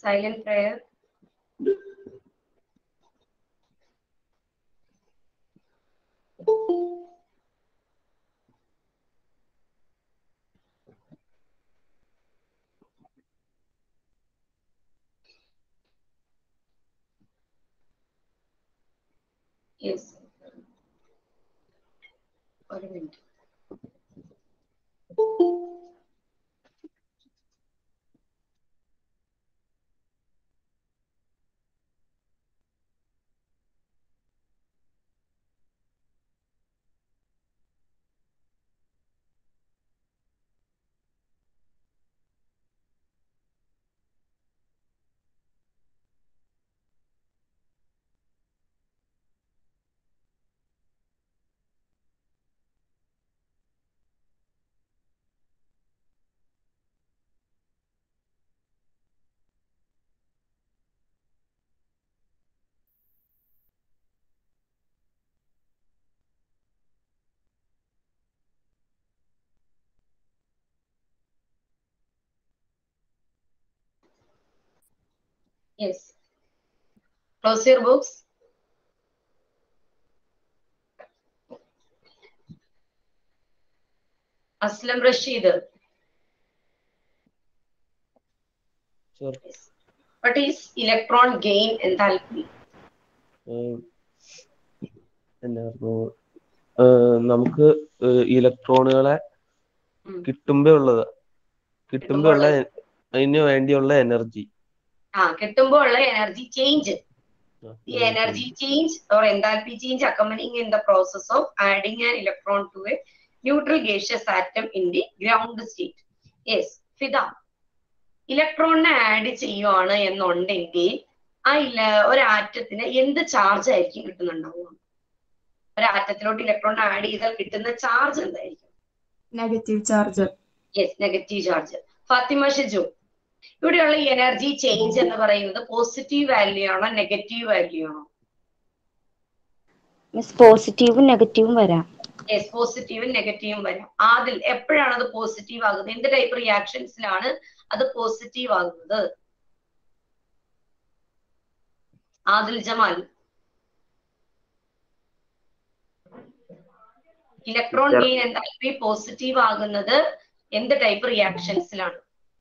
Silent prayer. Yes. ഒരു minute Yes. Close your books. Aslam Rashid. Sure. Yes. What is electron gain enthalpy? ഏഹ് എന്നായിരുന്നു ഏഹ് നമുക്ക് ഇലക്ട്രോണുകളെ ഉം. കിട്ടുമ്പോ ഉള്ളത് കിട്ടുമ്പോ ഉള്ള അതിന് വേണ്ടിയുള്ള എനർജി ആ കിട്ടുമ്പോൾ ഉള്ള energy change The energy change or enthalpy change accompanying in the process of adding an electron to a neutral gaseous atom in the ground state. Yes, Fida ഇലക്ട്രോണിനെ ആഡ് ചെയ്യുവാണ് എന്നുണ്ടെങ്കിൽ ആ ഇല്ല ഒരു ആറ്റത്തിന് എന്ത് ചാർജ് ആയിരിക്കും കിട്ടുന്നുണ്ടാവുക ഒരു ആറ്റത്തിലോട്ട് ഇലക്ട്രോൺ ആഡ് ചെയ്താൽ കിട്ടുന്ന ചാർജ് എന്തായിരിക്കും negative charge yes negative charge Fatima Shiju ഇവിടെയുള്ള എനർജി ചേഞ്ച് എന്ന് പറയുന്നത് പോസിറ്റീവ് വാല്യൂ ആണോ നെഗറ്റീവ് വാല്യൂ ആണോ മിസ് പോസിറ്റീവും നെഗറ്റീവും വരാം യെസ് പോസിറ്റീവും നെഗറ്റീവും വരാം അതിൽ എപ്പോഴാണ് അത് പോസിറ്റീവ് ആകുന്നത് എന്ത് ടൈപ്പ് റിയാക്ഷൻസിലാണ് അത് പോസിറ്റീവ് ആകുന്നത് Adil Jamal electron gain enthalpy positive ആകുന്നത് എന്ത് ടൈപ്പ് റിയാക്ഷൻസിലാണ്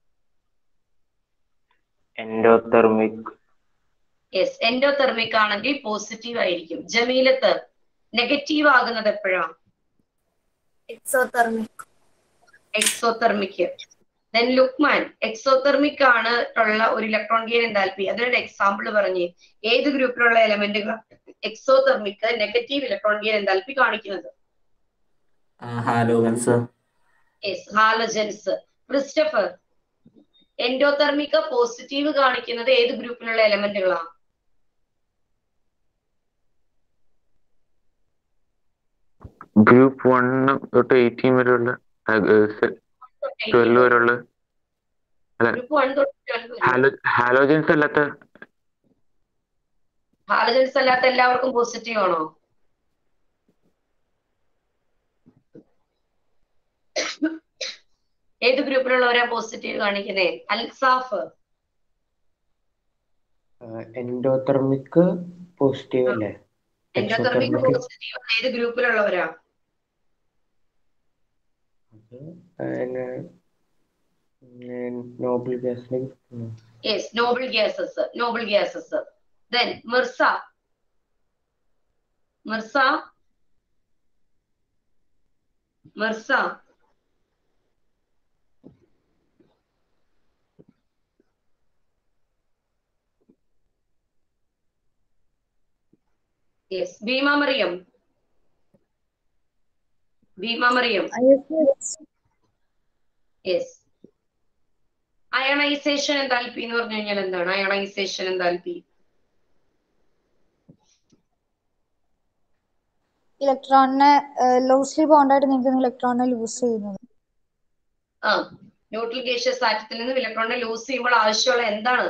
എൻഡോതെർമിക് യെസ് എൻഡോതെർമിക് ആണെങ്കിൽ പോസിറ്റീവ് ആയിരിക്കും ജമീലത്ത് നെഗറ്റീവ് ആകുന്നത് എപ്പോഴാണ് exothermic exothermic then Luqman exothermic ആണ് ഉള്ള ഒരു ഇലക്ട്രോൺ ഗെയിൻ എന്താൽപ്പി അതിനൊരു എക്സാമ്പിൾ പറഞ്ഞ് ഏത് ഗ്രൂപ്പിലുള്ള എലമെന്റുകൾ exothermic negative electron gain enthalpy കാണിക്കുന്നത് halogens yes halogens Christopher endothermic positive കാണിക്കുന്നത് ഏത് ഗ്രൂപ്പിലുള്ള എലമെന്റുകളാണ് ഗ്രൂപ്പ് വൺ തൊട്ട് എയ്റ്റീൻ വരെയുള്ള ട്വൽവ് വരെയുള്ള ഗ്രൂപ്പ് വൺ തൊട്ട് ട്വൽവ് ഹാലോ ഹാലോജൻസ് അല്ലാത്ത ഹാലജൻസ് അല്ലാത്ത എല്ലാവർക്കും പോസിറ്റീവ് ആണോ ഏത് ഗ്രൂപ്പിലുള്ളവരാ പോസിറ്റീവ് കാണിക്കുന്നേ അൽസാഫ് എൻഡോതെർമിക് പോസിറ്റീവ് അല്ലേ എൻഡോതെർമിക് Exothermic. പോസിറ്റീവ് ഏത് ഗ്രൂപ്പിലുള്ളവരാ നോബിൾ ഗ്യാസിന് yes noble gases noble gases then Mirza Mirza Mirza yes Bheema Mariyam Bheema Mariyam yes ionisation enthalpy എന്ന് പറഞ്ഞു കഴിഞ്ഞാൽ എന്താണ് അയണൈസേഷൻ എന്താൽപ്പി ഇലക്ട്രോണിനെ ലൂസ്ലി ബോണ്ടായിട്ട് നിൽക്കുന്ന ഇലക്ട്രോണിനെ ലൂസ് ചെയ്യുന്നത് ആ ന്യൂട്രൽ ഗേഷ്യസ് ആറ്റത്തിൽ നിന്ന് ഇലക്ട്രോണിനെ ലൂസ് ചെയ്യുമ്പോൾ ആവശ്യമുള്ള എന്താണ്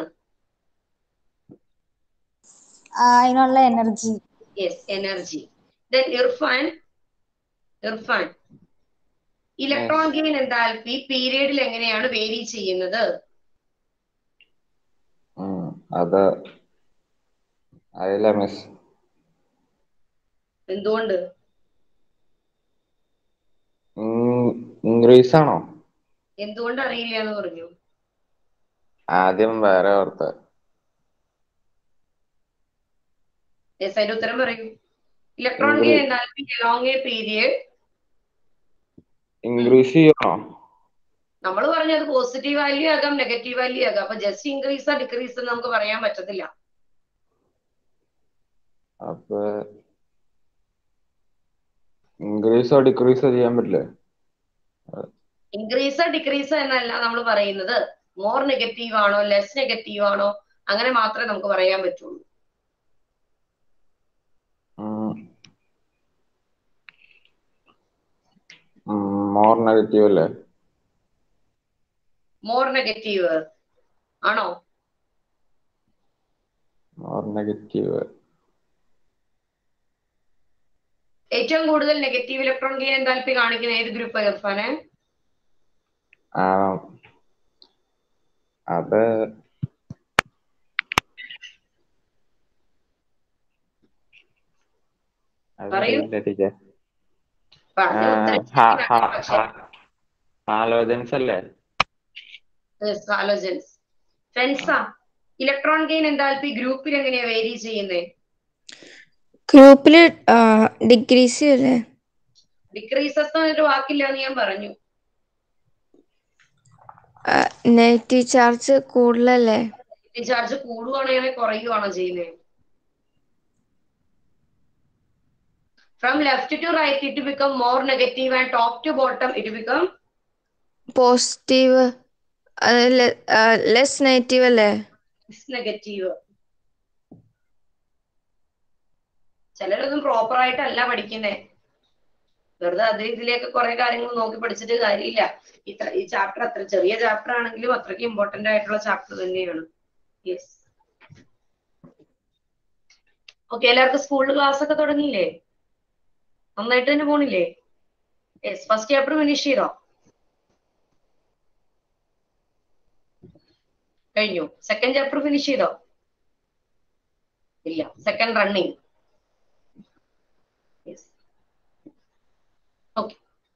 ആ, അതിനുള്ള energy yes energy then Irfan Irfan electron gain enthalpy പീരിയഡിൽ എങ്ങനെയാണ് വേരി ചെയ്യുന്നത് അത് അറിയില്ല മിസ് എന്തുകൊണ്ട് ഇംഗ്ലീഷ് ആണോ എന്തുകൊണ്ട് അറിയില്ല എന്ന് പറഞ്ഞു ആദ്യം വേറെ ഓർത്ത് യെസ് അതിന്റെ ഉത്തരം പറയൂ electron gain enthalpy along a period English ചെയ്യണോ നമ്മൾ പറഞ്ഞു അത് പോസിറ്റീവ് വാല്യൂ ആകാം നെഗറ്റീവ് വാല്യൂ ആകാം അപ്പൊ ജസ്റ്റ് ഇൻക്രീസ് ഡിക്രീസ് നമുക്ക് പറയാൻ പറ്റത്തില്ല അപ്പൊ ഇൻക്രീസോ ഡിക്രീസോ ചെയ്യാൻ പറ്റില്ലേ ഇൻക്രീസ് ഡിക്രീസ് എന്നല്ല നമ്മൾ പറയുന്നത് മോർ നെഗറ്റീവ് ആണോ ലെസ് നെഗറ്റീവ് ആണോ അങ്ങനെ മാത്രമേ നമുക്ക് പറയാൻ പറ്റുള്ളൂ മോർ നെഗറ്റീവ് അല്ലേ മോർ നെഗറ്റീവ് ആണോ മോർ നെഗറ്റീവ് ഏറ്റവും കൂടുതൽ നെഗറ്റീവ് ഇലക്ട്രോൺ ഗെയിൻ എന്താൽപ്പി കാണിക്കുന്ന ഏത് ഗ്രൂപ്പ് ഇർഫാനെ ആ അത് പറയൂ. അതറിയില്ല ടീച്ചർ പറഞ്ഞ ഉത്തരം ശരിയാണ്. പക്ഷേ ഹാലോജൻസ് അല്ലേ halogens Fensa electron gain enthalpy ഗ്രൂപ്പിൽ എങ്ങനെയാ വേരി ചെയ്യുന്നത് ഗ്രൂപ്പില് ഡിഗ്രീസ് ചെയ്യല്ലേ ഡിക്രീസസ് എന്നൊരു വാക്കില്ല എന്ന് ഞാൻ പറഞ്ഞു നെഗറ്റീവ് ചാർജ് കൂടുതലല്ലേ ചാർജ് കൂടുവാണെങ്കിൽ കുറയുവാണോ ചെയ്യുന്നത് from left to right it become more negative and top to bottom it become positive less negative അല്ലേ നെഗറ്റീവ് ചിലരൊന്നും പ്രോപ്പർ ആയിട്ടല്ല പഠിക്കുന്നേ വെറുതെ അത് ഇതിലേക്ക് കുറെ കാര്യങ്ങൾ നോക്കി പഠിച്ചിട്ട് കാര്യമില്ല ഇത്ര ഈ ചാപ്റ്റർ അത്ര ചെറിയ ചാപ്റ്റർ ആണെങ്കിലും അത്രയ്ക്ക് ഇമ്പോർട്ടന്റ് ആയിട്ടുള്ള ചാപ്റ്റർ തന്നെയാണ് യെസ് ഓക്കെ എല്ലാവർക്കും സ്കൂളിൽ ക്ലാസ് ഒക്കെ തുടങ്ങിയില്ലേ നന്നായിട്ട് തന്നെ പോണില്ലേ യെസ് ഫസ്റ്റ് ചാപ്റ്റർ ഫിനിഷ് ചെയ്തോ കഴിഞ്ഞു സെക്കൻഡ് ചാപ്റ്റർ ഫിനിഷ് ചെയ്തോ ഇല്ല സെക്കൻഡ് റണ്ണിങ് ഓക്കെ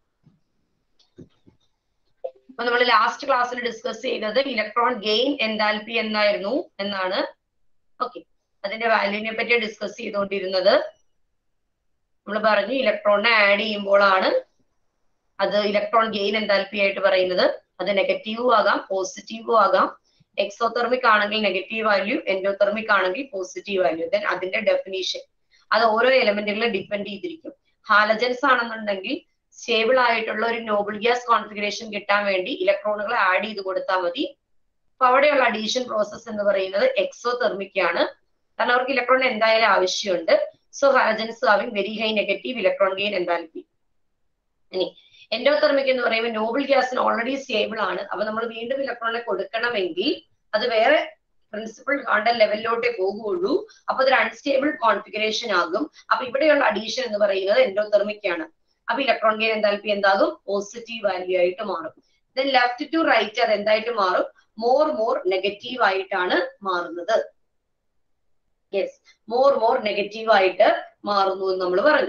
അപ്പൊ നമ്മൾ ലാസ്റ്റ് ക്ലാസ്സിൽ ഡിസ്കസ് ചെയ്തത് ഇലക്ട്രോൺ ഗെയിൻ എന്താൽപി എന്നായിരുന്നു എന്നാണ് ഓക്കെ അതിന്റെ വാല്യൂവിനെ പറ്റി ഡിസ്കസ് ചെയ്തുകൊണ്ടിരുന്നത് നമ്മൾ പറഞ്ഞു ഇലക്ട്രോണിനെ ആഡ് ചെയ്യുമ്പോഴാണ് അത് ഇലക്ട്രോൺ ഗെയിൻ എന്താൽപി ആയിട്ട് പറയുന്നത് അത് നെഗറ്റീവും ആകാം പോസിറ്റീവും ആകാം എക്സോതെർമിക് ആണെങ്കിൽ നെഗറ്റീവ് വാല്യൂ എൻഡോതെർമിക് ആണെങ്കിൽ പോസിറ്റീവ് വാല്യൂ ദെൻ അതിന്റെ ഡെഫിനീഷൻ അത് ഓരോ എലമെന്റുകളെ ഡിപ്പെൻഡ് ചെയ്തിരിക്കും ഹാലജൻസ് ആണെന്നുണ്ടെങ്കിൽ സ്റ്റേബിൾ ആയിട്ടുള്ള ഒരു നോബിൾ ഗ്യാസ് കോൺഫിഗറേഷൻ കിട്ടാൻ വേണ്ടി ഇലക്ട്രോണുകൾ ആഡ് ചെയ്ത് കൊടുത്താൽ മതി അപ്പൊ അവിടെയുള്ള അഡീഷൻ പ്രോസസ് എന്ന് പറയുന്നത് എക്സോതെർമിക് ആണ് കാരണം അവർക്ക് ഇലക്ട്രോൺ എന്തായാലും ആവശ്യമുണ്ട് so halogens having very high negative electron gain enthalpy ഇനി എൻഡോതെർമിക് എന്ന് പറയുമ്പോൾ നോബിൾ ഗ്യാസിന് ഓൾറെഡി സ്റ്റേബിൾ ആണ് അപ്പൊ നമ്മൾ വീണ്ടും ഇലക്ട്രോണിനെ കൊടുക്കണമെങ്കിൽ അത് വേറെ പ്രിൻസിപ്പൾ കാണ്ടൽ ലെവലിലോട്ടേ പോകുള്ളൂ അപ്പൊ അതൊരു അൺസ്റ്റേബിൾ കോൺഫിഗറേഷൻ ആകും അപ്പൊ ഇവിടെയുള്ള അഡീഷൻ എന്ന് പറയുന്നത് എൻഡോതെർമിക് ആണ് അപ്പൊ ഇലക്ട്രോൺ ഗെയിൻ എന്താൽപ്പി എന്താകും പോസിറ്റീവ് വാല്യൂ ആയിട്ട് മാറും ദെൻ ലെഫ്റ്റ് ടു റൈറ്റ് അത് എന്തായിട്ട് മാറും മോർ മോർ നെഗറ്റീവ് ആയിട്ടാണ് മാറുന്നത് യെസ് മോർ മോർ നെഗറ്റീവ് ആയിട്ട് മാറുന്നു എന്ന് നമ്മൾ പറഞ്ഞു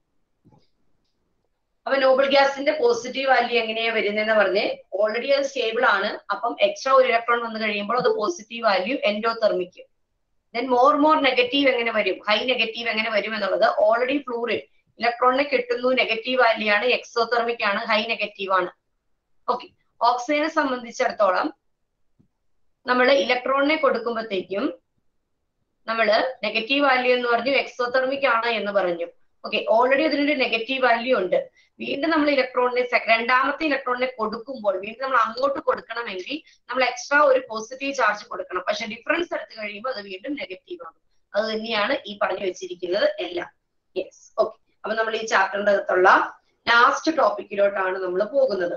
അപ്പൊ നോബിൾ ഗ്യാസിന്റെ പോസിറ്റീവ് വാല്യൂ എങ്ങനെയാ വരുന്നതെന്ന് പറഞ്ഞ് ഓൾറെഡി അത് സ്റ്റേബിൾ ആണ് അപ്പം എക്സ്ട്രാ ഒരു ഇലക്ട്രോൺ വന്നു കഴിയുമ്പോൾ അത് positive value endothermic then more more negative എങ്ങനെ വരും ഹൈ നെഗറ്റീവ് എങ്ങനെ വരും എന്നുള്ളത് ഓൾറെഡി ഫ്ലൂറിൻ ഇലക്ട്രോണിനെ കിട്ടുന്നു നെഗറ്റീവ് വാല്യൂ ആണ് എക്സോതെർമിക് ആണ് ഹൈ നെഗറ്റീവ് ആണ് ഓക്കെ ഓക്സിജനെ സംബന്ധിച്ചിടത്തോളം നമ്മൾ ഇലക്ട്രോണിനെ കൊടുക്കുമ്പോഴത്തേക്കും നമ്മൾ നെഗറ്റീവ് വാല്യൂ എന്ന് പറഞ്ഞു എക്സോതെർമിക് ആണ് എന്ന് പറഞ്ഞു ഓക്കെ ഓൾറെഡി അതിനൊരു നെഗറ്റീവ് വാല്യൂ ഉണ്ട് വീണ്ടും നമ്മൾ ഇലക്ട്രോണിനെ രണ്ടാമത്തെ ഇലക്ട്രോണിനെ കൊടുക്കുമ്പോൾ വീണ്ടും നമ്മൾ അങ്ങോട്ട് കൊടുക്കണമെങ്കിൽ നമ്മൾ എക്സ്ട്രാ ഒരു പോസിറ്റീവ് ചാർജ് കൊടുക്കണം പക്ഷെ ഡിഫറൻസ് എടുത്തു കഴിയുമ്പോൾ അത് വീണ്ടും നെഗറ്റീവ് ആകും അത് തന്നെയാണ് ഈ പറഞ്ഞു വെച്ചിരിക്കുന്നത് എല്ലാം യെസ് ഓക്കെ അപ്പൊ നമ്മൾ ഈ ചാപ്റ്ററിന്റെ അകത്തുള്ള ലാസ്റ്റ് ടോപ്പിക്കിലോട്ടാണ് നമ്മൾ പോകുന്നത്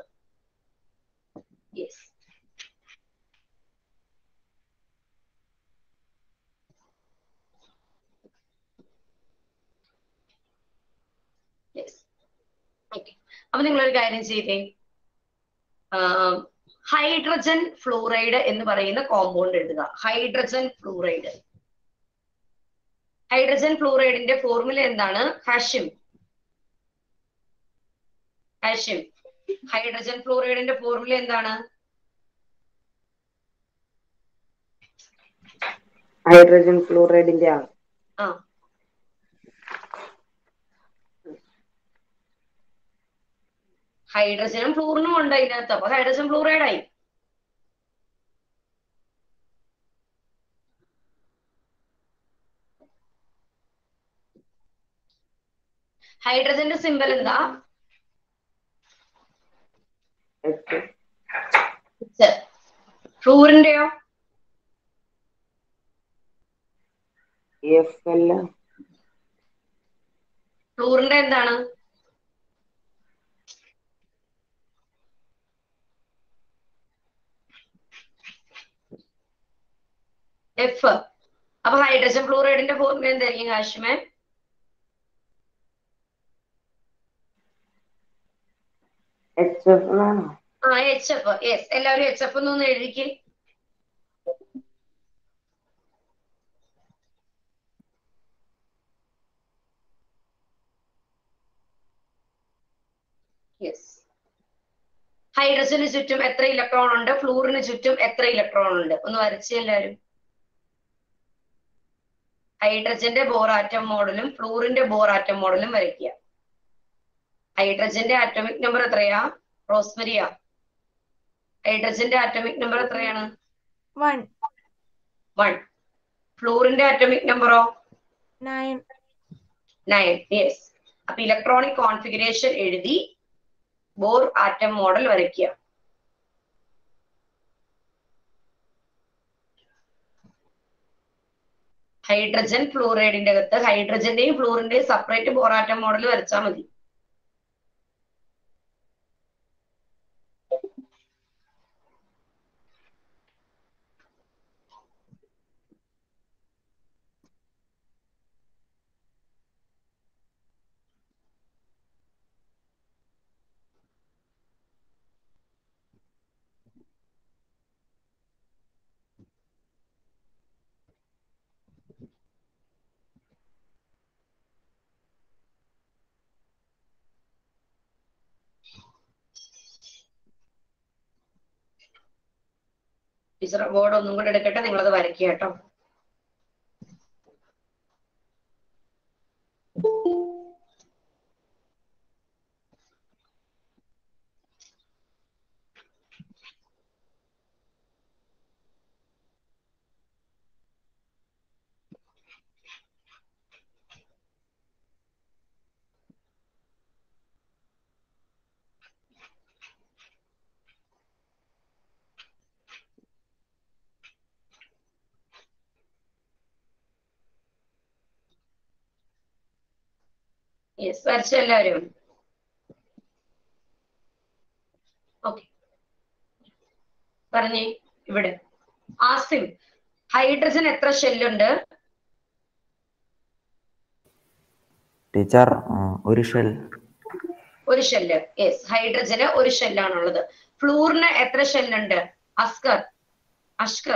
യെസ് യെസ് ഓക്കെ അപ്പൊ നിങ്ങളൊരു കാര്യം ചെയ്തേ ഹൈഡ്രജൻ ഫ്ലൂറൈഡ് എന്ന് പറയുന്ന കോമ്പൗണ്ട് എഴുതുക ഹൈഡ്രജൻ ഫ്ലൂറൈഡ് ഹൈഡ്രജൻ ഫ്ലൂറൈഡിന്റെ ഫോർമുല എന്താണ് ഹാഷിം ഹാഷിം ഹൈഡ്രജൻ ഫ്ലൂറൈഡിന്റെ ഫോർമുല എന്താണ് ഹൈഡ്രജൻ ഫ്ലൂറൈഡിന്റെ ആണ് ആ ഹൈഡ്രജനും ഫ്ലൂറിനും ഉണ്ട് അതിനകത്ത് അപ്പൊ ഹൈഡ്രജൻ ഫ്ലൂറൈഡ് ആയി ഹൈഡ്രജന്റെ സിമ്പൽ എന്താ ഫ്ലൂറിന്റെയോ എഫ് എൽ ഫ്ലൂറിന്റെ എന്താണ് എഫ് അപ്പൊ ഹൈഡ്രജൻ ഫ്ലൂറൈഡിന്റെ ഫോർമുല എന്തായിരിക്കും കാശ്മേ എച്ച് എഫ് ആണോ ആ എച്ച് എഫ് യെസ് എല്ലാവരും എച്ച് എഫ് എന്നൊന്ന് എഴുതിക്ക് യെസ് ഹൈഡ്രജന് ചുറ്റും എത്ര ഇലക്ട്രോൺ ഉണ്ട് ഫ്ലൂറിന് ചുറ്റും എത്ര ഇലക്ട്രോൺ ഉണ്ട് ഒന്ന് വരച്ച് എല്ലാവരും ഹൈഡ്രജന്റെ ബോറാറ്റം മോഡലും ഫ്ലൂറിന്റെ ബോറാറ്റം മോഡലും വരയ്ക്കുക ഹൈഡ്രജന്റെ ആറ്റോമിക് നമ്പർ എത്രയാ റോസ്മരിയ ഹൈഡ്രജന്റെ ആറ്റോമിക് നമ്പർ എത്രയാണ് വൺ വൺ ഫ്ലൂറിന്റെ ആറ്റോമിക് നമ്പറോ നയൻ നയൻ യെസ് അപ്പൊ ഇലക്ട്രോണിക് കോൺഫിഗറേഷൻ എഴുതി ബോർ ആറ്റം മോഡൽ വരയ്ക്കുക ഹൈഡ്രജൻ ഫ്ലൂറൈഡിന്റെ അകത്ത് ഹൈഡ്രജന്റെയും ഫ്ലൂറിന്റെയും സെപ്പറേറ്റ് ബോർ ആറ്റം മോഡൽ വരച്ചാൽ മതി ടീച്ചർ ബോർഡ് ഒന്നും കൂടെ എടുക്കട്ടെ നിങ്ങളത് വരയ്ക്കുക കേട്ടോ യെസ് വരച്ച എല്ലാവരും ഓക്കെ പറഞ്ഞേ ഇവിടെ ആസിം ഹൈഡ്രജൻ എത്ര ഷെല്ലുണ്ട് ടീച്ചർ ഒരു ഷെൽ ഒരു ഷെല്ല് യെസ് ഹൈഡ്രജന് ഒരു ഷെല്ലാണുള്ളത് ഫ്ലൂറിന് എത്ര ഷെല്ലുണ്ട് അസ്കർ അഷ്കർ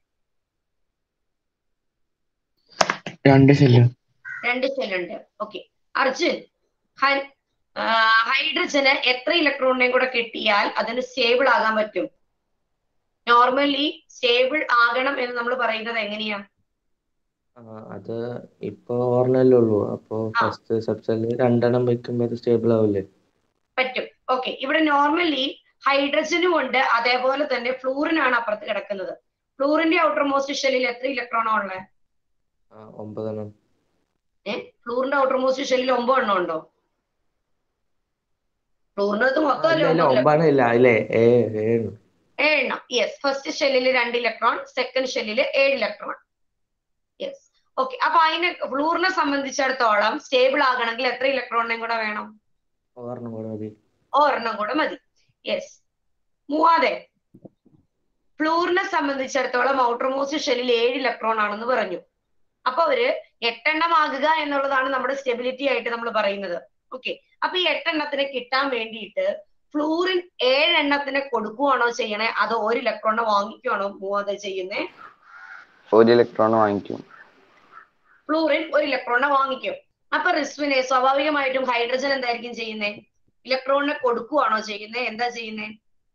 രണ്ട് ഷെല്ല് രണ്ട് ഷെല്ലുണ്ട് ഓക്കെ അർജുൻ ഹൈ- ആ, ഹൈഡ്രജന് എത്ര ഇലക്ട്രോണിനെയും കൂടെ കിട്ടിയാൽ അതിന് സ്റ്റേബിൾ ആകാൻ പറ്റും നോർമലി സ്റ്റേബിൾ ആകണം എന്ന് നമ്മൾ പറയുന്നത് എങ്ങനെയാ ആ, അത് ഇപ്പൊ ഓർമ്മല്ലേ ഉള്ളൂ അപ്പൊ ഫസ്റ്റ് സബ്സെല്ല് രണ്ടെണ്ണം വെക്കുമ്പോ അത് സ്റ്റേബിൾ ആവില്ലേ പറ്റും ഓക്കെ ഇവിടെ നോർമലി ഹൈഡ്രജനും ഉണ്ട് അതേപോലെ തന്നെ ഫ്ലൂറിനാണ് അപ്പുറത്ത് കിടക്കുന്നത് ഫ്ലൂറിന്റെ ഔട്ടർ മോസ്റ്റ് ഷെല്ലിൽ എത്ര ഇലക്ട്രോണാ ഉള്ളത് ആ, ഒമ്പതെണ്ണം ഏഹ് ഫ്ലൂറിന്റെ ഔട്ടർ മോസ്റ്റ് ഷെല്ലിൽ ഒമ്പതെണ്ണം ഉണ്ടോ ഫ്ലൂറിന്റെ അകത്ത് മൊത്തം അല്ലേ ഇല്ല ഒമ്പത് ഒമ്പതെണ്ണം ഇല്ല അല്ലേ ഏ ഏഴ് ഏഴെണ്ണം യെസ് ഫസ്റ്റ് ഷെല്ലിൽ രണ്ട് ഇലക്ട്രോൺ സെക്കൻഡ് ഷെല്ലിൽ ഏഴ് ഇലക്ട്രോൺ യെസ് ഓക്കെ അപ്പൊ അതിനെ ഫ്ലൂറിനെ സംബന്ധിച്ചിടത്തോളം സ്റ്റേബിൾ ആകണമെങ്കിൽ എത്ര ഇലക്ട്രോണിനെയും കൂടെ വേണം ഒരെണ്ണം കൂടെ മതി ഒരെണ്ണം കൂടെ മതി യെസ് മൂവാതെ ഫ്ലൂറിനെ സംബന്ധിച്ചിടത്തോളം ഔട്ടർമോസ്റ്റ് ഷെല്ലിൽ ഏഴ് ഇലക്ട്രോൺ ആണെന്ന് പറഞ്ഞു അപ്പൊ അവര് എട്ടെണ്ണം ആകുക എന്നുള്ളതാണ് നമ്മുടെ സ്റ്റെബിലിറ്റി ആയിട്ട് നമ്മൾ പറയുന്നത് ഓക്കെ അപ്പൊ ഈ എട്ടെണ്ണത്തിന് കിട്ടാൻ വേണ്ടിയിട്ട് ഫ്ലൂറിൻ ഏഴെണ്ണത്തിനെ കൊടുക്കുവാണോ ചെയ്യണേ അതോ ഒരു ഇലക്ട്രോണിനെ വാങ്ങിക്കുവാണോ മൂവാതെ ചെയ്യുന്നേ ഒരു ഇലക്ട്രോൺ വാങ്ങിക്കും ഫ്ലൂറിൻ ഒരു ഇലക്ട്രോണിനെ വാങ്ങിക്കും അപ്പൊ റിസ്വിനെ സ്വാഭാവികമായിട്ടും ഹൈഡ്രജൻ എന്തായിരിക്കും ചെയ്യുന്നേ ഇലക്ട്രോണിനെ കൊടുക്കുവാണോ ചെയ്യുന്നേ എന്താ ചെയ്യുന്നേ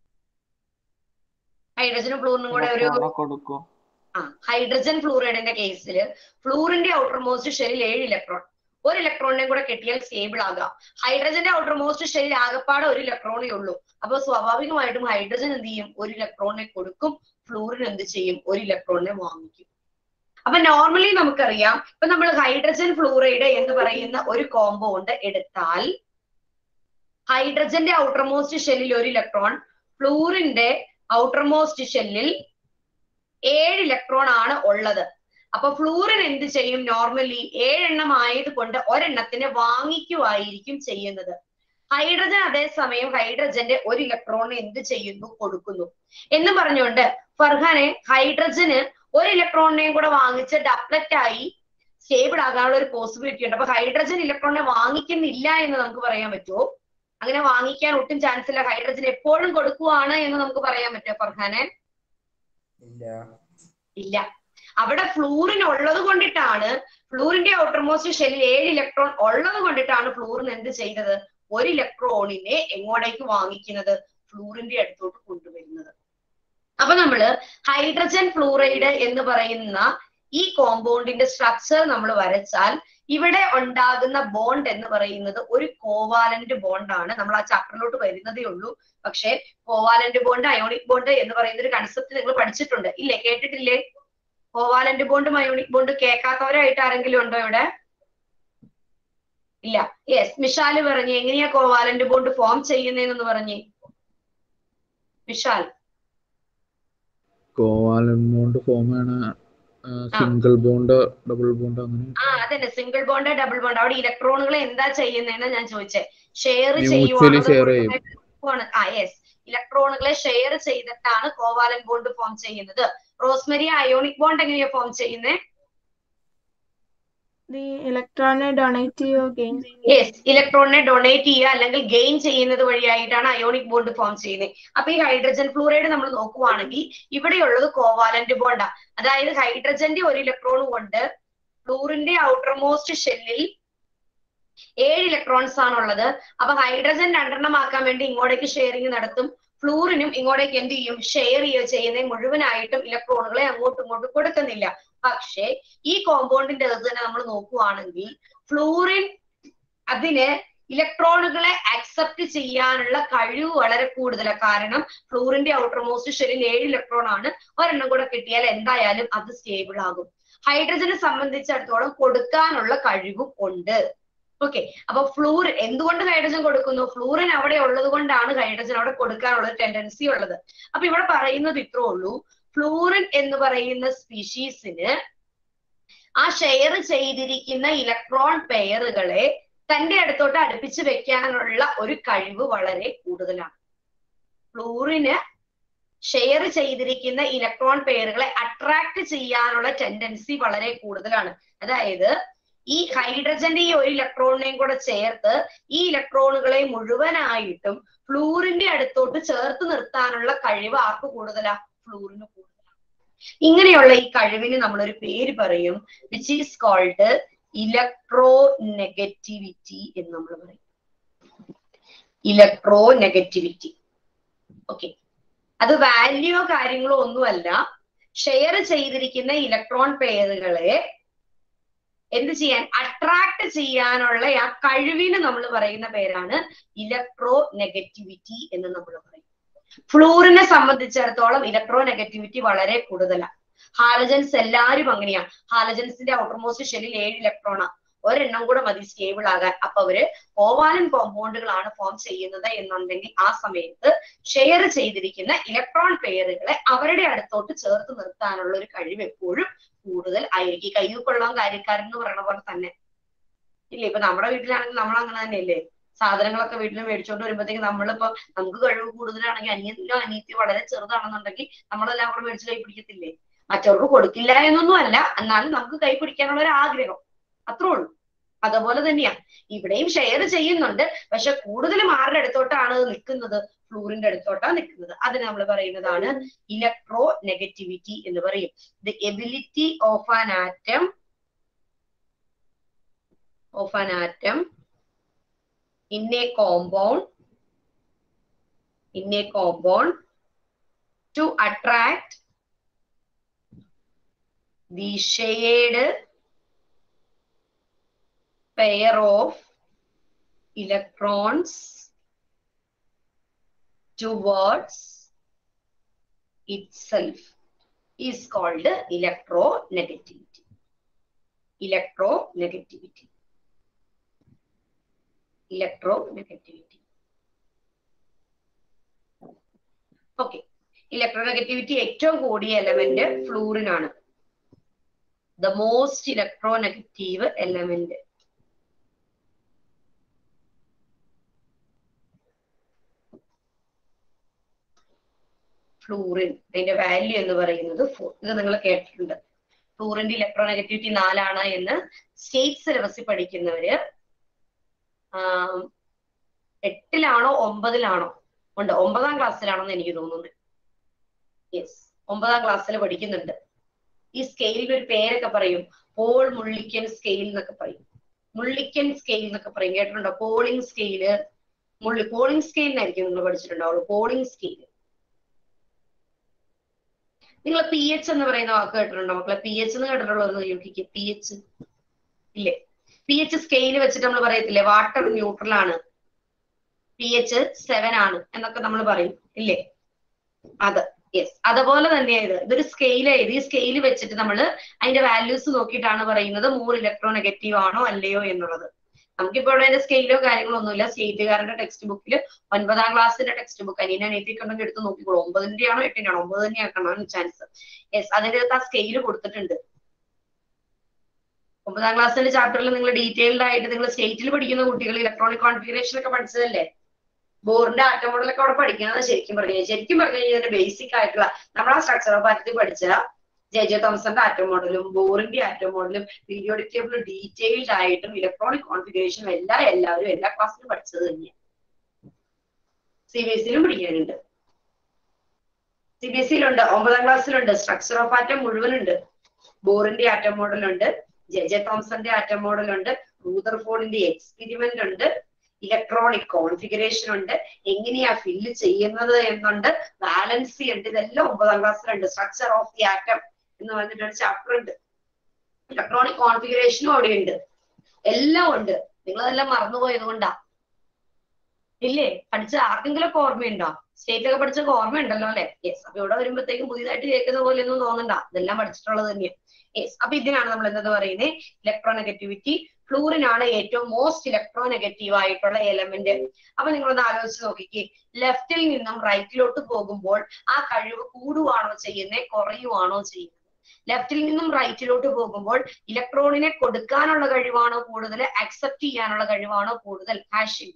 ഹൈഡ്രജനും ഫ്ലൂറിനും കൂടെ ഒരു ഇലക്ട്രോണെ കൊടുക്കും ആ ഹൈഡ്രജൻ ഫ്ലൂറൈഡിന്റെ കേസിൽ ഫ്ലൂറിന്റെ ഔട്ടർ മോസ്റ്റ് ഷെല്ലിൽ ഏഴ് ഇലക്ട്രോൺ ഒരു ഇലക്ട്രോണിനെ കൂടെ കിട്ടിയാൽ സ്റ്റേബിൾ ആകാം ഹൈഡ്രജന്റെ ഔട്ടർ മോസ്റ്റ് ഷെല്ലിൽ ആകപ്പാടെ ഒരു ഇലക്ട്രോണേ ഉള്ളൂ അപ്പൊ സ്വാഭാവികമായിട്ടും ഹൈഡ്രജൻ എന്ത് ചെയ്യും ഒരു ഇലക്ട്രോണിനെ കൊടുക്കും ഫ്ലൂറിൻ എന്ത് ചെയ്യും ഒരു ഇലക്ട്രോണിനെ വാങ്ങിക്കും അപ്പൊ നോർമലി നമുക്കറിയാം ഇപ്പൊ നമ്മൾ ഹൈഡ്രജൻ ഫ്ലൂറൈഡ് എന്ന് പറയുന്ന ഒരു കോമ്പൗണ്ട് എടുത്താൽ ഹൈഡ്രജന്റെ ഔട്ടർ മോസ്റ്റ് ഷെല്ലിൽ ഒരു ഇലക്ട്രോൺ ഫ്ലൂറിന്റെ ഔട്ടർ മോസ്റ്റ് ഷെല്ലിൽ ഏഴ് ഇലക്ട്രോൺ ആണ് ഉള്ളത് അപ്പൊ ഫ്ലൂറിൻ എന്ത് ചെയ്യും നോർമലി ഏഴെണ്ണം ആയതുകൊണ്ട് ഒരെണ്ണത്തിനെ വാങ്ങിക്കുവായിരിക്കും ചെയ്യുന്നത് ഹൈഡ്രജൻ അതേസമയം ഹൈഡ്രജന്റെ ഒരു ഇലക്ട്രോണിന് എന്ത് ചെയ്യുന്നു കൊടുക്കുന്നു എന്ന് പറഞ്ഞുകൊണ്ട് ഫർഹാനെ ഹൈഡ്രജന് ഒരു ഇലക്ട്രോണിനെയും കൂടെ വാങ്ങിച്ച് ഡപ്ലറ്റ് ആയി സ്റ്റേബിൾ ആകാനുള്ള ഒരു പോസിബിലിറ്റി ഉണ്ട് അപ്പൊ ഹൈഡ്രജൻ ഇലക്ട്രോണിനെ വാങ്ങിക്കുന്നില്ല എന്ന് നമുക്ക് പറയാൻ പറ്റുമോ അങ്ങനെ വാങ്ങിക്കാൻ ഒട്ടും ചാൻസ് ഇല്ല ഹൈഡ്രജൻ എപ്പോഴും കൊടുക്കുവാണ് എന്ന് നമുക്ക് പറയാൻ പറ്റുമോ ഫർഹാനെ ഇല്ല അവിടെ ഫ്ലൂറിൻ ഉള്ളത് കൊണ്ടിട്ടാണ് ഫ്ലൂറിന്റെ ഔട്ടർമോസ്റ്റ് ഷെല്ലിൽ ഏഴ് ഇലക്ട്രോൺ ഉള്ളത് കൊണ്ടിട്ടാണ് ഫ്ലൂറിൻ എന്ത് ചെയ്തത് ഒരു ഇലക്ട്രോണിനെ എങ്ങോട്ടേക്ക് വാങ്ങിക്കുന്നത് ഫ്ലൂറിന്റെ അടുത്തോട്ട് കൊണ്ടുവരുന്നത് അപ്പൊ നമ്മള് ഹൈഡ്രജൻ ഫ്ലൂറൈഡ് എന്ന് പറയുന്ന ഈ കോമ്പൗണ്ടിന്റെ സ്ട്രക്ചർ നമ്മൾ വരച്ചാൽ ഇവിടെ ഉണ്ടാകുന്ന ബോണ്ട് എന്ന് പറയുന്നത് ഒരു കോവാലന്റ് ബോണ്ടാണ് നമ്മൾ ആ ചാപ്റ്ററിലോട്ട് വരുന്നതേ ഉള്ളൂ പക്ഷെ കോവാലന്റ് ബോണ്ട് അയോണിക് ബോണ്ട് എന്ന് പറയുന്ന ഒരു കൺസെപ്റ്റ് നിങ്ങൾ പഠിച്ചിട്ടുണ്ട് ഇല്ലേ കേട്ടിട്ടില്ലേ കോവാലന്റ് ബോണ്ടും അയോണിക് ബോണ്ട് കേൾക്കാത്തവരായിട്ട് ആരെങ്കിലും ഉണ്ടോ ഇവിടെ ഇല്ല യെസ് മിഷാല് പറഞ്ഞു എങ്ങനെയാ കോവാലന്റ് ബോണ്ട് ഫോം ചെയ്യുന്നതെന്ന് പറഞ്ഞേ വിശാൽ കോവാലന്റ് ബോണ്ട് ഫോം ആണ് സിംഗിൾ ബോണ്ട് ഡബിൾ ബോണ്ട് അങ്ങനെ ആ അതന്നെ സിംഗിൾ ബോണ്ട് ഡബിൾ ബോണ്ട് അവിടെ ഇലക്ട്രോണുകൾ എന്താ ചെയ്യുന്നതെന്ന് ഞാൻ ചോദിച്ചേ ഷെയർ Mutually share ചെയ്യും. ചെയ്യുവാണ് ആ യെസ് ഇലക്ട്രോണുകളെ ഷെയർ ചെയ്തിട്ടാണ് കോവാലൻ ബോണ്ട് ഫോം ചെയ്യുന്നത് റോസ്മരി അയോണിക് ബോണ്ട് എങ്ങനെയാ ഫോം ചെയ്യുന്നത് The electron donate ചെയ്യുകയോ gain ചെയ്യുകയോ യെസ് ഇലക്ട്രോണിനെ ഡൊണേറ്റ് ചെയ്യുക അല്ലെങ്കിൽ ഗെയിൻ ചെയ്യുന്നത് വഴിയായിട്ടാണ് അയോണിക് ബോണ്ട് ഫോം ചെയ്യുന്നത് അപ്പൊ ഈ ഹൈഡ്രജൻ ഫ്ലൂറൈഡ് നമ്മൾ നോക്കുവാണെങ്കിൽ ഇവിടെയുള്ളത് കോവാലന്റ് ബോണ്ടാ അതായത് ഹൈഡ്രജന്റെ ഒരു ഇലക്ട്രോൺ കൊണ്ട് ഫ്ലൂറിന്റെ ഔട്ടർ മോസ്റ്റ് ഷെല്ലിൽ ഏഴ് ഇലക്ട്രോൺസ് ആണുള്ളത് അപ്പൊ ഹൈഡ്രജൻ രണ്ടെണ്ണം ആക്കാൻ വേണ്ടി ഇങ്ങോട്ടേക്ക് ഷെയറിങ് നടത്തും ഫ്ലൂറിനും ഇങ്ങോട്ടേക്ക് എന്ത് ചെയ്യും ഷെയർ ചെയ്യുക ചെയ്യുന്നത് മുഴുവനായിട്ടും ഇലക്ട്രോണുകളെ അങ്ങോട്ടും ഇങ്ങോട്ടും കൊടുക്കുന്നില്ല പക്ഷേ ഈ കോമ്പൗണ്ടിന്റെ അത് തന്നെ നമ്മൾ നോക്കുവാണെങ്കിൽ ഫ്ലൂറിൻ അതിന് ഇലക്ട്രോണുകളെ അക്സെപ്റ്റ് ചെയ്യാനുള്ള കഴിവ് വളരെ കൂടുതലാണ് കാരണം ഫ്ലൂറിന്റെ ഔട്ടർ മോസ്റ്റ് ഷെല്ലിൽ ഏഴ് ഇലക്ട്രോൺ ആണ് ഒരെണ്ണം കൂടെ കിട്ടിയാൽ എന്തായാലും അത് സ്റ്റേബിൾ ആകും ഹൈഡ്രജനെ സംബന്ധിച്ചിടത്തോളം കൊടുക്കാനുള്ള കഴിവും ഉണ്ട് ഓക്കെ അപ്പൊ ഫ്ലൂർ എന്തുകൊണ്ട് ഹൈഡ്രജൻ കൊടുക്കുന്നു ഫ്ലൂറിൻ അവിടെ ഉള്ളത് കൊണ്ടാണ് ഹൈഡ്രജൻ അവിടെ കൊടുക്കാനുള്ള ടെൻഡൻസി ഉള്ളത് അപ്പൊ ഇവിടെ പറയുന്നത് ഇത്രേ ഉള്ളൂ ഫ്ലൂറിൻ എന്ന് പറയുന്ന സ്പീഷീസിന് ആ ഷെയർ ചെയ്തിരിക്കുന്ന ഇലക്ട്രോൺ പെയറുകളെ തന്റെ അടുത്തോട്ട് അടുപ്പിച്ച് വെക്കാനുള്ള ഒരു കഴിവ് വളരെ കൂടുതലാണ് ഫ്ലൂറിന് ഷെയർ ചെയ്തിരിക്കുന്ന ഇലക്ട്രോൺ പെയറുകളെ അട്രാക്ട് ചെയ്യാനുള്ള ടെൻഡൻസി വളരെ കൂടുതലാണ് അതായത് ഈ ഹൈഡ്രജന്റെ ഈ ഒരു ഇലക്ട്രോണിനെയും കൂടെ ചേർത്ത് ഈ ഇലക്ട്രോണുകളെ മുഴുവനായിട്ടും ഫ്ലൂറിന്റെ അടുത്തോട്ട് ചേർത്ത് നിർത്താനുള്ള കഴിവ് ആർക്ക് കൂടുതലാ ഫ്ലൂറിന് കൂടുതലാണ് ഇങ്ങനെയുള്ള ഈ കഴിവിന് നമ്മളൊരു പേര് പറയും which is called electronegativity എന്ന് നമ്മൾ പറയും ഇലക്ട്രോ നെഗറ്റിവിറ്റി ഓക്കെ അത് വാല്യോ കാര്യങ്ങളോ ഒന്നുമല്ല ഷെയർ ചെയ്തിരിക്കുന്ന ഇലക്ട്രോൺ പെയറുകളെ എന്ത് ചെയ്യാൻ അട്രാക്ട് ചെയ്യാനുള്ള ആ കഴിവിന് നമ്മൾ പറയുന്ന പേരാണ് ഇലക്ട്രോ നെഗറ്റിവിറ്റി എന്ന് നമ്മൾ പറയും ഫ്ലൂറിനെ സംബന്ധിച്ചിടത്തോളം ഇലക്ട്രോ നെഗറ്റിവിറ്റി വളരെ കൂടുതലാണ് ഹാലജൻസ് എല്ലാവരും അങ്ങനെയാണ് ഹാലജൻസിന്റെ ഔട്ടർമോസ്റ്റ് ഷെല്ലിൽ ഏഴ് ഇലക്ട്രോണാ ഒരെണ്ണം കൂടെ മതി സ്റ്റേബിൾ ആകാൻ അപ്പൊ അവര് കോവാലൻ കോമ്പൗണ്ടുകളാണ് ഫോം ചെയ്യുന്നത് എന്നുണ്ടെങ്കിൽ ആ സമയത്ത് ഷെയർ ചെയ്തിരിക്കുന്ന ഇലക്ട്രോൺ പെയറുകളെ അവരുടെ അടുത്തോട്ട് ചേർത്ത് നിർത്താനുള്ള ഒരു കഴിവ് എപ്പോഴും കൂടുതൽ ആയിരിക്കും ഈ കയ്യിൽ കൊള്ളാൻ കാര്യക്കാരൻ എന്ന് പറയണ പോലെ തന്നെ ഇല്ലേ ഇപ്പൊ നമ്മുടെ വീട്ടിലാണെങ്കിൽ നമ്മൾ അങ്ങനെ തന്നെയല്ലേ സാധനങ്ങളൊക്കെ വീട്ടിൽ മേടിച്ചോണ്ട് വരുമ്പോഴത്തേക്ക് നമ്മളിപ്പോ നമുക്ക് കഴിവ് കൂടുതലാണെങ്കിൽ അനിയത്തിലോ അനിയത്തി വളരെ ചെറുതാണെന്നുണ്ടെങ്കിൽ നമ്മളെല്ലാം കൂടെ മേടിച്ച് കൈ പിടിക്കത്തില്ലേ മറ്റവർക്ക് കൊടുക്കില്ല എന്നൊന്നും അല്ല എന്നാലും നമുക്ക് കൈ പിടിക്കാനുള്ള ഒരു ആഗ്രഹം അത്രേ ഉള്ളൂ അതുപോലെ തന്നെയാ ഇവിടെയും ഷെയർ ചെയ്യുന്നുണ്ട് പക്ഷെ കൂടുതലും ആരുടെ അടുത്തോട്ടാണ് നിൽക്കുന്നത് ഫ്ലൂറിന്റെ അടുത്തോട്ടാണ് നിൽക്കുന്നത് അതിന് നമ്മൾ പറയുന്നതാണ് ഇലക്ട്രോ നെഗറ്റിവിറ്റി എന്ന് പറയും the ability of an atom of an atom in a compound in a compound to attract the shared pair of electrons towards itself is called electronegativity. Electronegativity. Electronegativity. Okay. Electronegativity ഏറ്റവും കൂടിയ element ഫ്ലൂറിനാണ് the most electronegative element fluorine അതിന്റെ value എന്ന് പറയുന്നത് four ഇത് നിങ്ങൾ കേട്ടിട്ടുണ്ട് ഫ്ലൂറിന്റെ electronegativity നാലാണ് എന്ന് സ്റ്റേറ്റ് സിലബസിൽ പഠിക്കുന്നവര് ആം, എട്ടിലാണോ ഒമ്പതിലാണോ ഉണ്ട് ഒമ്പതാം ക്ലാസ്സിലാണെന്ന് എനിക്ക് തോന്നുന്നത് യെസ് ഒമ്പതാം ക്ലാസ്സിൽ പഠിക്കുന്നുണ്ട് ഈ സ്കെയിലിന് ഒരു പേരൊക്കെ പറയും പോൾ മുള്ളിക്കൻ സ്കെയിൽ എന്നൊക്കെ പറയും മുള്ളിക്കൻ സ്കെയിൽ എന്നൊക്കെ പറയും കേട്ടിട്ടുണ്ടോ പോളിംഗ് സ്കെയില് മുള്ളി പോളിംഗ് സ്കെയിലിനായിരിക്കും നിങ്ങൾ പഠിച്ചിട്ടുണ്ടാവുള്ളൂ പോളിംഗ് സ്കെയിൽ നിങ്ങൾ പി എച്ച് എന്ന് പറയുന്ന വാക്ക് കേട്ടിട്ടുണ്ടോ മക്കളെ പി എച്ച് എന്ന് കേട്ടിട്ടുള്ളൂ യോക്കിക്ക് പി എച്ച് ഇല്ലേ പി എച്ച് സ്കെയിൽ വെച്ചിട്ട് നമ്മൾ പറയത്തില്ലേ വാട്ടർ ന്യൂട്രൽ ആണ് പി എച്ച് സെവൻ ആണ് എന്നൊക്കെ നമ്മൾ പറയും ഇല്ലേ അത് യെസ് അതുപോലെ തന്നെ ഇത് ഇതൊരു സ്കെയിൽ ഇത് ഈ സ്കെയിൽ വെച്ചിട്ട് നമ്മൾ അതിന്റെ വാല്യൂസ് നോക്കിയിട്ടാണ് പറയുന്നത് മോർ ഇലക്ട്രോ നെഗറ്റീവ് ആണോ അല്ലയോ എന്നുള്ളത് നമുക്കിപ്പോ ഇവിടെ അതിന്റെ സ്കെയിലോ കാര്യങ്ങളോ ഒന്നുമില്ല സ്റ്റേറ്റുകാരന്റെ ടെക്സ്റ്റ് ബുക്കിൽ ഒൻപതാം ക്ലാസ്സിന്റെ ടെക്സ്റ്റ് ബുക്ക് അനിയനെ അനിയത്തിക്ക് ഉണ്ടെങ്കിൽ എടുത്ത് നോക്കിക്കോളൂ ഒമ്പതിന്റെ ആണോ എട്ടിന്റെ ആണോ ഒമ്പത് തന്നെ ആക്കണം ചാൻസ് യെസ് അതിന്റെ അകത്ത് ആ സ്കെയിൽ കൊടുത്തിട്ടുണ്ട് ഒമ്പതാം ക്ലാസ്സിന്റെ ചാപ്റ്ററിൽ നിങ്ങൾ ഡീറ്റെയിൽഡ് ആയിട്ട് നിങ്ങൾ സ്റ്റേറ്റിൽ പഠിക്കുന്ന കുട്ടികൾ ഇലക്ട്രോണിക് കോൺഫിഗറേഷൻ ഒക്കെ പഠിച്ചതല്ലേ ബോറിന്റെ ആറ്റം മോഡലൊക്കെ അവിടെ പഠിക്കുന്നത് ശരിക്കും പറഞ്ഞു കഴിഞ്ഞാൽ ശരിക്കും പറഞ്ഞു കഴിഞ്ഞാൽ ഇതിന്റെ ബേസിക് ആയിട്ടുള്ള നമ്മൾ ആ സ്ട്രക്ചർ ഓഫ് ആറ്റത്തിൽ പഠിച്ച ജെ ജെ തോമസന്റെ ആറ്റം മോഡലും ബോറിന്റെ ആറ്റം മോഡലും പീരിയോഡിക് ടേബിൾ ഡീറ്റെയിൽഡ് ആയിട്ടും ഇലക്ട്രോണിക് കോൺഫിഗറേഷനും എല്ലാം എല്ലാവരും എല്ലാ ക്ലാസ്സിലും പഠിച്ചത് തന്നെയാണ് സി ബി എസ് സിയിലും പഠിക്കാനുണ്ട് സി ബി എസ് സിയിലുണ്ട് ഒമ്പതാം ക്ലാസ്സിലുണ്ട് സ്ട്രക്ചർ ഓഫ് ആറ്റം മുഴുവനുണ്ട് ബോറിന്റെ ആറ്റം മോഡലുണ്ട് ജെ ജെ തോംസന്റെ ആറ്റം മോഡലുണ്ട് റൂദർഫോർഡിന്റെ എക്സ്പെരിമെന്റ് ഉണ്ട് ഇലക്ട്രോണിക് കോൺഫിഗറേഷൻ ഉണ്ട് എങ്ങനെയാ ഫില്ല് ചെയ്യുന്നത് എന്നുണ്ട് ബാലൻസി ഉണ്ട് ഇതെല്ലാം ഒമ്പതാം ക്ലാസ്സിലുണ്ട് സ്ട്രക്ചർ ഓഫ് ദി ആറ്റം എന്ന് പറഞ്ഞിട്ട് ഒരു ചാപ്റ്റർ ഉണ്ട് ഇലക്ട്രോണിക് കോൺഫിഗറേഷനും അവിടെ ഉണ്ട് എല്ലാം ഉണ്ട് നിങ്ങളതെല്ലാം മറന്നുപോയത് കൊണ്ടാ ഇല്ലേ പഠിച്ച ആർക്കെങ്കിലും ഒക്കെ ഓർമ്മയുണ്ടോ സ്റ്റേറ്റ് ഒക്കെ പഠിച്ചൊക്കെ ഓർമ്മയുണ്ടല്ലോ അല്ലെ യെസ് അപ്പൊ ഇവിടെ വരുമ്പോഴത്തേക്കും പുതിയതായിട്ട് കേൾക്കുന്ന പോലെ ഒന്നും തോന്നണ്ട ഇതെല്ലാം പഠിച്ചിട്ടുള്ളത് തന്നെയാണ് യെസ് അപ്പൊ ഇതിനാണ് നമ്മൾ എന്തെന്ന് പറയുന്നത് ഇലക്ട്രോ നെഗറ്റിവിറ്റി ഫ്ലൂറിനാണ് ഏറ്റവും മോസ്റ്റ് ഇലക്ട്രോ നെഗറ്റീവ് ആയിട്ടുള്ള എലമെന്റ് അപ്പൊ നിങ്ങളൊന്ന് ആലോചിച്ച് നോക്കിക്കേ ലെഫ്റ്റിൽ നിന്നും റൈറ്റിലോട്ട് പോകുമ്പോൾ ആ കഴിവ് കൂടുവാണോ ചെയ്യുന്നത് കുറയുവാണോ ചെയ്യുന്നത് ലെഫ്റ്റിൽ നിന്നും റൈറ്റിലോട്ട് പോകുമ്പോൾ ഇലക്ട്രോണിനെ കൊടുക്കാനുള്ള കഴിവാണോ കൂടുതൽ അക്സെപ്റ്റ് ചെയ്യാനുള്ള കഴിവാണോ കൂടുതൽ ഹാഷിംഗ്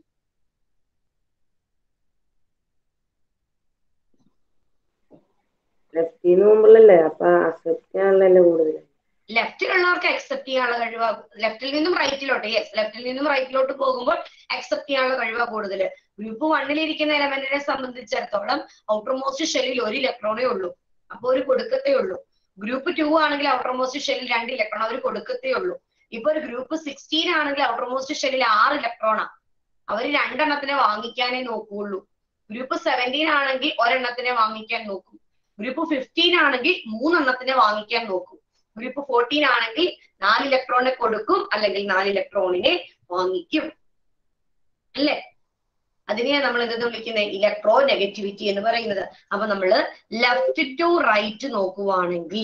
ലെഫ്റ്റിന്ന് പോകുമ്പോഴല്ലേ അപ്പൊ അക്സെപ്റ്റ് ചെയ്യാനുള്ളതല്ലേ കൂടുതൽ ലെഫ്റ്റിലുള്ളവർക്ക് അക്സെപ്റ്റ് ചെയ്യാനുള്ള കഴിവാ ലെഫ്റ്റിൽ നിന്നും റൈറ്റിലോട്ട് യെസ് ലെഫ്റ്റിൽ നിന്നും റൈറ്റിലോട്ട് പോകുമ്പോൾ അക്സെപ്റ്റ് ചെയ്യാനുള്ള കഴിവാ കൂടുതൽ ഗ്രൂപ്പ് വണ്ണിലിരിക്കുന്ന എലമെന്റിനെ സംബന്ധിച്ചിടത്തോളം ഔട്ടർ മോസ്റ്റ് ഷെല്ലിൽ ഒരു ഇലക്ട്രോണേ ഉള്ളൂ അപ്പൊ ഒരു കൊടുക്കത്തേ ഉള്ളൂ ഗ്രൂപ്പ് ടു ആണെങ്കിൽ ഔട്ടർ മോസ്റ്റ് ഷെല്ലിൽ രണ്ട് ഇലക്ട്രോൺ അവർ കൊടുക്കത്തേ ഉള്ളൂ ഇപ്പൊ ഒരു ഗ്രൂപ്പ് സിക്സ്റ്റീൻ ആണെങ്കിൽ ഔട്ടർ മോസ്റ്റ് ഷെല്ലിൽ ആറ് ഇലക്ട്രോണാ അവർ രണ്ടെണ്ണത്തിനെ വാങ്ങിക്കാനേ നോക്കുകയുള്ളൂ ഗ്രൂപ്പ് സെവൻറ്റീൻ ആണെങ്കിൽ ഒരെണ്ണത്തിനെ വാങ്ങിക്കാൻ നോക്കും ഗ്രൂപ്പ് ഫിഫ്റ്റീൻ ആണെങ്കിൽ മൂന്നെണ്ണത്തിനെ വാങ്ങിക്കാൻ നോക്കും ഗ്രൂപ്പ് ഫോർട്ടീൻ ആണെങ്കിൽ നാല് ഇലക്ട്രോണിനെ കൊടുക്കും അല്ലെങ്കിൽ നാല് ഇലക്ട്രോണിനെ വാങ്ങിക്കും അല്ലേ അതിനെയാണ് നമ്മൾ എന്തെന്ന് വിളിക്കുന്നത് ഇലക്ട്രോ നെഗറ്റിവിറ്റി എന്ന് പറയുന്നത് അപ്പൊ നമ്മൾ ലെഫ്റ്റ് ടു റൈറ്റ് നോക്കുവാണെങ്കിൽ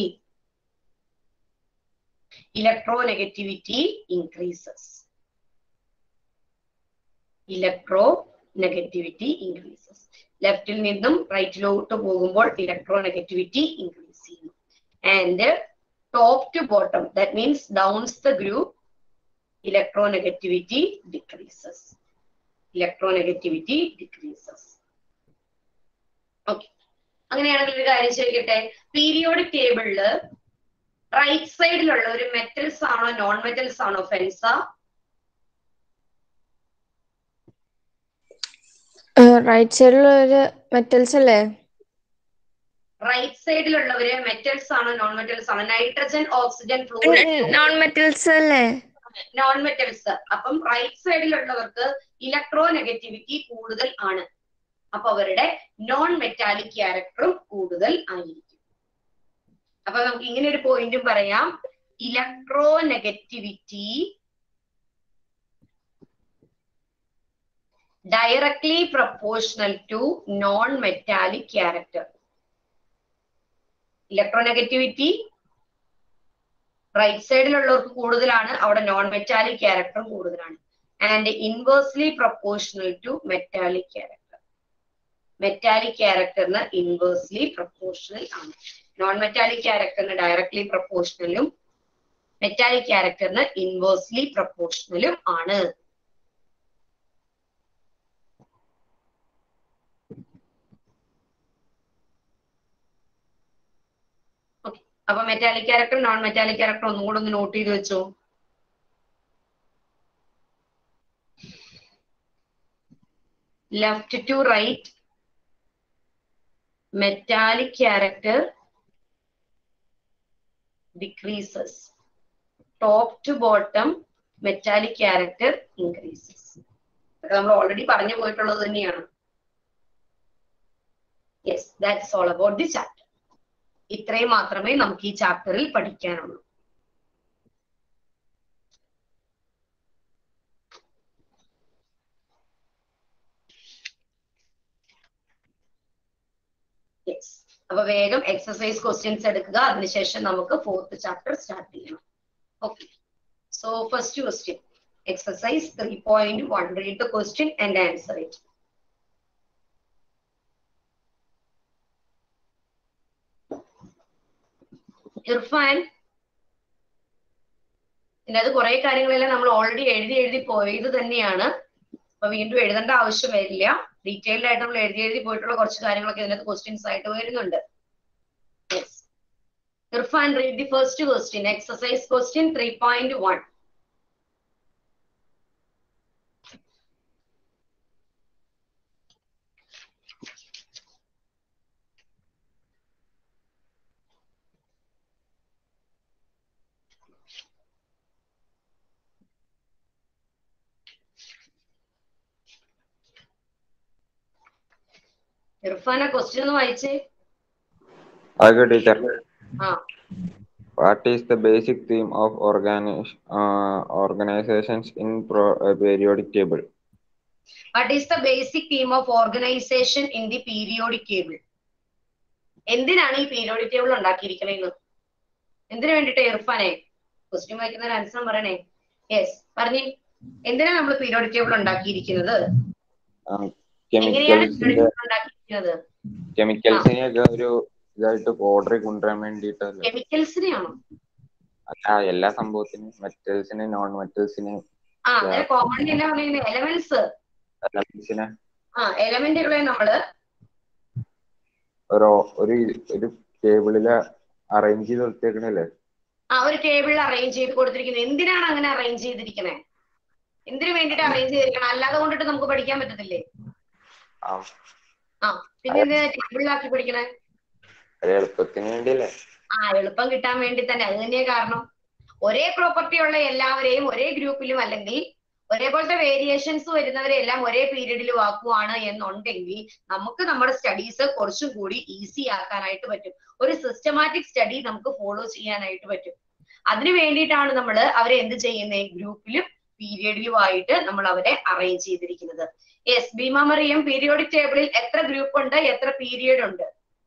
electronegativity increases electronegativity increases ലെഫ്റ്റിൽ നിന്നും റൈറ്റിലോട്ട് പോകുമ്പോൾ ഇലക്ട്രോ നെഗറ്റിവിറ്റി ഇൻക്രീസ് ചെയ്യുന്നു and top to bottom that means downs the group electronegativity decreases electronegativity decreases okay അങ്ങനെയാണെങ്കിൽ ഒരു കാര്യം ചോദിക്കട്ടെ പീരിയോഡിക് ടേബിളില് റൈറ്റ് സൈഡിലുള്ള ഒരു മെറ്റൽസ് ആണോ നോൺ മെറ്റൽസ് ആണോ ഫെൻസ റൈറ്റ് സൈഡിലുള്ളൊരു മെറ്റൽസ് അല്ലേ റൈറ്റ് സൈഡിലുള്ളവര് മെറ്റൽസ് ആണോ നോൺ മെറ്റൽസ് ആണോ nitrogen oxygen fluid non metals അല്ലേ നോൺ മെറ്റൽസ് അപ്പം റൈറ്റ് സൈഡിലുള്ളവർക്ക് ഇലക്ട്രോ നെഗറ്റിവിറ്റി കൂടുതൽ ആണ് അപ്പൊ അവരുടെ നോൺ മെറ്റാലിക് ക്യാരക്ടറും കൂടുതൽ ആയിരിക്കും അപ്പൊ നമുക്ക് ഇങ്ങനെ ഒരു പോയിന്റും പറയാം electronegativity directly proportional to non metallic character electronegativity right സൈഡിലുള്ളവർക്ക് കൂടുതലാണ് അവിടെ നോൺ മെറ്റാലിക് ക്യാരക്ടറും കൂടുതലാണ് and inversely proportional to metallic character metallic ക്യാരക്ടറിന് ഇൻവേഴ്സ്ലി പ്രൊപ്പോർഷണൽ ആണ് നോൺ മെറ്റാലിക് ക്യാരക്ടറിന് ഡയറക്ട്ലി പ്രൊപ്പോർഷണലും മെറ്റാലിക് ക്യാരക്ടറിന് ഇൻവേഴ്സ്ലി പ്രൊപ്പോർഷണലും ആണ് അപ്പൊ metallic character non metallic character ഒന്നും കൂടെ ഒന്ന് നോട്ട് ചെയ്ത് വെച്ചോ left to right metallic character decreases top to bottom metallic character increases അതൊക്കെ നമ്മൾ ഓൾറെഡി പറഞ്ഞു പോയിട്ടുള്ളത് തന്നെയാണ് yes that's all about the chapter ഇത്രയും മാത്രമേ നമുക്ക് ഈ ചാപ്റ്ററിൽ പഠിക്കാനുള്ളൂ യെസ് അപ്പൊ വേഗം എക്സസൈസ് ക്വസ്റ്റ്യൻസ് എടുക്കുക അതിനുശേഷം നമുക്ക് ഫോർത്ത് ചാപ്റ്റർ സ്റ്റാർട്ട് ചെയ്യണം okay so first question exercise three point one read the question and answer it Irfan ഇതിനകത്ത് കുറെ കാര്യങ്ങളെല്ലാം നമ്മൾ ഓൾറെഡി എഴുതി എഴുതി പോയത് തന്നെയാണ് അപ്പൊ വീണ്ടും എഴുതേണ്ട ആവശ്യം വരില്ല ഡീറ്റെയിൽഡ് ആയിട്ട് നമ്മൾ എഴുതി എഴുതി പോയിട്ടുള്ള കുറച്ച് കാര്യങ്ങളൊക്കെ ഇതിനകത്ത് ക്വസ്റ്റ്യൻസ് ആയിട്ട് വരുന്നുണ്ട് yes Irfan read the first question exercise question three point one ഇർഫാന ക്വസ്റ്റ്യൻ ഒന്ന് വായിച്ചേ Okay, teacher. ആ What is the basic theme of organi- uh, organizations in pro- uh, periodic table? What is the basic theme of organisation in the periodic table എന്തിനാണ് ഈ periodic table ഉണ്ടാക്കിയിരിക്കണേന്ന് എന്തിനു വേണ്ടിട്ട് ഇർഫാനെ ക്വസ്റ്റ്യൻ വായിക്കുന്നതിന് ആൻസർ പറയണേ yes പറഞ്ഞേ എന്തിനാണ് നമ്മൾ പീരിയോഡിക് ടേബിൾ ഉണ്ടാക്കിയിരിക്കുന്നത് Um, എങ്ങനെയാണ് chemicals periodic table ഉണ്ടാക്കിയിരിക്കുന്നത് കെമിക്കൽസിനെ ഒക്കെ ഒരു ഇതായിട്ട് ഓർഡറിൽ കൊണ്ടുവരാൻ വേണ്ടിയിട്ട് കെമിക്കൽസിനെയാണോ അല്ല എല്ലാ സംഭവത്തിനും മെറ്റൽസിന് നോൺ മെറ്റൽസിന് ആ അങ്ങനെ കോമൺ എന്നാ പറയുന്നത് എലമെന്റ്സ് എലമെന്റ്സിന് ആ എലമെന്റുകളെ നമ്മള് ഒരു ഒരു ഒരു ടേബിളില് അറേഞ്ച് ചെയ്ത് കൊടുത്തേക്കണല്ലേ ആ ഒരു ടേബിളിൽ അറേഞ്ച് ചെയ്ത് കൊടുത്തിരിക്കുന്നത് എന്തിനാണ് അങ്ങനെ അറേഞ്ച് ചെയ്തിരിക്കണേ എന്തിനു വേണ്ടിട്ട് അറേഞ്ച് ചെയ്തിരിക്കണം അല്ലാതെ കൊണ്ടിട്ട് നമുക്ക് പഠിക്കാൻ പറ്റത്തില്ലേ ആ ആ പിന്നെ എന്തിനാ ടേബിളിലാക്കി പഠിക്കണേ ഒരു എളുപ്പത്തിന് വേണ്ടിയല്ലേ ആ എളുപ്പം കിട്ടാൻ വേണ്ടി തന്നെ അത് തന്നെയാ കാരണം ഒരേ പ്രോപ്പർട്ടി ഉള്ള എല്ലാവരെയും ഒരേ ഗ്രൂപ്പിലും അല്ലെങ്കിൽ ഒരേപോലത്തെ വേരിയേഷൻസ് വരുന്നവരെ എല്ലാം ഒരേ പീരീഡിൽ ആക്കുവാണ് എന്നുണ്ടെങ്കിൽ നമുക്ക് നമ്മുടെ സ്റ്റഡീസ് കുറച്ചും കൂടി ഈസി ആക്കാനായിട്ട് പറ്റും ഒരു സിസ്റ്റമാറ്റിക് സ്റ്റഡി നമുക്ക് ഫോളോ ചെയ്യാനായിട്ട് പറ്റും അതിനു വേണ്ടിയിട്ടാണ് നമ്മൾ അവരെ എന്ത് ചെയ്യുന്നത് ഗ്രൂപ്പിലും പീരിയഡിലും ആയിട്ട് നമ്മൾ അവരെ അറേഞ്ച് ചെയ്തിരിക്കുന്നത് യെസ് ഭീമാമറിയം പീരിയോഡിക് ടേബിളിൽ എത്ര ഗ്രൂപ്പ് ഉണ്ട് എത്ര പീരിയഡ് ഉണ്ട്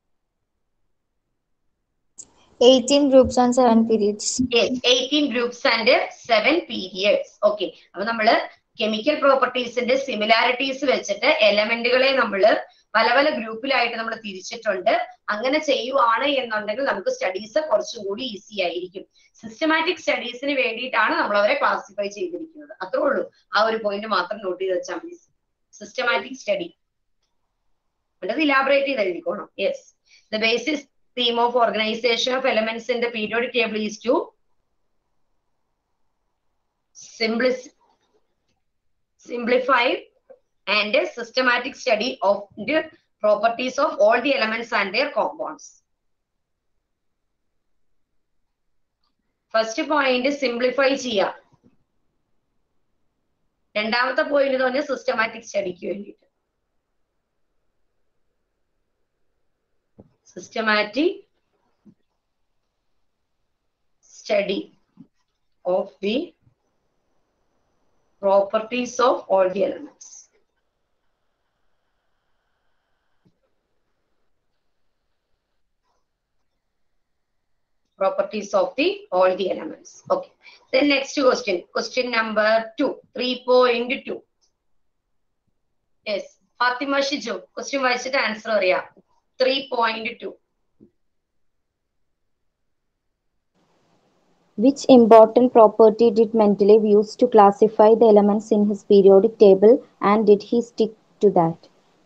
18 groups and 7 periods. Eighteen groups and seven periods okay അപ്പൊ നമ്മള് കെമിക്കൽ പ്രോപ്പർട്ടീസിന്റെ സിമിലാരിറ്റീസ് വെച്ചിട്ട് എലമെന്റുകളെ നമ്മൾ പല പല ഗ്രൂപ്പിലായിട്ട് നമ്മൾ തിരിച്ചിട്ടുണ്ട് അങ്ങനെ ചെയ്യുവാണ് എന്നുണ്ടെങ്കിൽ നമുക്ക് സ്റ്റഡീസ് കുറച്ചും കൂടി ഈസി ആയിരിക്കും സിസ്റ്റമാറ്റിക് സ്റ്റഡീസിന് വേണ്ടിയിട്ടാണ് നമ്മൾ അവരെ ക്ലാസിഫൈ ചെയ്തിരിക്കുന്നത് അത്രേ ഉള്ളൂ ആ ഒരു പോയിന്റ് മാത്രം നോട്ട് ചെയ്ത് വെച്ചാൽ മതി സിസ്റ്റമാറ്റിക് സ്റ്റഡി അത് ഇലാബറേറ്റ് ചെയ്ത് എഴുതിക്കോണം yes the basis theme of organization of elements in the periodic table is to simplic- simplify and a systematic study of the properties of all the elements and their compounds. First point simplify ചെയ്യാം രണ്ടാമത്തെ point എന്ന് പറഞ്ഞാൽ systematic സ്റ്റഡിക്ക് വേണ്ടിയിട്ട് systematic study of the properties of all the elements. Properties of the all the elements. Okay. Then next question. Question number two. 3.2. Yes. Fatima Shiju. Question വായിച്ചിട്ട് answer അറിയാം. 3.2. Which important property did Mendeleev use to classify the elements in his periodic table and did he stick to that?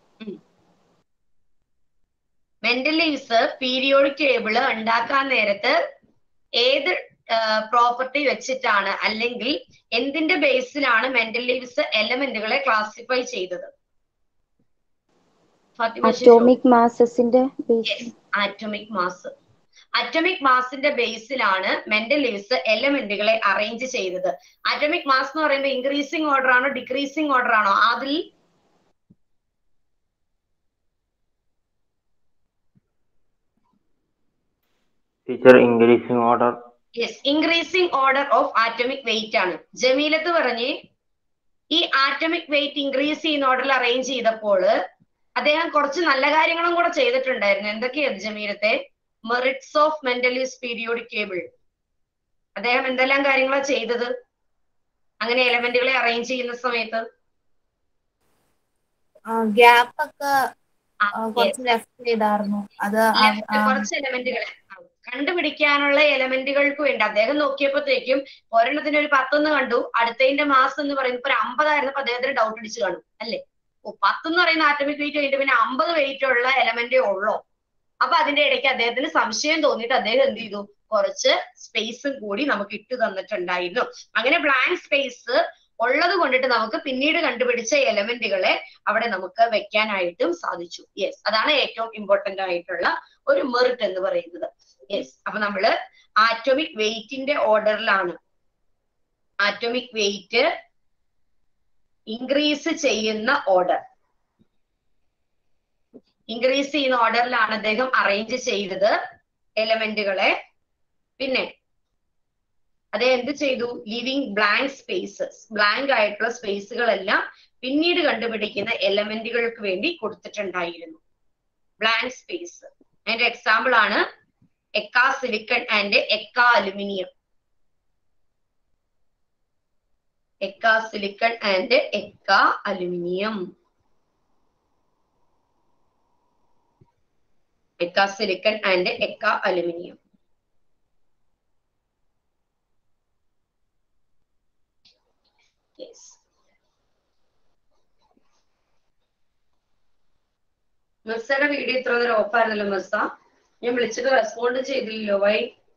Mendeleev's periodic table ഉണ്ടാക്കാൻ നേരത്ത് ഏത് property വെച്ചിട്ടാണ് അല്ലെങ്കിൽ എന്തിന്റെ ബേസിലാണ് Mendeleev's എലമെന്റുകളെ ക്ലാസിഫൈ ചെയ്തത് Atomic masses-ന്റെ base. ആറ്റോമിക് മാസ് അറ്റോമിക് മാസിന്റെ ബേസിലാണ് മെന്റലീവ്സ് എലമെന്റുകളെ അറേഞ്ച് ചെയ്തത് അറ്റോമിക് മാസ് എന്ന് പറയുമ്പോൾ ഇൻക്രീസിംഗ് ഓർഡർ ആണോ ഡിക്രീസിംഗ് ഓർഡർ ആണോ അതിൽ teacher increasing order yes increasing order of atomic weight ആണ് ജമീലത്ത് പറഞ്ഞ് ഈ ആറ്റോമിക് വെയിറ്റ് ഇൻക്രീസ് ചെയ്യുന്ന ഓർഡറിൽ അറേഞ്ച് ചെയ്തപ്പോൾ അദ്ദേഹം കുറച്ച് നല്ല കാര്യങ്ങളും കൂടെ ചെയ്തിട്ടുണ്ടായിരുന്നു എന്തൊക്കെയാണ് ജമീലത്തെ merits of Mendeleev's periodic table അദ്ദേഹം എന്തെല്ലാം കാര്യങ്ങളാണ് ചെയ്തത് അങ്ങനെ എലമെന്റുകളെ അറേഞ്ച് ചെയ്യുന്ന സമയത്ത് ഗ്യാപ്പ് ഒക്കെ കുറച്ച് ലെഫ്റ്റ് ചെയ്തായിരുന്നു അത് Left കുറച്ച് എലമെന്റുകൾ കണ്ടുപിടിക്കാനുള്ള എലമെന്റുകൾക്ക് വേണ്ടി അദ്ദേഹം നോക്കിയപ്പോഴത്തേക്കും ഒരെണ്ണത്തിന് ഒരു പത്തൊന്ന് കണ്ടു അടുത്തതിന്റെ മാസം എന്ന് പറയുമ്പോൾ ഒരു അമ്പതായിരുന്നപ്പോ അദ്ദേഹത്തിന് ഡൗട്ട് അടിച്ച് കാണും അല്ലേ ഓ പത്തെന്ന് പറയുന്ന ആറ്റമിക് വെയിറ്റ് കഴിഞ്ഞിട്ട് പിന്നെ അമ്പത് വെയിറ്റ് ഉള്ള എലമെന്റേ ഉള്ളോ അപ്പൊ അതിന്റെ ഇടയ്ക്ക് അദ്ദേഹത്തിന് സംശയം തോന്നിയിട്ട് അദ്ദേഹം എന്ത് ചെയ്തു കുറച്ച് സ്പേസും കൂടി നമുക്ക് ഇട്ടു തന്നിട്ടുണ്ടായിരുന്നു അങ്ങനെ ബ്ലാങ്ക് സ്പേസ് ഉള്ളത് കൊണ്ടിട്ട് നമുക്ക് പിന്നീട് കണ്ടുപിടിച്ച എലമെന്റുകളെ അവിടെ നമുക്ക് വെക്കാനായിട്ടും സാധിച്ചു യെസ് അതാണ് ഏറ്റവും ഇമ്പോർട്ടന്റ് ആയിട്ടുള്ള ഒരു മെറിറ്റ് എന്ന് പറയുന്നത് യെസ് അപ്പൊ നമ്മള് ആറ്റോമിക് വെയിറ്റിന്റെ ഓർഡറിലാണ് ആറ്റോമിക് വെയിറ്റ് ഇൻക്രീസ് ചെയ്യുന്ന ഓർഡർ ഇൻക്രീസ് ചെയ്യുന്ന ഓർഡറിലാണ് അദ്ദേഹം അറേഞ്ച് ചെയ്തത് എലമെന്റുകളെ പിന്നെ അദ്ദേഹം എന്ത് ചെയ്തു ലിവിങ് ബ്ലാങ്ക് സ്പേസസ് ബ്ലാങ്ക് ആയിട്ടുള്ള സ്പേസുകളെല്ലാം പിന്നീട് കണ്ടുപിടിക്കുന്ന എലമെന്റുകൾക്ക് വേണ്ടി കൊടുത്തിട്ടുണ്ടായിരുന്നു ബ്ലാങ്ക് സ്പേസ് അതിന്റെ എക്സാമ്പിൾ ആണ് എക്കാ സിലിക്കൺ ആൻഡ് എക്കാ അലുമിനിയം എക്കാ സിലിക്കൺ ആൻഡ് എക്കാ അലുമിനിയം എക്കാ സിലിക്കൺ ആൻഡ് എക്കാ അലുമിനിയം Yes. മിസ്സയുടെ വീഡിയോ ഇത്ര നേരം ഓഫ് ആയിരുന്നല്ലോ മിസ്സ ഞാൻ വിളിച്ചിട്ട് റെസ്പോണ്ട് ചെയ്തില്ലല്ലോ വൈ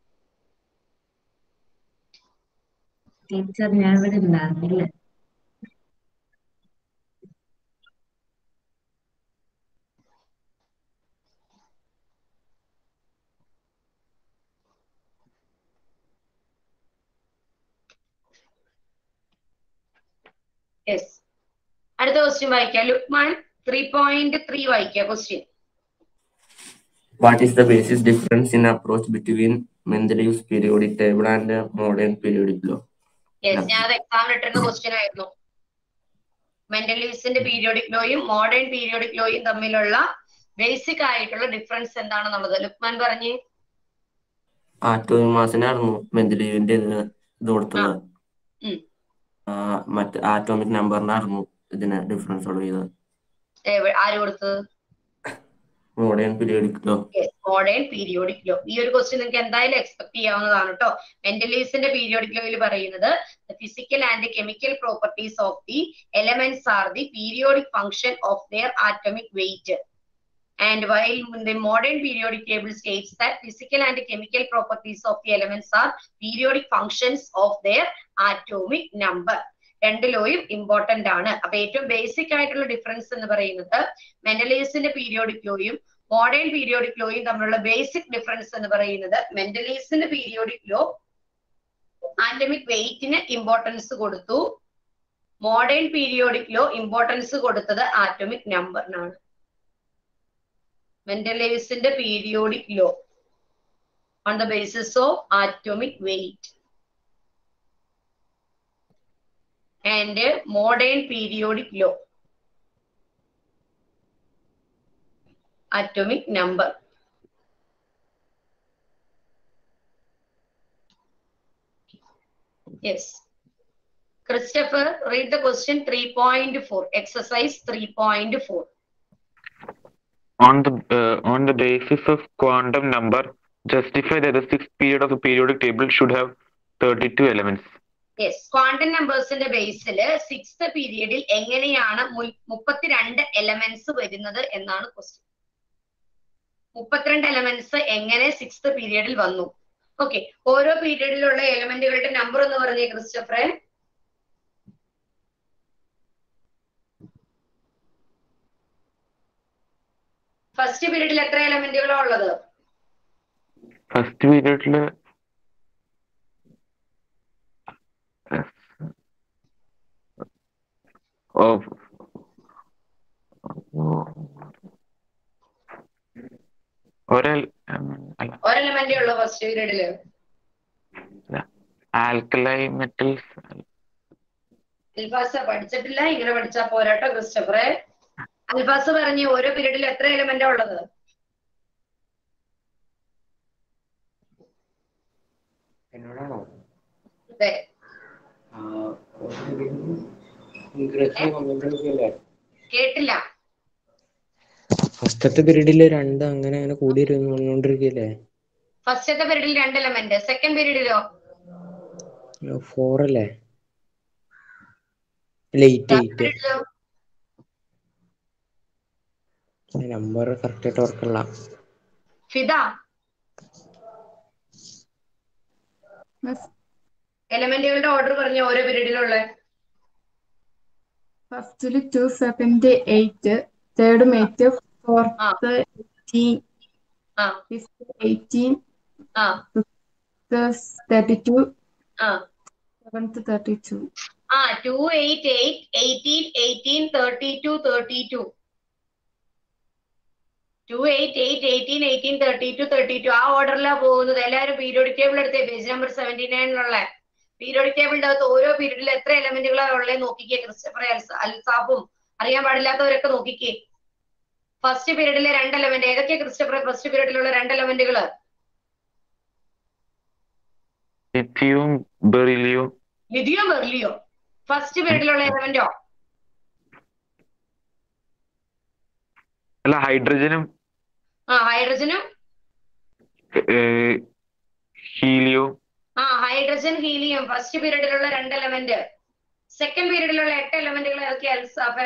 ടീച്ചർ ഞാൻ ഇവിടെ ഉണ്ടായിരുന്നില്ല യെസ് അടുത്ത ക്വസ്റ്റ്യൻ വായിക്കാം ലുക്മാൻ ത്രീ പോയിന്റ് ത്രീ വായിക്കാം question What is the basis difference in approach between Mendeleev's periodic table and uh, modern periodic law? Yes ഞാൻ അത് എക്സാമിന് ഇട്ടിരുന്ന ക്വസ്റ്റ്യൻ ആയിരുന്നു മെന്റലീവ്സിന്റെ പീരിയോഡിക് ലോയും മോഡേൺ പീരിയോഡിക് ലോയും തമ്മിലുള്ള ബേസിക് ആയിട്ടുള്ള ഡിഫറൻസ് എന്താണെന്നുള്ളത് ലുക്മാൻ പറഞ്ഞ് ആറ്റോമിക് മാസിനായിരുന്നു മെന്ദലീവിന്റെ ഇത് ഇത് കൊടുത്തത് ഉം. ആ, മറ്റ് ആറ്റോമിക് നമ്പറിനായിരുന്നു ഇതിന് ഡിഫറൻസ് ചെയ്തത് എവ- ആര് കൊടുത്തത് modern periodic law modern periodic law ഈ ഒരു ക്വസ്റ്റ്യൻ നിങ്ങൾക്ക് എന്തായാലും എക്സ്പെക്ട് ചെയ്യാവുന്നതാണ് കേട്ടോ മെന്റലീവ്സിന്റെ പീരിയോഡിക് ലോയിൽ പറയുന്നത് physical and chemical properties of the elements are the periodic function of their atomic weight and while the modern periodic table states that physical and chemical properties of the elements are periodic functions of their atomic number രണ്ട് ലോയും important ആണ് അപ്പൊ ഏറ്റവും basic ആയിട്ടുള്ള difference എന്ന് പറയുന്നത് മെന്റലീസിന്റെ periodic ലോയും modern periodic ലോയും തമ്മിലുള്ള ബേസിക് ഡിഫറൻസ് എന്ന് പറയുന്നത് മെന്റലീസിന്റെ പീരിയോഡിക് ലോ ആറ്റമിക് വെയിറ്റിന് ഇമ്പോർട്ടൻസ് കൊടുത്തു മോഡേൺ പീരിയോഡിക് ലോ ഇമ്പോർട്ടൻസ് കൊടുത്തത് ആറ്റമിക് നമ്പറിനാണ് മെന്റലേഴ്സിന്റെ periodic law on the basis of atomic weight and modern periodic law atomic number. Yes. Christopher, read the question 3.4, exercise 3.4. On the uh, on the basis of quantum number, justify that the sixth period of the periodic table should have 32 elements. Yes quantum നമ്പേഴ്സിന്റെ ബേസിൽ sixth പീരീഡിൽ എങ്ങനെയാണ് മുൽ- മുപ്പത്തിരണ്ട് elements വരുന്നത് എന്നാണ് question മുപ്പത്തിരണ്ട് elements എങ്ങനെ sixth പീരീഡിൽ വന്നു ഓക്കെ ഓരോ പീരീഡിലുള്ള എലമെന്റുകളുടെ നമ്പർ എന്ന് പറഞ്ഞേ ക്രിസ്റ്റഫറെ ഫസ്റ്റ് പീരീഡിൽ എത്ര എലമെന്റുകളാ ഉള്ളത് ഫസ്റ്റ് പീരീഡില് ഓ ഒരൽ അല്ല ഒരു എലമെന്റേ ഉള്ളൂ ഫസ്റ്റ് പീരീഡില് ആൽക്കലൈ മെറ്റൽസ് അൽഫാസ പഠിച്ചിട്ടില്ല ഇങ്ങനെ പഠിച്ചാ പോരാട്ടോ ക്രിസ്റ്റഫറെ അൽഫാസ് പറഞ്ഞു ഓരോ പീരീഡിൽ എത്ര എലമെന്റാ ഉള്ളത് എന്നോടാണോ അതെ ഇൻഗ്രസ് വന്നുകൊണ്ടിരിക്കുകയല്ലേ കേട്ടില്ല ഫസ്റ്റത്തെ പീരീഡില് രണ്ട് അങ്ങനെ അങ്ങനെ കൂടി ഇരുന്ന് വന്നുകൊണ്ടിരിക്കുകയല്ലേ ഫസ്റ്റത്തെ പീരീഡിൽ രണ്ട് എലമെന്റ് സെക്കൻഡ് പീരീഡിലോ ഫോർ അല്ലേ അല്ല എയ്റ്റ് എയ്റ്റ് പീരീഡിലോ നമ്പർ കറക്റ്റ് ആയിട്ട് ഓർക്കല്ല ഫിദ എലമെന്റുകളുടെ ഓർഡർ പറഞ്ഞ ഓരോ പീരീഡിലുള്ള ഫസ്റ്റില് two second eight third eight fourth eighteen ആ ഫിഫ്ത്ത് എയ്റ്റീൻ ആ തേർട്ടി ടു ആ സെവൻത്ത് തേർട്ടി ടു ആ two eight eight eighteen eighteen thirty two thirty two two eight eight eighteen eighteen thirty two thirty two ആ ഓർഡറിലാണ് പോകുന്നത് എല്ലാവരും periodic table എടുത്തേ page number seventy നയനിലുള്ള പീരിയോഡിക് ടേബിളിന്റെ അകത്ത് ഓരോ പീരീഡിൽ എത്ര എലമെന്റുകളാണ് ഉള്ളത് നോക്കിക്കേ ക്രിസ്റ്റഫർ അൽസ- അൽസാഫും അറിയാൻ പാടില്ലാത്തവരൊക്കെ നോക്കിക്കേ ഫസ്റ്റ് പീരീഡിലെ രണ്ട് എലമെന്റ് ഏതൊക്കെയാ ക്രിസ്റ്റഫർ ഫസ്റ്റ് പീരീഡിലുള്ള രണ്ട് എലമെന്റുകൾ ലിഥിയവും ബെറിലിയോ ലിഥിയോ ബെർലിയോ ഫസ്റ്റ് പീരീഡിലുള്ള എലമെന്റോ അല്ല ഹൈഡ്രജനും ആ ഹൈഡ്രജനും ഹീലിയോ ആ ഹൈഡ്രജൻ ഹീലിയം ഫസ്റ്റ് പീരീഡിലുള്ള രണ്ട് എലമെന്റ് സെക്കൻഡ് പീരീഡിലുള്ള എട്ട് എലമെന്റുകൾ ഏതൊക്കെയാ അൽസാഫെ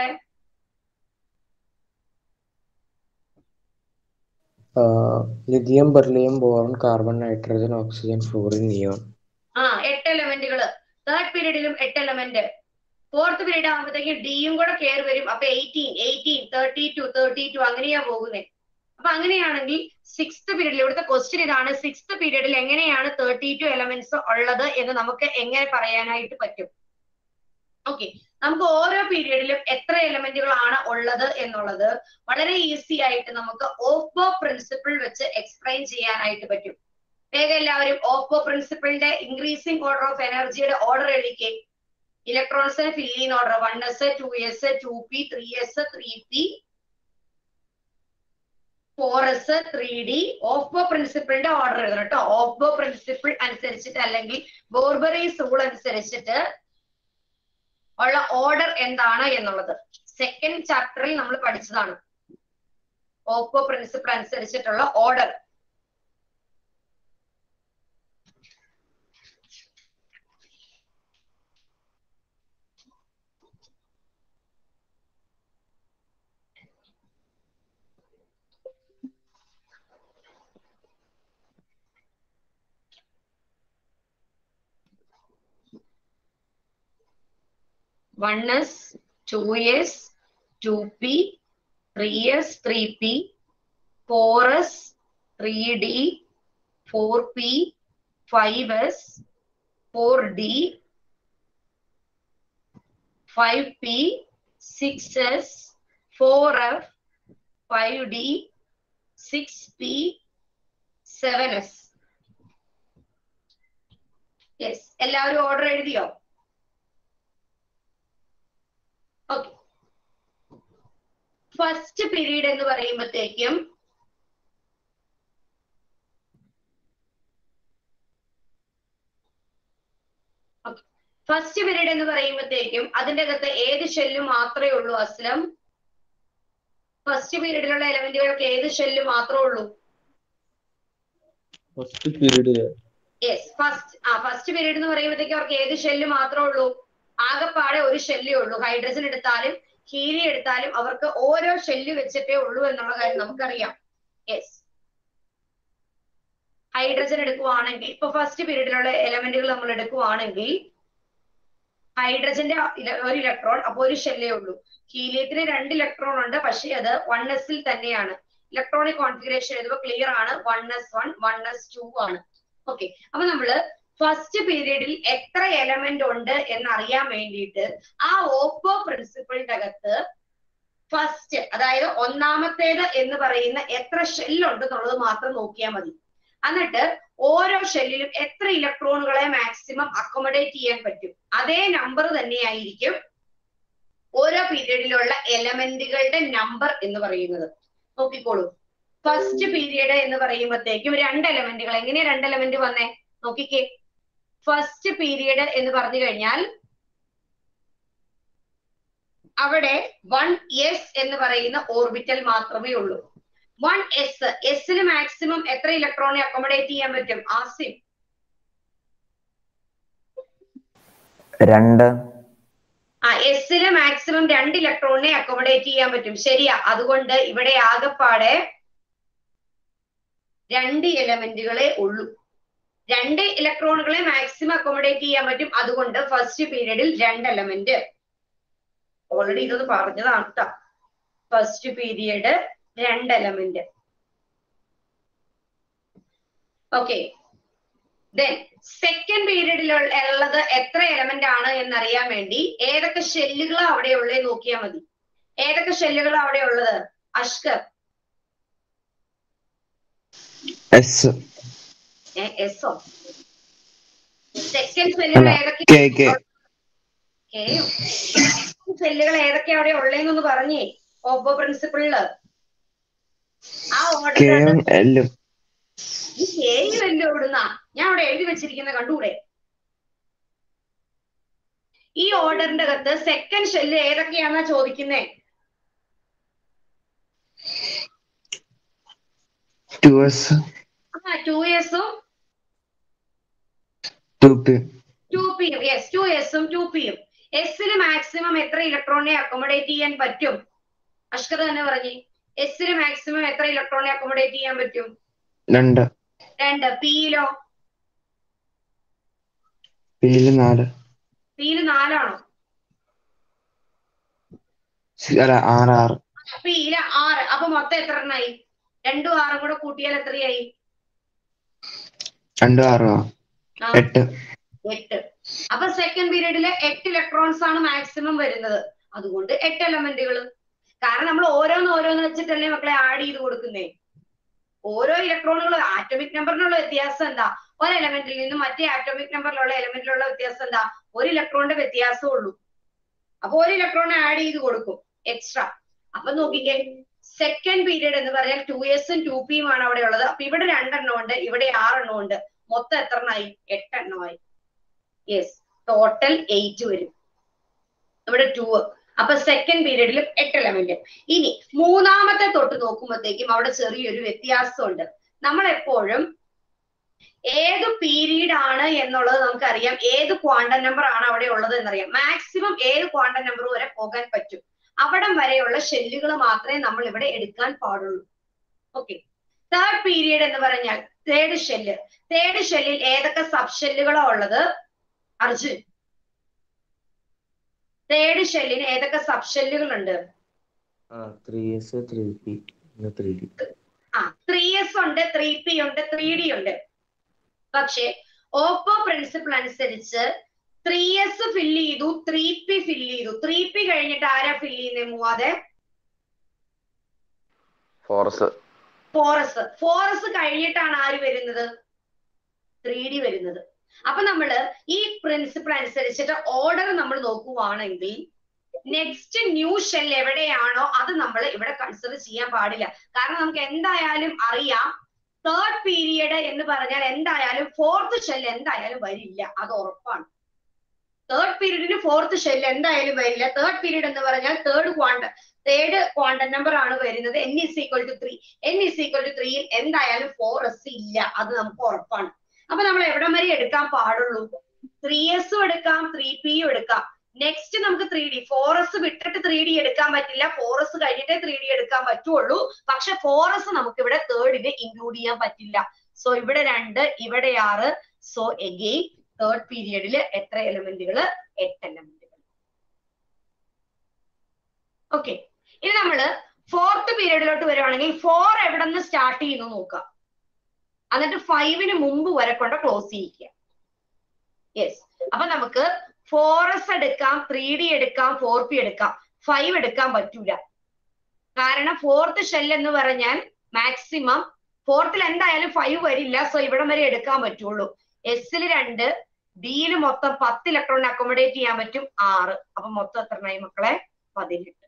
lithium beryllium boron carbon nitrogen oxygen fluorine neon ആ എട്ട് എലമെന്റുകൾ തേർഡ് പീരീഡിലും എട്ട് എലമെന്റ് ഫോർത്ത് പീരീഡ് ആകുമ്പോഴത്തേക്കും ഡിയും കൂടെ കയറി വരും അപ്പൊ eighteen eighteen thirty two thirty two അങ്ങനെയാ പോകുന്നത് അപ്പൊ അങ്ങനെയാണെങ്കിൽ സിക്സ്ത് പീരീഡിൽ ഇവിടുത്തെ ക്വസ്റ്റ്യൻ ഇതാണ് സിക്സ്ത് പീരീഡിൽ എങ്ങനെയാണ് തേർട്ടി ടു എലമെന്റ്സ് ഉള്ളത് എന്ന് നമുക്ക് എങ്ങനെ പറയാനായിട്ട് പറ്റും ഓക്കെ നമുക്ക് ഓരോ പീരീഡിലും എത്ര എലമെന്റുകളാണ് ഉള്ളത് എന്നുള്ളത് വളരെ ഈസി ആയിട്ട് നമുക്ക് ഓപ്പോ പ്രിൻസിപ്പിൾ വെച്ച് എക്സ്പ്ലെയിൻ ചെയ്യാനായിട്ട് പറ്റും വേഗം എല്ലാവരും ഓപ്പോ പ്രിൻസിപ്പിളിന്റെ ഇൻക്രീസിംഗ് ഓർഡർ ഓഫ് എനർജിയുടെ ഓർഡർ എഴുതിക്കേ ഇലക്ട്രോൺസിന് ഫിൽ ചെയ്യുന്ന order one s two s two p three s three p four s three d Aufbau പ്രിൻസിപ്പിളിന്റെ ഓർഡർ എഴുതണം കേട്ടോ ഓപ്പോ പ്രിൻസിപ്പിൾ അനുസരിച്ചിട്ട് അല്ലെങ്കിൽ ബോർബറീസ് റൂൾ അനുസരിച്ചിട്ട് ഉള്ള ഓർഡർ എന്താണ് എന്നുള്ളത് സെക്കൻഡ് ചാപ്റ്ററിൽ നമ്മൾ പഠിച്ചതാണ് ഓപ്പോ പ്രിൻസിപ്പിൾ അനുസരിച്ചിട്ടുള്ള order one s two s two p three s three p four s three d four p five s four d five p six s four f five d six p seven s yes എല്ലാവരും ഓർഡർ എഴുതിയോ okay first period എന്ന് പറയുമ്പോഴത്തേക്കും first period എന്ന് പറയുമ്പോഴത്തേക്കും അതിന്റെ അകത്ത് ഏത് ഷെല്ല് മാത്രമേ ഉള്ളൂ അസ്ലം ഫസ്റ്റ് പീരീഡിലുള്ള എലമെന്റുകൾക്ക് ഏത് ഷെല്ല് മാത്രമേ ഉള്ളൂ ഫസ്റ്റ് പീരീഡ് യെസ് ഫസ്റ്റ് ആ ഫസ്റ്റ് പീരീഡ് എന്ന് പറയുമ്പോഴത്തേക്ക് അവർക്ക് ഏത് ഷെല്ല് മാത്രമേ ഉള്ളൂ ആകെപ്പാടെ ഒരു ഷെല്ലേ ഉള്ളൂ ഹൈഡ്രജൻ എടുത്താലും ഹീലി എടുത്താലും അവർക്ക് ഓരോ ഷെല്ല് വെച്ചിട്ടേ ഉള്ളൂ എന്നുള്ള കാര്യം നമുക്കറിയാം യെസ് ഹൈഡ്രജൻ എടുക്കുവാണെങ്കിൽ ഇപ്പൊ ഫസ്റ്റ് പീരീഡിലുള്ള എലമെന്റുകൾ നമ്മൾ എടുക്കുവാണെങ്കിൽ ഹൈഡ്രജന്റെ ഇല- ഒരു ഇലക്ട്രോൺ അപ്പൊ ഒരു ഷെല്ലേ ഉള്ളൂ ഹീലിയത്തിന് രണ്ട് ഇലക്ട്രോൺ ഉണ്ട് പക്ഷേ അത് വൺ എസിൽ തന്നെയാണ് ഇലക്ട്രോണിക് കോൺഫിഗറേഷൻ എഴുതുമ്പോൾ ക്ലിയർ ആണ് one s one one s two ആണ് ഓക്കെ അപ്പൊ നമ്മള് ഫസ്റ്റ് പീരീഡിൽ എത്ര എലമെന്റ് ഉണ്ട് എന്നറിയാൻ വേണ്ടിയിട്ട് ആ ഓപ്പോ പ്രിൻസിപ്പിളിന്റെ അകത്ത് ഫസ്റ്റ് അതായത് ഒന്നാമത്തേത് എന്ന് പറയുന്ന എത്ര ഷെല്ലുണ്ട് എന്നുള്ളത് മാത്രം നോക്കിയാൽ മതി എന്നിട്ട് ഓരോ ഷെല്ലിലും എത്ര ഇലക്ട്രോണുകളെ മാക്സിമം അക്കോമഡേറ്റ് ചെയ്യാൻ പറ്റും അതേ നമ്പർ തന്നെയായിരിക്കും ഓരോ പീരീഡിലുള്ള എലമെന്റുകളുടെ നമ്പർ എന്ന് പറയുന്നത് നോക്കിക്കോളൂ ഫസ്റ്റ് പീരീഡ് എന്ന് പറയുമ്പോഴത്തേക്കും രണ്ട് എലമെന്റുകൾ എങ്ങനെയാ രണ്ട് എലമെന്റ് വന്നേ നോക്കിക്കേ ഫസ്റ്റ് പീരീഡ് എന്ന് പറഞ്ഞു കഴിഞ്ഞാൽ അവിടെ വൺ എസ് എന്ന് പറയുന്ന ഓർബിറ്റൽ മാത്രമേ ഉള്ളൂ വൺ എസ് എസിന് മാക്സിമം എത്ര ഇലക്ട്രോണെ അക്കോമഡേറ്റ് ചെയ്യാൻ പറ്റും ആസിം രണ്ട് ആ എസിന് മാക്സിമം രണ്ട് ഇലക്ട്രോണിനെ അക്കോമഡേറ്റ് ചെയ്യാൻ പറ്റും ശരിയാ അതുകൊണ്ട് ഇവിടെ ആകെപ്പാടെ രണ്ട് എലമെന്റുകളെ ഉള്ളൂ രണ്ട് ഇലക്ട്രോണുകളെ മാക്സിമം അക്കോമഡേറ്റ് ചെയ്യാൻ പറ്റും അതുകൊണ്ട് ഫസ്റ്റ് പീരീഡിൽ രണ്ട് എലമെന്റ് ഓൾറെഡി ഇതൊന്ന് പറഞ്ഞതാണ് കേട്ടോ ഫസ്റ്റ് പീരിയഡ് രണ്ട് എലമെന്റ് ഓക്കെ ദെൻ സെക്കൻഡ് പീരീഡിൽ ഉള്ളത് എത്ര എലമെന്റ് ആണ് എന്നറിയാൻ വേണ്ടി ഏതൊക്കെ ഷെല്ലുകൾ അവിടെ ഉള്ളത് നോക്കിയാൽ മതി ഏതൊക്കെ ഷെല്ലുകൾ അവിടെ ഉള്ളത് അഷ്കർ എസ് എസോ സെക്കൻഡ് ഷെല്ലുകൾ അല്ല, ഏതൊക്കെ കെ, കെ. കെയോ സെല്ലുകൾ ഏതൊക്കെ അവിടെ ഉള്ളതെന്നൊന്ന് പറഞ്ഞേ ഓപ്പോ പ്രിൻസിപ്പിളില് ആ കെയും ഓർഡർ എല്ലും ഈ കെയും എല്ലാം ഇവിടുന്ന ഞാൻ അവിടെ എഴുതി വെച്ചിരിക്കുന്ന കണ്ടൂടെ ഈ ഓർഡറിന്റെ അകത്ത് സെക്കൻഡ് ഷെല്ല് ഏതൊക്കെയാണെന്നാ ചോദിക്കുന്നേ ടു എസ് ആ ടു എസും ടു പി ടു പിയും യെസ് ടു എസും ടു പിയും എസിന് മാക്സിമം എത്ര ഇലക്ട്രോണിനെ അക്കോമഡേറ്റ് ചെയ്യാൻ പറ്റും അഷ്കർ തന്നെ പറഞ്ഞേ എസിന് മാക്സിമം എത്ര ഇലക്ട്രോണിനെ അക്കോമഡേറ്റ് ചെയ്യാൻ പറ്റും രണ്ട് രണ്ട് പിയിലോ പിയില് നാല് പിയിൽ നാലാണോ സി- അല്ല ആറ് ആറ് പിയില് ആറ് അപ്പൊ മൊത്തം എത്ര എണ്ണായി രണ്ടും ആറും കൂടെ കൂട്ടിയാൽ എത്രയായി രണ്ടും ആറും ആ. ആ, എട്ട് എട്ട് അപ്പൊ സെക്കൻഡ് പീരീഡില് എട്ട് ഇലക്ട്രോൺസ് ആണ് മാക്സിമം വരുന്നത് അതുകൊണ്ട് എട്ട് എലമെന്റുകൾ കാരണം നമ്മൾ ഓരോന്ന് ഓരോന്ന് വെച്ചിട്ടല്ലേ മക്കളെ ആഡ് ചെയ്ത് കൊടുക്കുന്നേ ഓരോ ഇലക്ട്രോണുകൾ ആറ്റോമിക് നമ്പറിനുള്ള വ്യത്യാസം എന്താ ഒരു എലമെന്റിൽ നിന്നും മറ്റേ ആറ്റോമിക് നമ്പറിലുള്ള എലമെന്റിലുള്ള വ്യത്യാസം എന്താ ഒരു ഇലക്ട്രോണിന്റെ വ്യത്യാസമേ ഉള്ളൂ അപ്പൊ ഒരു ഇലക്ട്രോൺ ആഡ് ചെയ്ത് കൊടുക്കും എക്സ്ട്രാ അപ്പൊ നോക്കിക്കേ സെക്കൻഡ് പീരീഡ് എന്ന് പറഞ്ഞാൽ ടു എസും ടു പിയും ആണ് അവിടെ ഉള്ളത് അപ്പൊ ഇവിടെ രണ്ടെണ്ണം ഉണ്ട് ഇവിടെ ആറെണ്ണം ഉണ്ട് മൊത്തം എത്ര എണ്ണമായി എട്ടെണ്ണമായി യെസ് ടോട്ടൽ എയ്റ്റ് വരും ഇവിടെ ടു അപ്പൊ സെക്കൻഡ് പീരീഡിൽ എട്ട് എലമെന്റ് ഇനി മൂന്നാമത്തെ തൊട്ട് നോക്കുമ്പോഴത്തേക്കും അവിടെ ചെറിയൊരു വ്യത്യാസമുണ്ട് നമ്മൾ എപ്പോഴും ഏത് പീരീഡ് ആണ് എന്നുള്ളത് നമുക്കറിയാം ഏത് ക്വാണ്ടം നമ്പർ ആണ് അവിടെ ഉള്ളത് എന്നറിയാം മാക്സിമം ഏത് ക്വാണ്ടം നമ്പർ വരെ പോകാൻ പറ്റും അവിടം വരെയുള്ള ഷെല്ലുകൾ മാത്രമേ നമ്മൾ ഇവിടെ എടുക്കാൻ പാടുള്ളൂ ഓക്കെ തേർഡ് പീരീഡ് എന്ന് പറഞ്ഞാൽ തേർഡ് ഷെല്ല് തേർഡ് ഷെല്ലിൽ ഏതൊക്കെ സബ് ഷെല്ലുകളാ ഉള്ളത് അർജുൻ തേർഡ് ഷെല്ലിന് ഏതൊക്കെ സബ് ഷെല്ലുകൾ ഉണ്ട് ആ ത്രീ എസ് ത്രീ പി പിന്നെ ത്രീ ഡി ആ ത്രീ എസ് ഉണ്ട് ത്രീ പി ഉണ്ട് ത്രീ ഡി ഉണ്ട് പക്ഷേ ഓപ്പോ പ്രിൻസിപ്പിൾ അനുസരിച്ച് ത്രീ എസ് ഫില്ല് ചെയ്തു ത്രീ പി ഫില്ല് ചെയ്തു ത്രീ പി കഴിഞ്ഞിട്ട് ആരാ ഫില്ല് ചെയ്യുന്നത് മൂവാതെ ഫോറസ് ഫോറസ് ഫോറസ് കഴിഞ്ഞിട്ടാണ് ആര് വരുന്നത് ത്രീ ഡി വരുന്നത് അപ്പൊ നമ്മള് ഈ പ്രിൻസിപ്പിൾ അനുസരിച്ചിട്ട് ഓർഡർ നമ്മൾ നോക്കുവാണെങ്കിൽ നെക്സ്റ്റ് ന്യൂ ഷെൽ എവിടെയാണോ അത് നമ്മൾ ഇവിടെ കൺസിഡർ ചെയ്യാൻ പാടില്ല കാരണം നമുക്ക് എന്തായാലും അറിയാം തേർഡ് പീരിയഡ് എന്ന് പറഞ്ഞാൽ എന്തായാലും ഫോർത്ത് ഷെൽ എന്തായാലും വരില്ല അത് ഉറപ്പാണ് തേർഡ് പീരീഡിന് ഫോർത്ത് ഷെൽ എന്തായാലും വരില്ല തേർഡ് പീരീഡ് എന്ന് പറഞ്ഞാൽ third quantum third quantum number ആണ് വരുന്നത് n is equal to three n is equal to ത്രീയിൽ എന്തായാലും ഫോർ എസ് ഇല്ല അത് നമുക്ക് ഉറപ്പാണ് അപ്പൊ നമ്മൾ എവിടം വരെ എടുക്കാൻ പാടുള്ളൂ ത്രീ എസും എടുക്കാം ത്രീ പിയും എടുക്കാം നെക്സ്റ്റ് നമുക്ക് ത്രീ ഡി ഫോർ എസ് വിട്ടിട്ട് ത്രീ ഡി എടുക്കാൻ പറ്റില്ല ഫോർ എസ് കഴിഞ്ഞിട്ടേ ത്രീ ഡി എടുക്കാൻ പറ്റുള്ളൂ പക്ഷെ ഫോർ എസ് നമുക്ക് ഇവിടെ തേർഡിന് ഇൻക്ലൂഡ് ചെയ്യാൻ പറ്റില്ല സോ ഇവിടെ രണ്ട് ഇവിടെ ആറ് സോ എഗെയിൻ തേർഡ് പീരിയഡിൽ എത്ര എലമെന്റുകൾ എട്ട് എലമെന്റുകൾ ഓക്കെ ഇനി നമ്മള് ഫോർത്ത് പീരീഡിലോട്ട് വരുവാണെങ്കിൽ ഫോർ എവിടെ നിന്ന് സ്റ്റാർട്ട് ചെയ്യുന്നു നോക്കാം എന്നിട്ട് ഫൈവിന് മുമ്പ് വരെ കൊണ്ട് ക്ലോസ് ചെയ്യിക്കുക യെസ് അപ്പൊ നമുക്ക് ഫോറസ് എടുക്കാം ത്രീ ഡി എടുക്കാം ഫോർ പി എടുക്കാം ഫൈവ് എടുക്കാൻ പറ്റൂല കാരണം ഫോർത്ത് ഷെൽ എന്ന് പറഞ്ഞാൽ മാക്സിമം ഫോർത്തിൽ എന്തായാലും ഫൈവ് വരില്ല സോ ഇവിടം വരെ എടുക്കാൻ പറ്റുള്ളൂ എസിൽ രണ്ട് ഡിയിൽ മൊത്തം പത്ത് ഇലക്ട്രോണിനെ അക്കോമഡേറ്റ് ചെയ്യാൻ പറ്റും ആറ് അപ്പൊ മൊത്തം എത്രണ്ണായി മക്കളെ പതിനെട്ട്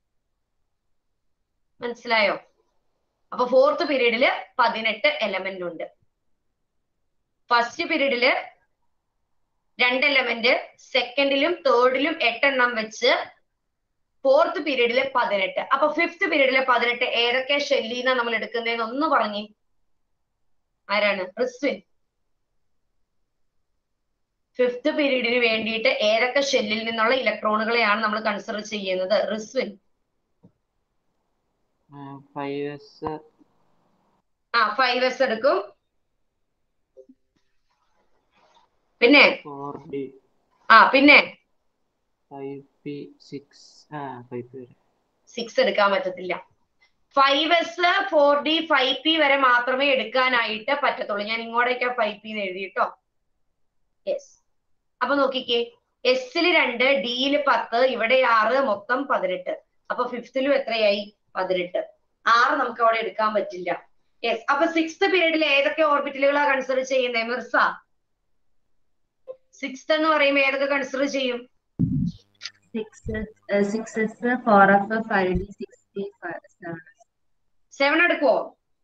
മനസ്സിലായോ അപ്പൊ ഫോർത്ത് പീരീഡില് പതിനെട്ട് എലമെന്റ് ഉണ്ട് ഫസ്റ്റ് പീരീഡില് രണ്ട് എലമെന്റ് സെക്കൻഡിലും തേർഡിലും എട്ടെണ്ണം വെച്ച് ഫോർത്ത് പീരീഡില് പതിനെട്ട് അപ്പൊ ഫിഫ്ത് പീരീഡിലെ പതിനെട്ട് ഏതൊക്കെ ഷെല്ലീന്നാ നമ്മൾ എടുക്കുന്നതെന്ന് ഒന്ന് പറഞ്ഞേ ആരാണ് റിസ്വിൻ ഫിഫ്ത് പീരീഡിന് വേണ്ടിയിട്ട് ഏതൊക്കെ ഷെല്ലിൽ നിന്നുള്ള ഇലക്ട്രോണുകളെയാണ് നമ്മൾ കൺസിഡർ ചെയ്യുന്നത് റിസ്വിൻ ഫൈവ് എസ് ആ ഫൈവ് എസ് എടുക്കും പിന്നെ ഫോർ ഡി ആ പിന്നെ ഫൈവ് പി സിക്സ് ആ ഫൈവ് പി വരെ സിക്സ് എടുക്കാൻ പറ്റത്തില്ല five s four d five p വരെ മാത്രമേ എടുക്കാനായിട്ട് പറ്റത്തുള്ളൂ ഞാൻ ഇങ്ങോട്ടേക്ക് ഫൈവ് പി എഴുതിട്ടോ യെസ് അപ്പൊ നോക്കിക്കേ എസിൽ രണ്ട് ഡിയിൽ പത്ത് ഇവിടെ ആറ് മൊത്തം പതിനെട്ട് അപ്പൊ ഫിഫ്തിലും എത്രയായി പതിനെട്ട് ആറ് നമുക്ക് അവിടെ എടുക്കാൻ പറ്റില്ല യെസ് അപ്പൊ സിക്സ്ത് പീരീഡിൽ ഏതൊക്കെ ഓർബിറ്റലുകളാ കൺസിഡർ ചെയ്യുന്നത് മിർസ സിക്സ്ത് എന്ന് പറയുമ്പോൾ ഏതൊക്കെ കൺസിഡർ ചെയ്യും six six s four f five d sixty seven seven എടുക്കുവോ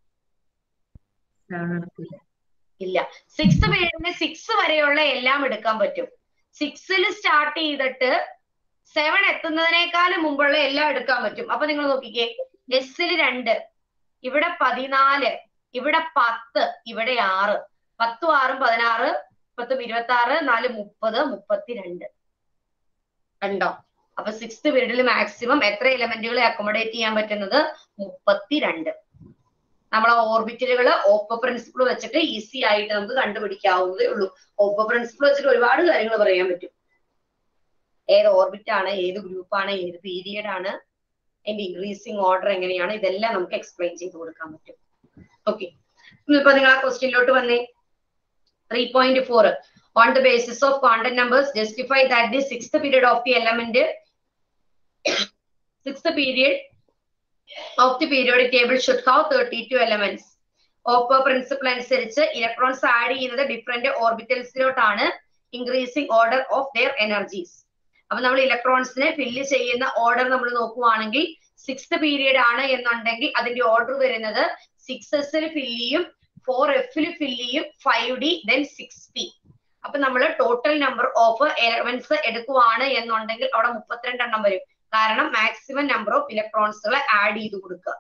സെവൻ എടുക്കില്ല ഇല്ല സിക്സ് പീരീഡിന് സിക്സ് വരെയുള്ള എല്ലാം എടുക്കാൻ പറ്റും സിക്സിൽ സ്റ്റാർട്ട് ചെയ്തിട്ട് സെവൻ എത്തുന്നതിനേക്കാളും മുമ്പുള്ള എല്ലാം എടുക്കാൻ പറ്റും അപ്പൊ നിങ്ങൾ നോക്കിക്കേ എസിൽ രണ്ട് ഇവിടെ പതിനാല് ഇവിടെ പത്ത് ഇവിടെ ആറ് പത്തും ആറും പതിനാറ് പത്തും ഇരുപത്തി ആറ് നാല് മുപ്പത് മുപ്പത്തിരണ്ട് കണ്ടോ അപ്പൊ സിക്സ്ത് പീരീഡിൽ മാക്സിമം എത്ര എലമെന്റുകളെ അക്കോമഡേറ്റ് ചെയ്യാൻ പറ്റുന്നത് മുപ്പത്തിരണ്ട് നമ്മളെ ഓർബിറ്റലുകൾ ഓപ്പോ പ്രിൻസിപ്പിൾ വെച്ചിട്ട് ഈസി ആയിട്ട് നമുക്ക് കണ്ടുപിടിക്കാവുന്നതേ ഉള്ളൂ ഓപ്പോ പ്രിൻസിപ്പിൾ വെച്ചിട്ട് ഒരുപാട് കാര്യങ്ങൾ പറയാൻ പറ്റും ഏത് ഓർബിറ്റ് ആണ് ഏത് ഗ്രൂപ്പ് ആണ് ഏത് പീരിയഡ് ആണ് അതിന്റെ ഇൻക്രീസിങ് ഓർഡർ എങ്ങനെയാണ് ഇതെല്ലാം നമുക്ക് എക്സ്പ്ലെയിൻ ചെയ്ത് കൊടുക്കാൻ പറ്റും ഓക്കെ ഇപ്പൊ നിങ്ങൾ ആ ക്വസ്റ്റ്യനിലോട്ട് വന്നേ three point four on the basis of quantum numbers justify that the sixth period of the element sixth period of the periodic table should have thirty two elements Aufbau principle അനുസരിച്ച് electrons add ചെയ്യുന്നത് different ഓർബിറ്റൽസിലോട്ടാണ് increasing order of their energies അപ്പൊ നമ്മൾ ഇലക്ട്രോൺസിനെ fill ചെയ്യുന്ന order നമ്മൾ നോക്കുവാണെങ്കിൽ sixth period ആണ് എന്നുണ്ടെങ്കിൽ അതിന്റെ ഓർഡർ വരുന്നത് സിക്സ് എസിൽ ഫില്ല് ചെയ്യും ഫോർ എഫിൽ ഫില്ല് ചെയ്യും five d then six p അപ്പൊ നമ്മൾ ടോട്ടൽ നമ്പർ ഓഫ് എലമെന്റ്സ് എടുക്കുവാണ് എന്നുണ്ടെങ്കിൽ അവിടെ മുപ്പത്തിരണ്ട് എണ്ണം വരും കാരണം മാക്സിമം നമ്പർ ഓഫ് ഇലക്ട്രോൺസുകൾ ആഡ് ചെയ്ത് കൊടുക്കുക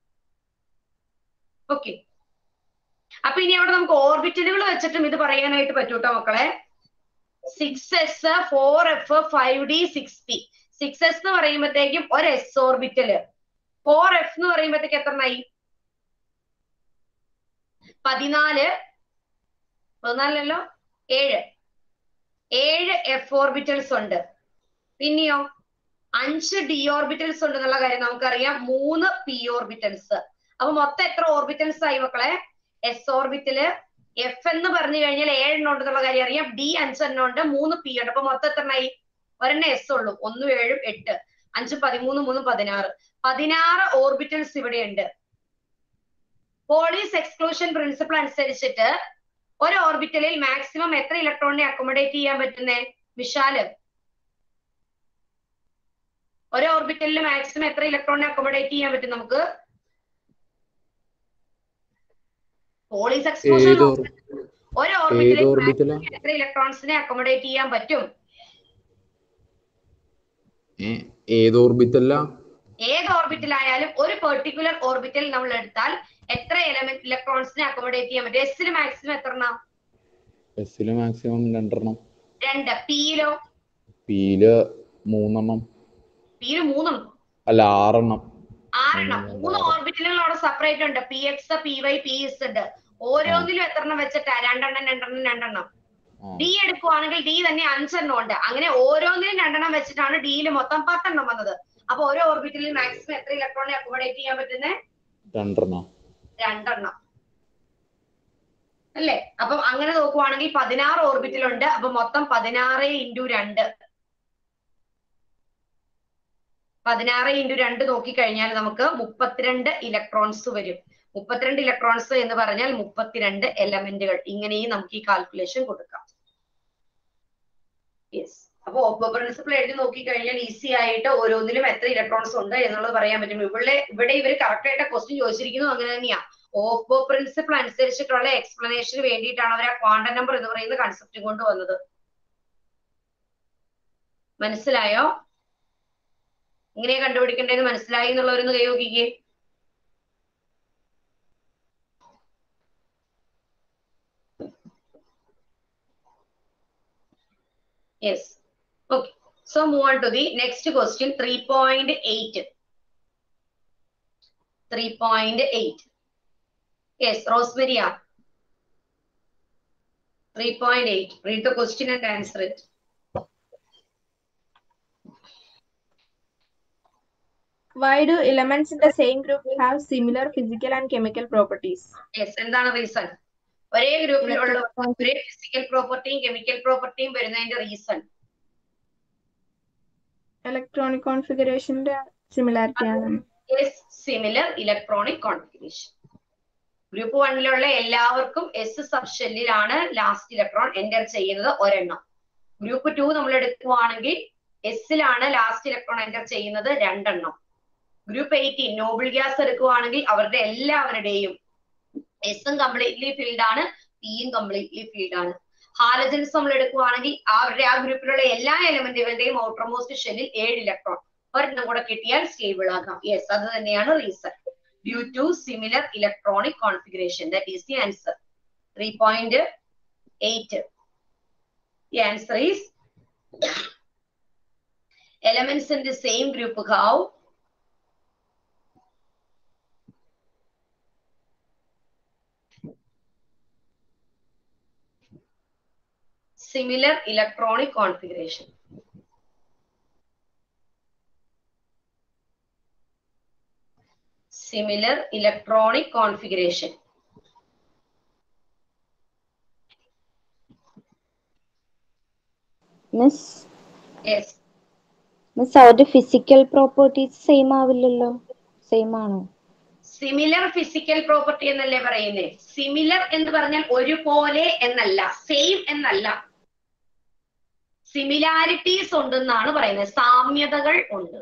ഓക്കെ അപ്പൊ ഇനി അവിടെ നമുക്ക് ഓർബിറ്റലുകൾ വെച്ചിട്ടും ഇത് പറയാനായിട്ട് പറ്റൂട്ടോ മക്കളെ six s four f five d six p six s എന്ന് പറയുമ്പോഴത്തേക്കും ഒരു എസ് ഓർബിറ്റല് ഫോർ എഫ് എന്ന് പറയുമ്പോഴത്തേക്ക് എത്രണ്ണായി പതിനാല് പതിനാലല്ലോ ഏഴ് ഏഴ് എഫ് ഓർബിറ്റൽസ് ഉണ്ട് പിന്നെയോ അഞ്ച് ഡി ഓർബിറ്റൽസ് ഉണ്ടെന്നുള്ള കാര്യം നമുക്കറിയാം മൂന്ന് പി ഓർബിറ്റൽസ് അപ്പൊ മൊത്തം എത്ര ഓർബിറ്റൽസ് ആയി മക്കളെ എസ് ഓർബിറ്റല് എഫ് എന്ന് പറഞ്ഞു കഴിഞ്ഞാൽ ഏഴെണ്ണം ഉണ്ടെന്നുള്ള കാര്യം അറിയാം ഡി അഞ്ചെണ്ണം ഉണ്ട് മൂന്ന് പി ഉണ്ട് അപ്പൊ മൊത്തം എത്രണ്ണായി ഒരെണ്ണം എസ് ഉള്ളൂ ഒന്നും ഏഴും എട്ട് അഞ്ചും പതിമൂന്ന് മൂന്നും പതിനാറ് പതിനാറ് ഓർബിറ്റൽസ് ഇവിടെയുണ്ട് പോളീസ് എക്സ്ക്ലൂഷൻ പ്രിൻസിപ്പിൾ അനുസരിച്ചിട്ട് ഒരു ഓർബിറ്റലിൽ മാക്സിമം എത്ര ഇലക്ട്രോണിനെ അക്കോമഡേറ്റ് ചെയ്യാൻ പറ്റുന്നേ വിശാല് ഒരു ഓർബിറ്റലിൽ മാക്സിമം എത്ര ഇലക്ട്രോണിനെ അക്കോമഡേറ്റ് ചെയ്യാൻ പറ്റും നമുക്ക് പോളീസ് എക്സ്ക്ലൂഷൻ ഏത് ഓർ- ഒരു ഏത് ഓർബിറ്റലിൽ ഓർബിറ്റലാ maximum എത്ര ഇലക്ട്രോൺസിനെ അക്കോമഡേറ്റ് ചെയ്യാൻ പറ്റും ഏ, ഏത് ഓർബിറ്റല്ല ഏത് ഓർബിറ്റലായാലും ഒരു പെർട്ടിക്കുലർ ഓർബിറ്റൽ നമ്മൾ എടുത്താൽ എത്ര എലമെന്റ് ഇലക്ട്രോൺസിനെ അക്കോമഡേറ്റ് ചെയ്യാൻ പറ്റും എസിൽ മാക്സിമം എത്ര എണ്ണം എസ്സില് മാക്സിമം രണ്ടെണ്ണം രണ്ട് പിയിലോ പിയില് മൂന്നെണ്ണം പിയിൽ മൂന്നെണ്ണം അല്ല ആറെണ്ണം ആറെണ്ണം മൂന്ന് ഓർബിറ്റലുകൾ അവിടെ സെപ്പറേറ്റ് ഉണ്ട് p x p y p s ഉണ്ട് ഓരോന്നിലും എത്രണ്ണം വെച്ചിട്ടാ രണ്ടെണ്ണം രണ്ടെണ്ണം രണ്ടെണ്ണം ഡി എടുക്കുവാണെങ്കിൽ ഡി തന്നെ അഞ്ചെണ്ണം ഉണ്ട് അങ്ങനെ ഓരോന്നിലും രണ്ടെണ്ണം വെച്ചിട്ടാണ് ഡിയിൽ മൊത്തം പത്തെണ്ണം വന്നത് അപ്പൊ ഓരോ ഓർബിറ്റലിൽ മാക്സിമം എത്ര ഇലക്ട്രോണിനെ അക്കോമഡേറ്റ് ചെയ്യാൻ പറ്റുന്നത് രണ്ടെണ്ണം രണ്ടെണ്ണം അല്ലേ അപ്പം അങ്ങനെ നോക്കുവാണെങ്കിൽ പതിനാറ് ഓർബിറ്റൽ ഉണ്ട് അപ്പൊ മൊത്തം പതിനാറ് ഇൻറ്റു രണ്ട് പതിനാറ് ഇൻറ്റു രണ്ട് നോക്കിക്കഴിഞ്ഞാൽ നമുക്ക് മുപ്പത്തിരണ്ട് ഇലക്ട്രോൺസ് വരും മുപ്പത്തിരണ്ട് ഇലക്ട്രോൺസ് എന്ന് പറഞ്ഞാൽ മുപ്പത്തിരണ്ട് എലമെന്റുകൾ ഇങ്ങനെയും നമുക്ക് ഈ കാൽക്കുലേഷൻ കൊടുക്കാം യെസ് അപ്പൊ ഓപ്പോ പ്രിൻസിപ്പിൾ എഴുതി നോക്കിക്കഴിഞ്ഞാൽ ഈസി ആയിട്ട് ഓരോന്നിലും എത്ര ഇലക്ട്രോൺസ് ഉണ്ട് എന്നുള്ളത് പറയാൻ പറ്റും ഇവിടെ ഇവിടെ ഇവർ കറക്റ്റ് ആയിട്ട് ക്വസ്റ്റ്യൻ ചോദിച്ചിരിക്കുന്നു അങ്ങനെ തന്നെയാ ഓപ്പോ പ്രിൻസിപ്പിൾ അനുസരിച്ചിട്ടുള്ള എക്സ്പ്ലനേഷന് വേണ്ടിയിട്ടാണ് അവർ ആ ക്വാണ്ടം നമ്പർ എന്ന് പറയുന്ന കൺസെപ്റ്റ് കൊണ്ടുവന്നത് മനസ്സിലായോ ഇങ്ങനെ കണ്ടുപിടിക്കേണ്ടതെന്ന് മനസ്സിലായി എന്നുള്ളവരൊന്ന് കൈ നോക്കിക്കേ Yes. Okay. So move on to the next question, 3.8. 3.8. Yes, Rosemaria. 3.8. Read the question and answer it. Why do elements in the same group have similar physical and chemical properties? Yes, എന്താണ് reason ഒരേ ഗ്രൂപ്പിലുള്ള ഒരേ physical പ്രോപ്പർട്ടിയും chemical പ്രോപ്പർട്ടിയും വരുന്നതിന്റെ reason Electronic configuration similarity ആണ് similar electronic configuration group വണ്ണിലുള്ള എല്ലാവർക്കും എസ് സബ് ഷെല്ലിലാണ് ലാസ്റ്റ് ഇലക്ട്രോൺ എൻ്റർ ചെയ്യുന്നത് ഒരെണ്ണം ഗ്രൂപ്പ് ടു നമ്മൾ എടുക്കുവാണെങ്കിൽ എസിലാണ് ലാസ്റ്റ് ഇലക്ട്രോൺ എൻ്റർ ചെയ്യുന്നത് രണ്ടെണ്ണം ഗ്രൂപ്പ് എയ്റ്റീൻ നോബിൾ ഗ്യാസ് എടുക്കുവാണെങ്കിൽ അവരുടെ എല്ലാവരുടെയും എസും കംപ്ലീറ്റ്ലി ഫിൽഡ് ആണ് പിയും കംപ്ലീറ്റ്ലി ഫിൽഡ് ആണ് ഹാലജൻസ് നമ്മൾ എടുക്കുവാണെങ്കിൽ അവരുടെ ആ ഗ്രൂപ്പിലുള്ള എല്ലാ എലിമെന്റുകളുടെയും ഔട്ടർമോസ്റ്റ് ഷെല്ലിൽ ഏഴ് ഇലക്ട്രോൺ ഒരെണ്ണം കൂടെ കിട്ടിയാൽ സ്റ്റേബിൾ ആകാം യെസ് അത് തന്നെയാണ് reason due to similar electronic configuration that is the answer three point eight the answer is elements in the same group have similar electronic configuration. Similar electronic configuration. Miss Yes. Miss അവരുടെ physical properties same ആവില്ലല്ലോ same ആണോ similar physical property എന്നല്ലേ പറയുന്നേ similar എന്ന് പറഞ്ഞാൽ ഒരുപോലെ എന്നല്ല same എന്നല്ല സിമിലാരിറ്റീസ് ഉണ്ടെന്നാണ് പറയുന്നത് സാമ്യതകൾ ഉണ്ട്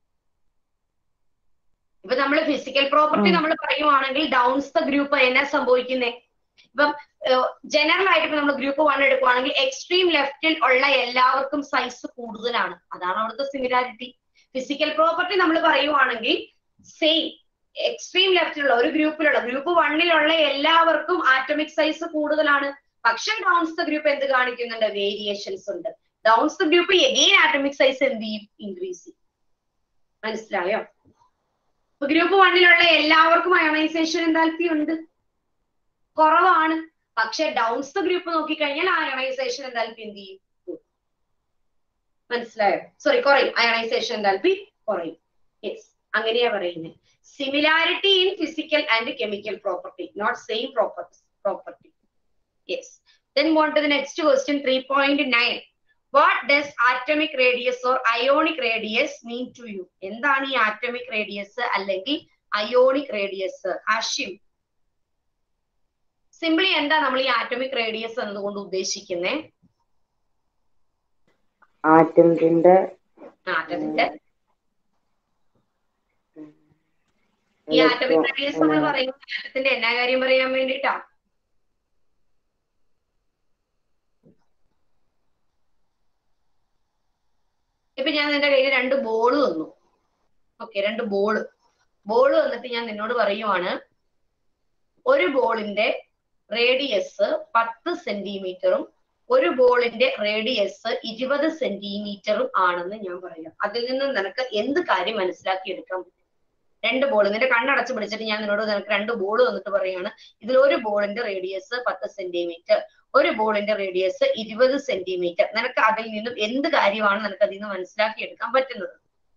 ഇപ്പൊ നമ്മൾ ഫിസിക്കൽ പ്രോപ്പർട്ടി നമ്മൾ പറയുവാണെങ്കിൽ ഡൗൺസ് ദ ഗ്രൂപ്പ് എന്നാ സംഭവിക്കുന്നേ ഇപ്പം ജനറൽ ആയിട്ട് ഇപ്പൊ നമ്മൾ ഗ്രൂപ്പ് വൺ എടുക്കുവാണെങ്കിൽ എക്സ്ട്രീം ലെഫ്റ്റിൽ ഉള്ള എല്ലാവർക്കും സൈസ് കൂടുതലാണ് അതാണ് അവിടുത്തെ സിമിലാരിറ്റി ഫിസിക്കൽ പ്രോപ്പർട്ടി നമ്മൾ പറയുവാണെങ്കിൽ സെയിം എക്സ്ട്രീം ലെഫ്റ്റിലുള്ള ഒരു ഗ്രൂപ്പിലുള്ള ഗ്രൂപ്പ് വണ്ണിലുള്ള എല്ലാവർക്കും ആറ്റമിക് സൈസ് കൂടുതലാണ് പക്ഷെ ഡൗൺസ് ദ ഗ്രൂപ്പ് എന്ത് കാണിക്കുന്നുണ്ട് വേരിയേഷൻസ് ഉണ്ട് downs the group again atomic size എന്ത് ചെയ്യും ഇൻക്രീസ് ചെയ്യും മനസ്സിലായോ ഗ്രൂപ്പ് വണ്ണിലുള്ള എല്ലാവർക്കും അയണൈസേഷൻ എന്താൽപ്പി ഉണ്ട് കുറവാണ് പക്ഷെ ഡൗൺസ് ദ ഗ്രൂപ്പ് നോക്കിക്കഴിഞ്ഞാൽ അയണൈസേഷൻ എന്താൽപ്പി എന്ത് ചെയ്യും കൂടും. മനസ്സിലായോ സോറി കുറയും അയണൈസേഷൻ എന്താൽപ്പി കുറയും യെസ് അങ്ങനെയാ പറയുന്നത് similarity in physical and chemical property not same property yes then go on to the next question 3.9 what does atomic radius or ionic radius mean to you എന്താണ് ഈ atomic radius അല്ലെങ്കിൽ ionic radius Hashim simply എന്താ നമ്മൾ ഈ atomic radius എന്നതുകൊണ്ട് ഉദ്ദേശിക്കുന്നത് ആറ്റത്തിന്റെ ആറ്റത്തിന്റെ ഈ atomic radius നമ്മൾ പറയുന്നത് ആറ്റത്തിന്റെ എന്നാ കാര്യം പറയാൻ വേണ്ടിട്ടാ ഇപ്പൊ ഞാൻ നിന്റെ കയ്യിൽ രണ്ട് ബോൾ തന്നു ഓക്കെ രണ്ട് ബോള് ബോൾ വന്നിട്ട് ഞാൻ നിന്നോട് പറയുവാണ് ഒരു ബോളിന്റെ റേഡിയസ് പത്ത് സെന്റിമീറ്ററും ഒരു ബോളിന്റെ റേഡിയസ് ഇരുപത് സെന്റിമീറ്ററും ആണെന്ന് ഞാൻ പറയാം അതിൽ നിന്ന് നിനക്ക് എന്ത് കാര്യം മനസ്സിലാക്കി എടുക്കാൻ പറ്റും രണ്ട് ബോൾ നിന്റെ കണ്ണടച്ച് പിടിച്ചിട്ട് ഞാൻ നിന്നോട് നിനക്ക് രണ്ട് ബോൾ തന്നിട്ട് പറയാണ് ഇതിൽ ഒരു ബോളിന്റെ റേഡിയസ് പത്ത് സെന്റിമീറ്റർ ഒരു ബോളിന്റെ റേഡിയസ് ഇരുപത് സെന്റിമീറ്റർ നിനക്ക് അതിൽ നിന്നും എന്ത് കാര്യമാണ് നിനക്ക് അതിൽ നിന്ന് മനസ്സിലാക്കി എടുക്കാൻ പറ്റുന്നത്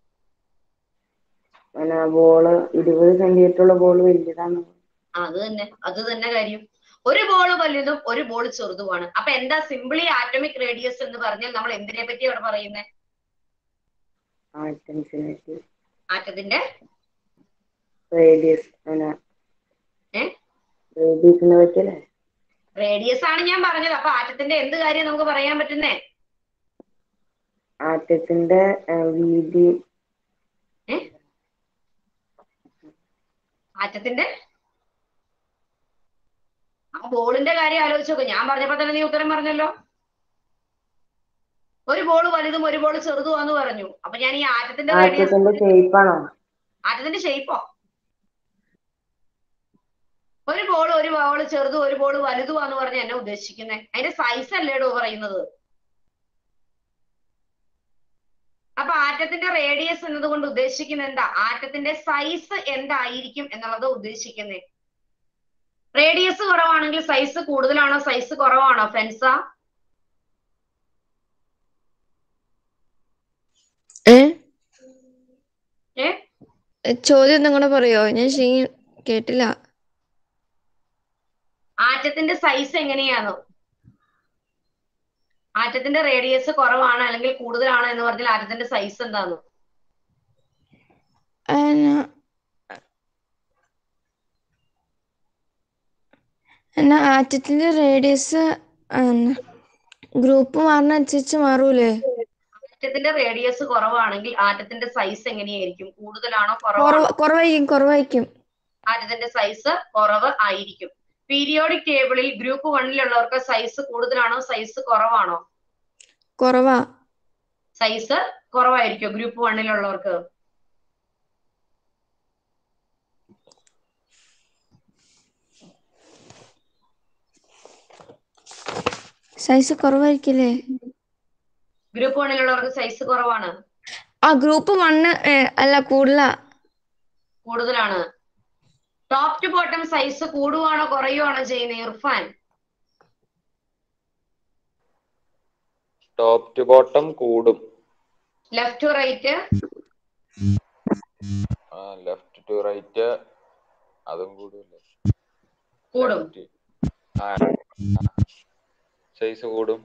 പിന്നെ ബോള് ഇരുപത് സെന്റിമീറ്റർ ഉള്ള ബോൾ വലുതാണ് അത് തന്നെ അത് തന്നെ കാര്യം ഒരു ബോൾ വലുതും ഒരു ബോൾ ചെറുതുമാണ് അപ്പൊ എന്താ സിംപിളി ആറ്റമിക് റേഡിയസ് എന്ന് പറഞ്ഞാൽ നമ്മൾ എന്തിനെ പറ്റി അവിടെ പറയുന്നത് ആറ്റംസിനെ ആറ്റത്തിന്റെ റേഡിയസ് പിന്നെ ഏ റേഡിയസിനെ പറ്റിയല്ലേ റേഡിയസ് ആണ് ഞാൻ പറഞ്ഞത് അപ്പൊ ആറ്റത്തിന്റെ എന്ത് കാര്യം നമുക്ക് പറയാൻ പറ്റുന്നേ ആറ്റത്തിന്റെ ആ, വീതി ഏ ആറ്റത്തിന്റെ ആ ബോളിന്റെ കാര്യം ആലോചിച്ച് നോക്ക് ഞാൻ പറഞ്ഞപ്പോ തന്നെ നീ ഉത്തരം പറഞ്ഞല്ലോ ഒരു ബോൾ വലുതും ഒരു ബോൾ ചെറുതുമാന്ന് പറഞ്ഞു അപ്പൊ ഞാൻ ഈ ആറ്റത്തിന്റെ റേഡിയസ് ആറ്റത്തിന്റെ ഷേപ്പാണോ ആറ്റത്തിന്റെ ഷേപ്പോ ഒരു ബോൾ ഒരു ബോൾ ചെറുതും ഒരു ബോൾ വലുതുമാന്ന് പറഞ്ഞ എന്നെ ഉദ്ദേശിക്കുന്നത് അതിന്റെ സൈസ് അല്ലേടോ പറയുന്നത് അപ്പൊ ആറ്റത്തിന്റെ റേഡിയസ് എന്നതുകൊണ്ട് ഉദ്ദേശിക്കുന്നത് എന്താ ആറ്റത്തിന്റെ സൈസ് എന്തായിരിക്കും എന്നുള്ളത് ഉദ്ദേശിക്കുന്നത് റേഡിയസ് കുറവാണെങ്കിൽ സൈസ് കൂടുതലാണോ സൈസ് കുറവാണോ ഫെൻസ ഏ ഏ ചോദ്യം നിങ്ങളെ പറയോ ഞാൻ ശരി കേട്ടില്ല ആറ്റത്തിന്റെ സൈസ് എങ്ങനെയാണോ ആറ്റത്തിന്റെ റേഡിയസ് കുറവാണ് അല്ലെങ്കിൽ കൂടുതലാണ് എന്ന് പറഞ്ഞാൽ ആറ്റത്തിന്റെ സൈസ് എന്താണോ ആ, ഞാ- എന്നാ ആറ്റത്തിന്റെ റേഡിയസ് ഗ്രൂപ്പ് മാറുന്നതനുസരിച്ച് മാറൂലേ ആറ്റത്തിന്റെ റേഡിയസ് കുറവാണെങ്കിൽ ആറ്റത്തിന്റെ സൈസ് എങ്ങനെയായിരിക്കും കൂടുതലാണോ കുറവ് കുറവാണോ കുറവായിരിക്കും കുറവായിരിക്കും ആറ്റത്തിന്റെ സൈസ് കുറവ് ആയിരിക്കും പീരിയോഡിക് ടേബിളിൽ ഗ്രൂപ്പ് വണ്ണിലുള്ളവർക്ക് സൈസ് കൂടുതലാണോ സൈസ് കുറവാണോ കുറവാ സൈസ് കുറവായിരിക്കും ഗ്രൂപ്പ് വണ്ണിലുള്ളവർക്ക് സൈസ് കുറവായിരിക്കില്ലേ ഗ്രൂപ്പ് വണ്ണിലുള്ളവർക്ക് സൈസ് കുറവാണ് ആ ഗ്രൂപ്പ് വണ്ണ് അല്ല കൂടുതലാ കൂടുതലാണ് ടോപ്പ് ടു ബോട്ടം സൈസ് കൂടുവാണോ കുറയുവാണോ ചെയ്യുന്നത് ഇർഫാൻ ടോപ്പ് ടു ബോട്ടം കൂടും left to right left to right അതും കൂടുമല്ലേ കൂടും സൈസ് കൂടും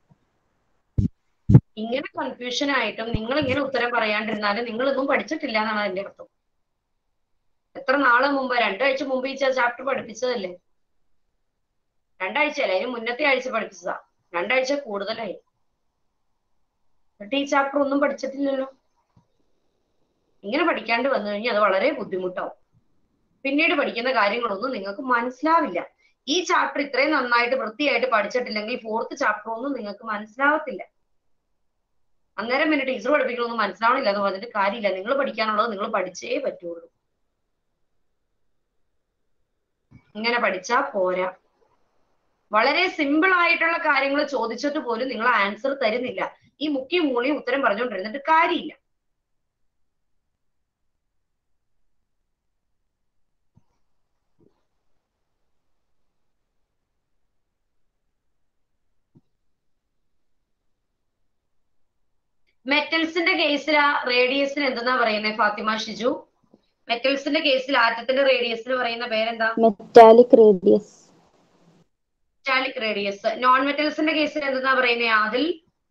ഇങ്ങനെ കൺഫ്യൂഷൻ ആയിട്ടും നിങ്ങൾ ഇങ്ങനെ ഉത്തരം പറയാണ്ടിരുന്നാലും നിങ്ങൾ ഇതൊന്നും പഠിച്ചിട്ടില്ല എന്നാണ് അതിന്റെ അർത്ഥം എത്ര നാള് മുമ്പ് രണ്ടാഴ്ച മുമ്പ് ഈ ചാപ്റ്റർ പഠിപ്പിച്ചതല്ലേ രണ്ടാഴ്ച അല്ല അതിന് മുന്നത്തെ ആഴ്ച പഠിപ്പിച്ചതാ രണ്ടാഴ്ച കൂടുതലായി എന്നിട്ട് ഈ ചാപ്റ്റർ ഒന്നും പഠിച്ചിട്ടില്ലല്ലോ ഇങ്ങനെ പഠിക്കാണ്ട് വന്നു കഴിഞ്ഞാൽ അത് വളരെ ബുദ്ധിമുട്ടാവും പിന്നീട് പഠിക്കുന്ന കാര്യങ്ങളൊന്നും നിങ്ങൾക്ക് മനസ്സിലാവില്ല ഈ ചാപ്റ്റർ ഇത്രയും നന്നായിട്ട് വൃത്തിയായിട്ട് പഠിച്ചിട്ടില്ലെങ്കിൽ ഫോർത്ത് ചാപ്റ്റർ ഒന്നും നിങ്ങൾക്ക് മനസ്സിലാവത്തില്ല അന്നേരം പിന്നെ ടീച്ചർ പഠിപ്പിക്കണമെന്ന് മനസ്സിലാവണില്ല എന്ന് പറഞ്ഞിട്ട് കാര്യമില്ല നിങ്ങൾ പഠിക്കാനുള്ളത് നിങ്ങൾ പഠിച്ചേ പറ്റുള്ളൂ ഇങ്ങനെ പഠിച്ചാ പോരാ വളരെ സിമ്പിൾ ആയിട്ടുള്ള കാര്യങ്ങൾ ചോദിച്ചിട്ട് പോലും നിങ്ങൾ ആൻസർ തരുന്നില്ല ഈ മുക്കി മൂളി ഉത്തരം പറഞ്ഞുകൊണ്ടിരുന്നിട്ട് കാര്യമില്ല മെറ്റൽസിന്റെ കേസിൽ ആ റേഡിയസിന് എന്തെന്നാ പറയുന്നത് ഫാത്തിമ ഷിജു മെറ്റൽസിന്റെ കേസിൽ ആറ്റത്തിന്റെ റേഡിയസിന് പറയുന്ന പേരെന്താ metallic radius metallic radius non മെറ്റൽസിന്റെ കേസിൽ എന്തെന്നാ പറയുന്നത് അതിൽ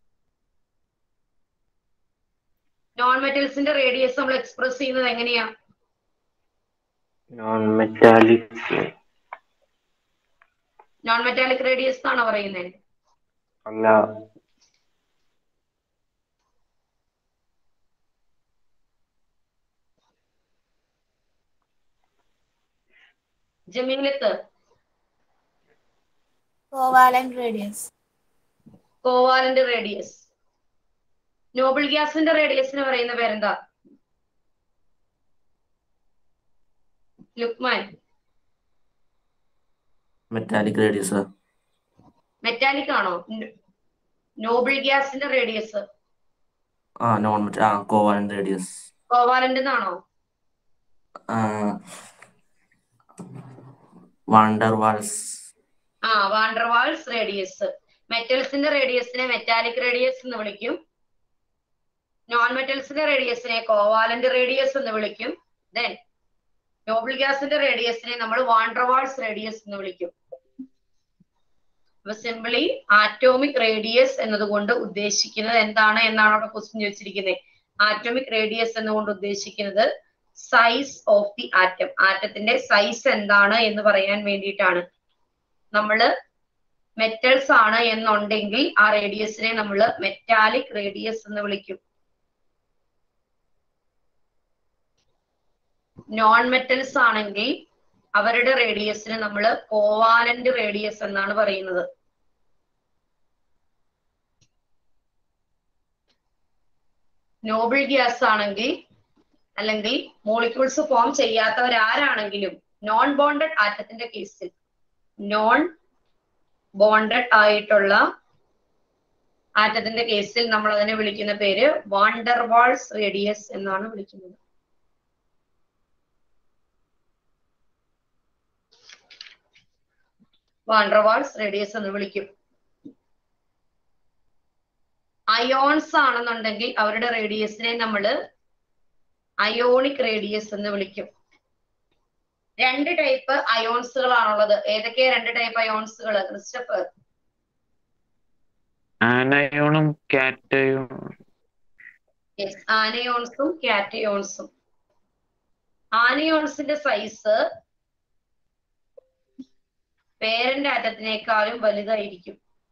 നോൺ മെറ്റൽസിന്റെ റേഡിയസ് നമ്മൾ എക്സ്പ്രസ് ചെയ്യുന്നത് എങ്ങനെയാ non metallic non metallic radius എന്നാണോ പറയുന്നത് അല്ല Jameelath covalent radius covalent radius noble ഗ്യാസിന്റെ റേഡിയസിന് പറയുന്ന പേരെന്താ ലുക്മാൻ മെറ്റാലിക് റേഡിയസ് മെറ്റാലിക് ആണോ നോബിൾ ഗ്യാസിന്റെ റേഡിയസ് ആ നോൺ മെറ്റ ആ കോവാലന്റ് റേഡിയസ് കോവാലന്റ് എന്നാണോ വാണ്ടർ വാൾസ് ആ വാണ്ടർവാൾസ് റേഡിയസ് മെറ്റൽസിന്റെ റേഡിയസിനെ മെറ്റാലിക് റേഡിയസ് എന്ന് വിളിക്കും നോൺ മെറ്റൽസിന്റെ റേഡിയസിനെ കോവാലന്റ് റേഡിയസ് എന്ന് വിളിക്കും ദെൻ നോബിൾ ഗ്യാസിന്റെ റേഡിയസിനെ നമ്മൾ വാണ്ടർവാൾസ് റേഡിയസ് എന്ന് വിളിക്കും അപ്പൊ സിംപിളി ആറ്റോമിക് റേഡിയസ് എന്നതുകൊണ്ട് ഉദ്ദേശിക്കുന്നത് എന്താണ് എന്നാണ് അവിടെ ക്വസ്റ്റ്യൻ ചോദിച്ചിരിക്കുന്നത് ആറ്റോമിക് റേഡിയസ് എന്നുകൊണ്ട് ഉദ്ദേശിക്കുന്നത് സൈസ് ഓഫ് ദി ആറ്റം ആറ്റത്തിന്റെ സൈസ് എന്താണ് എന്ന് പറയാൻ വേണ്ടിയിട്ടാണ് നമ്മള് മെറ്റൽസ് ആണ് എന്നുണ്ടെങ്കിൽ ആ റേഡിയസിനെ നമ്മൾ മെറ്റാലിക് റേഡിയസ് എന്ന് വിളിക്കും നോൺ മെറ്റൽസ് ആണെങ്കിൽ അവരുടെ റേഡിയസിന് നമ്മൾ കോവാലന്റ് റേഡിയസ് എന്നാണ് പറയുന്നത് നോബിൾ ഗ്യാസ് ആണെങ്കിൽ അല്ലെങ്കിൽ മോളിക്യൂൾസ് ഫോം ചെയ്യാത്തവരാരാണെങ്കിലും നോൺ ബോണ്ടഡ് ആറ്റത്തിന്റെ കേസിൽ നോൺ ബോണ്ടഡ് ആയിട്ടുള്ള ആറ്റത്തിന്റെ കേസിൽ നമ്മൾ അതിനെ വിളിക്കുന്ന പേര് വാണ്ടർവാൾസ് റേഡിയസ് എന്നാണ് വിളിക്കുന്നത് വാണ്ടർവാൾസ് റേഡിയസ് എന്ന് വിളിക്കും അയോൺസ് ആണെന്നുണ്ടെങ്കിൽ അവരുടെ റേഡിയസിനെ നമ്മൾ അയോണിക് റേഡിയസ് എന്ന് വിളിക്കും രണ്ട് ടൈപ്പ് അയോൺസുകളാണുള്ളത് ഏതൊക്കെയാ രണ്ട് ടൈപ്പ് അയോൺസുകൾ ക്രിസ്റ്റഫർ ആനയോണും കാറ്റയോണും യെസ് ആനയോൺസും കാറ്റയോൺസും ആനയോൺസിന്റെ സൈസ് പേരന്റ് ആറ്റത്തിനേക്കാളും വലുതായിരിക്കും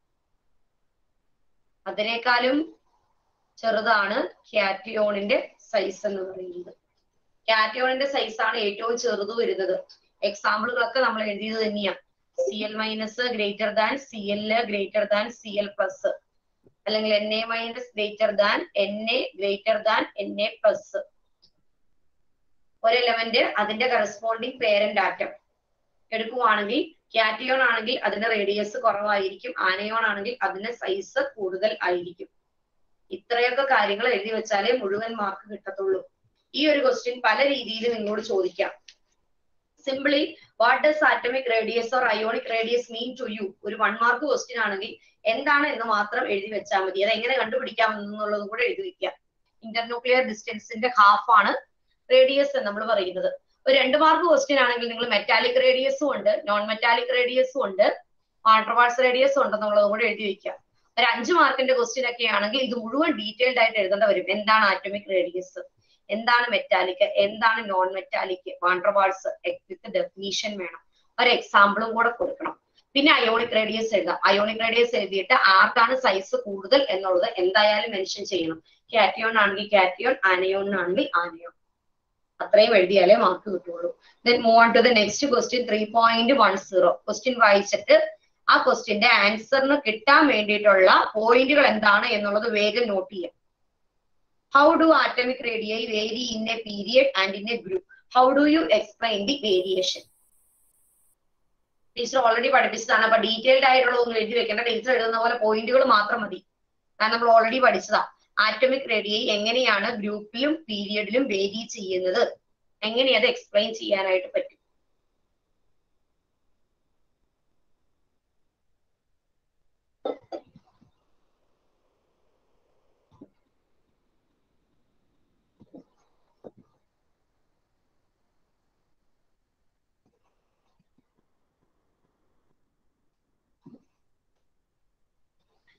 അതിനേക്കാളും ചെറുതാണ് കാറ്റിയോണിന്റെ സൈസ് എന്ന് പറയുന്നത് കാറ്റിയോണിന്റെ സൈസ് ആണ് ഏറ്റവും ചെറുത് വരുന്നത് എക്സാമ്പിളുകളൊക്കെ നമ്മൾ എഴുതിയത് തന്നെയാണ് C L minus greater than C L greater than C L plus അല്ലെങ്കിൽ N A minus greater than N A greater than N A plus ഒരു എലമെന്റ് അതിന്റെ കറസ്പോണ്ടിങ് പേരന്റ് ആറ്റം എടുക്കുവാണെങ്കിൽ കാറ്റിയോൺ ആണെങ്കിൽ അതിന്റെ റേഡിയസ് കുറവായിരിക്കും ആനയോൺ ആണെങ്കിൽ അതിന്റെ size കൂടുതൽ ആയിരിക്കും ഇത്രയൊക്കെ കാര്യങ്ങൾ എഴുതി വെച്ചാലേ മുഴുവൻ മാർക്ക് കിട്ടത്തുള്ളൂ ഈ ഒരു ക്വസ്റ്റ്യൻ പല രീതിയിൽ നിങ്ങളോട് ചോദിക്കാം simply what does atomic radius or ionic radius mean to you ഒരു വൺ മാർക്ക് ക്വസ്റ്റ്യൻ ആണെങ്കിൽ എന്താണ് എന്ന് മാത്രം എഴുതി വെച്ചാൽ മതി അത് എങ്ങനെ കണ്ടുപിടിക്കാം എന്നുള്ളതും കൂടെ എഴുതി വെക്കാം ഇന്റർന്യൂക്ലിയർ ഡിസ്റ്റൻസിന്റെ ഹാഫ് ആണ് റേഡിയസ് എന്ന് നമ്മൾ പറയുന്നത് ഒരു രണ്ട് മാർക്ക് ക്വസ്റ്റ്യൻ ആണെങ്കിൽ നിങ്ങൾ മെറ്റാലിക് റേഡിയസും ഉണ്ട് നോൺ മെറ്റാലിക് റേഡിയസും ഉണ്ട് വാട്ടർവാൾസ് റേഡിയസും ഉണ്ടെന്നുള്ളതും കൂടെ എഴുതി വെക്കാം ഒരു അഞ്ച് മാർക്കിന്റെ ക്വസ്റ്റ്യൻ ഒക്കെ ആണെങ്കിൽ ഇത് മുഴുവൻ ഡീറ്റെയിൽഡ് ആയിട്ട് എഴുതേണ്ട വരും എന്താണ് ആറ്റമിക് റേഡിയസ് എന്താണ് മെറ്റാലിക് എന്താണ് non metallic van der Waals with definition വേണം ഒരു എക്സാമ്പിളും കൂടെ കൊടുക്കണം പിന്നെ അയോണിക് റേഡിയസ് എഴുതാം അയോണിക് റേഡിയസ് എഴുതിയിട്ട് ആർക്കാണ് സൈസ് കൂടുതൽ എന്നുള്ളത് എന്തായാലും മെൻഷൻ ചെയ്യണം കാറ്റിയോൺ ആണെങ്കിൽ കാറ്റിയോൺ ആനയോൺ ആണെങ്കിൽ ആനയോൺ അത്രയും എഴുതിയാലേ മാർക്ക് കിട്ടുള്ളൂ then move on to the next question three point one zero question വായിച്ചിട്ട് ആ ക്വസ്റ്റ്യന്റെ ആൻസറിന് കിട്ടാൻ വേണ്ടിയിട്ടുള്ള പോയിന്റുകൾ എന്താണ് എന്നുള്ളത് വേഗം നോട്ട് ചെയ്യാം how do atomic radii vary in a period and in a group how do you explain the variation teacher already പഠിപ്പിച്ചതാണ് അപ്പൊ ഡീറ്റെയിൽഡ് ആയിട്ടുള്ളതൊന്നും എഴുതി വെക്കേണ്ട ടീച്ചർ എഴുതുന്ന പോലെ പോയിന്റുകൾ മാത്രം മതി കാരണം നമ്മൾ ഓൾറെഡി പഠിച്ചതാ ആറ്റമിക് റേഡിയൈ എങ്ങനെയാണ് ഗ്രൂപ്പിലും പീരിയഡിലും വേരി ചെയ്യുന്നത് എങ്ങനെ അത് എക്സ്പ്ലെയിൻ ചെയ്യാനായിട്ട് പറ്റും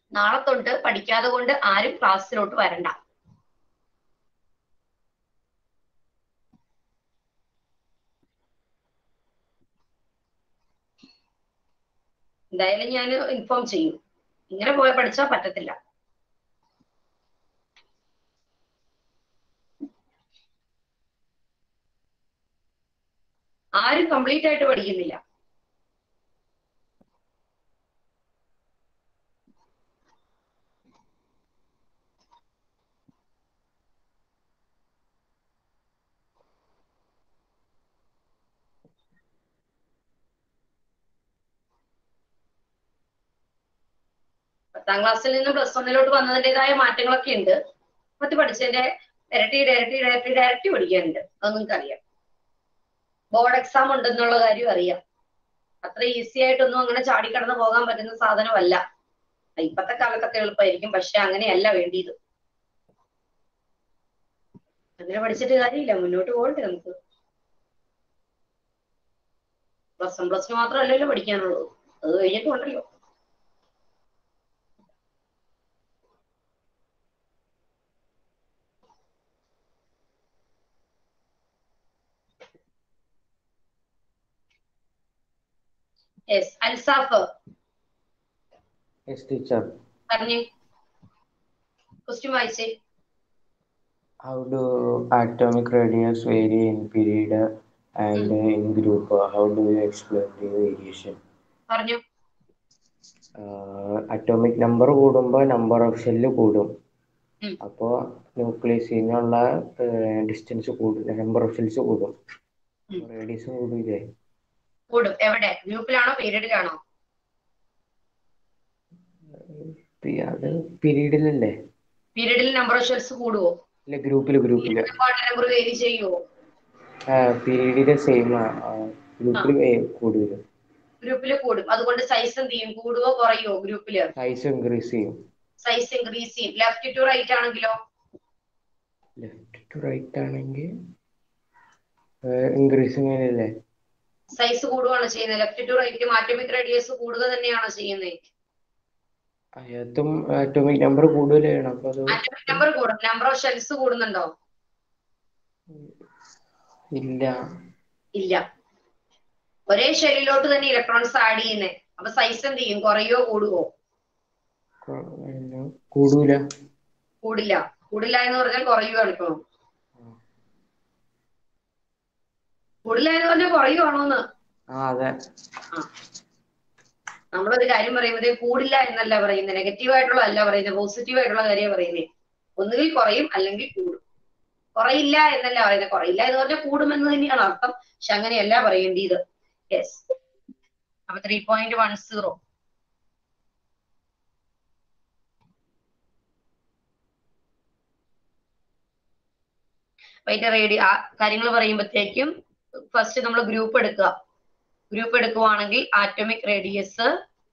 നാളെ തൊട്ട് പഠിക്കാതെ കൊണ്ട് ആരും ക്ലാസ്സിലോട്ട് വരണ്ട എന്തായാലും ഞാൻ ഇൻഫോം ചെയ്യും ഇങ്ങനെ പോയി പഠിച്ചാൽ പറ്റത്തില്ല ആരും കംപ്ലീറ്റ് ആയിട്ട് പഠിക്കുന്നില്ല പത്താം ക്ലാസ്സിൽ നിന്ന് പ്ലസ് വണ്ണിലോട്ട് വന്നതിൻ്റെതായ മാറ്റങ്ങളൊക്കെ ഉണ്ട് പത്ത് പഠിച്ചതിന്റെ ഇരട്ടി ഇരട്ടി ഇരട്ടി ഇരട്ടി പഠിക്കാനുണ്ട് അത് നിങ്ങൾക്ക് അറിയാം ബോർഡ് എക്സാം ഉണ്ടെന്നുള്ള കാര്യം അറിയാം അത്ര ഈസി ആയിട്ടൊന്നും അങ്ങനെ ചാടിക്കടന്ന് പോകാൻ പറ്റുന്ന സാധനമല്ല ഇപ്പത്തെ കാലത്തൊക്കെ എളുപ്പമായിരിക്കും പക്ഷെ അങ്ങനെയല്ല വേണ്ടിയത് അങ്ങനെ പഠിച്ചിട്ട് കാര്യമില്ല മുന്നോട്ട് പോകട്ടെ നമുക്ക് പ്ലസ് വൺ പ്ലസ് ടു മാത്രമല്ലല്ലോ പഠിക്കാനുള്ളൂ അത് കഴിഞ്ഞിട്ട് ഉണ്ടല്ലോ യെസ് അൽസാഫ് Yes, teacher. പറഞ്ഞു ക്വസ്റ്റ്യൻ വായിച്ചേ How do atomic radius vary in period and in group? How do you explain the variation? പറഞ്ഞു അറ്റോമിക് നമ്പർ കൂടുമ്പോൾ നമ്പർ ഓഫ് ഷെല്ല് കൂടും ഉം. അപ്പോൾ ന്യൂക്ലിയസിനുള്ള ഡിസ്റ്റൻസ് കൂടും നമ്പർ ഓഫ് ഷെൽസ് കൂടും ഉം. റേഡിയസും കൂടില്ലേ കൂടും എവിടെ ഗ്രൂപ്പിലാണോ പീരീഡിലാണോ പി- അത് പീരീഡിലല്ലേ പീരീഡിൽ നമ്പർ ഓഫ് ഷെൽസ് കൂടുവോ അല്ല ഗ്രൂപ്പില് ഗ്രൂപ്പില് നമ്പർ വേരി ചെയ്യുവോ പീരീഡില് സെയിം ഗ്രൂപ്പിൽ കൂടുതലും ഗ്രൂപ്പിൽ കൂടും അതുകൊണ്ട് സൈസ് എന്ത് ചെയ്യും കൂടുവോ കുറയുവോ ഗ്രൂപ്പില് സൈസ് ഇൻക്രീസ് ചെയ്യും സൈസ് ഇൻക്രീസ് ചെയ്യും ലെഫ്റ്റ് ടു റൈറ്റ് ആണെങ്കിലോ ലെഫ്റ്റ് ടു റൈറ്റ് ആണെങ്കിൽ ഇൻക്രീസിങ് അങ്ങനെയല്ലേ സൈസ് കൂടുകയാണ് ചെയ്യുന്നത് left to right atomic radius കൂടുക തന്നെയാണോ ചെയ്യുന്നത് അതിനകത്തും അറ്റോമിക് നമ്പർ കൂടുതലാണ് അപ്പൊ അത് ആറ്റോമിക് നമ്പർ കൂടും നമ്പർ ഓഫ് ഷെൽസ് കൂടുന്നുണ്ടോ ഇല്ല ഇല്ല ഒരേ ഷെല്ലിലോട്ട് തന്നെ ഇലക്ട്രോൺസ് ആഡ് ചെയ്യുന്നേ അപ്പൊ സൈസ് എന്ത് ചെയ്യും കുറയോ കൂടുവോ കൊ- പിന്നെ കൂടൂല കൂടില്ല കൂടില്ല എന്ന് പറഞ്ഞാൽ കുറയുവാണ് ഇപ്പൊ കൂടില്ല എന്ന് പറഞ്ഞാൽ കുറയുവാണോന്ന് ആ അതെ നമ്മളൊരു കാര്യം പറയുന്നത് കൂടില്ല എന്നല്ല പറയുന്നത് നെഗറ്റീവ് ആയിട്ടുള്ള അല്ല പറയുന്നത് പോസിറ്റീവ് ആയിട്ടുള്ള കാര്യം പറയുന്നത് ഒന്നുകിൽ കുറയും അല്ലെങ്കിൽ കൂടും കുറയില്ല എന്നല്ല പറയുന്നത് കുറയില്ല എന്ന് പറഞ്ഞാൽ കൂടുമെന്ന് തന്നെയാണ് അർത്ഥം പക്ഷെ അങ്ങനെയല്ല പറയേണ്ടത് യെസ് അപ്പൊ ത്രീ പോയിന്റ് വൺ സീറോ അതിന്റെ റേഡി ആ കാര്യങ്ങൾ പറയുമ്പോഴത്തേക്കും ഫസ്റ്റ് നമ്മൾ ഗ്രൂപ്പ് എടുക്കുക ഗ്രൂപ്പ് എടുക്കുവാണെങ്കിൽ ആറ്റോമിക് റേഡിയസ്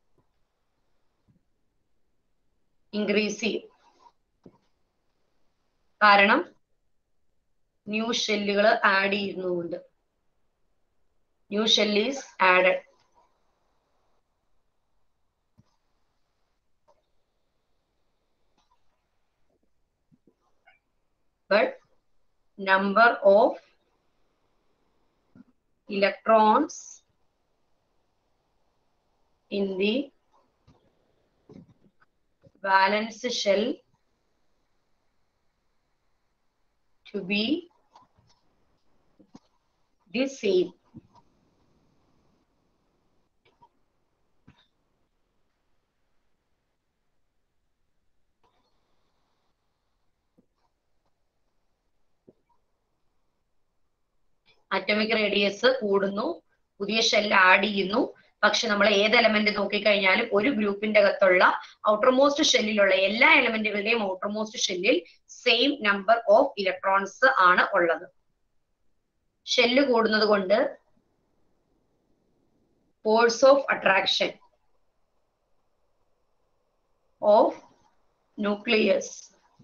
ഇൻക്രീസ് ചെയ്യും കാരണം ന്യൂ ഷെല്ലുകൾ ആഡ് ചെയ്യുന്നതുകൊണ്ട് new shell is added but number of electrons in the valence shell to be the same. Atomic radius കൂടുന്നു പുതിയ ഷെൽ ആഡ് ചെയ്യുന്നു പക്ഷെ നമ്മൾ ഏത് എലമെന്റ് നോക്കിക്കഴിഞ്ഞാലും ഒരു ഗ്രൂപ്പിന്റെ അകത്തുള്ള ഔട്ടർമോസ്റ്റ് ഷെല്ലിലുള്ള എല്ലാ എലമെന്റുകളുടെയും ഔട്ടർമോസ്റ്റ് ഷെല്ലിൽ സെയിം നമ്പർ ഓഫ് ഇലക്ട്രോൺസ് ആണ് ഉള്ളത് ഷെല്ല് കൂടുന്നത് കൊണ്ട് force of attraction of nucleus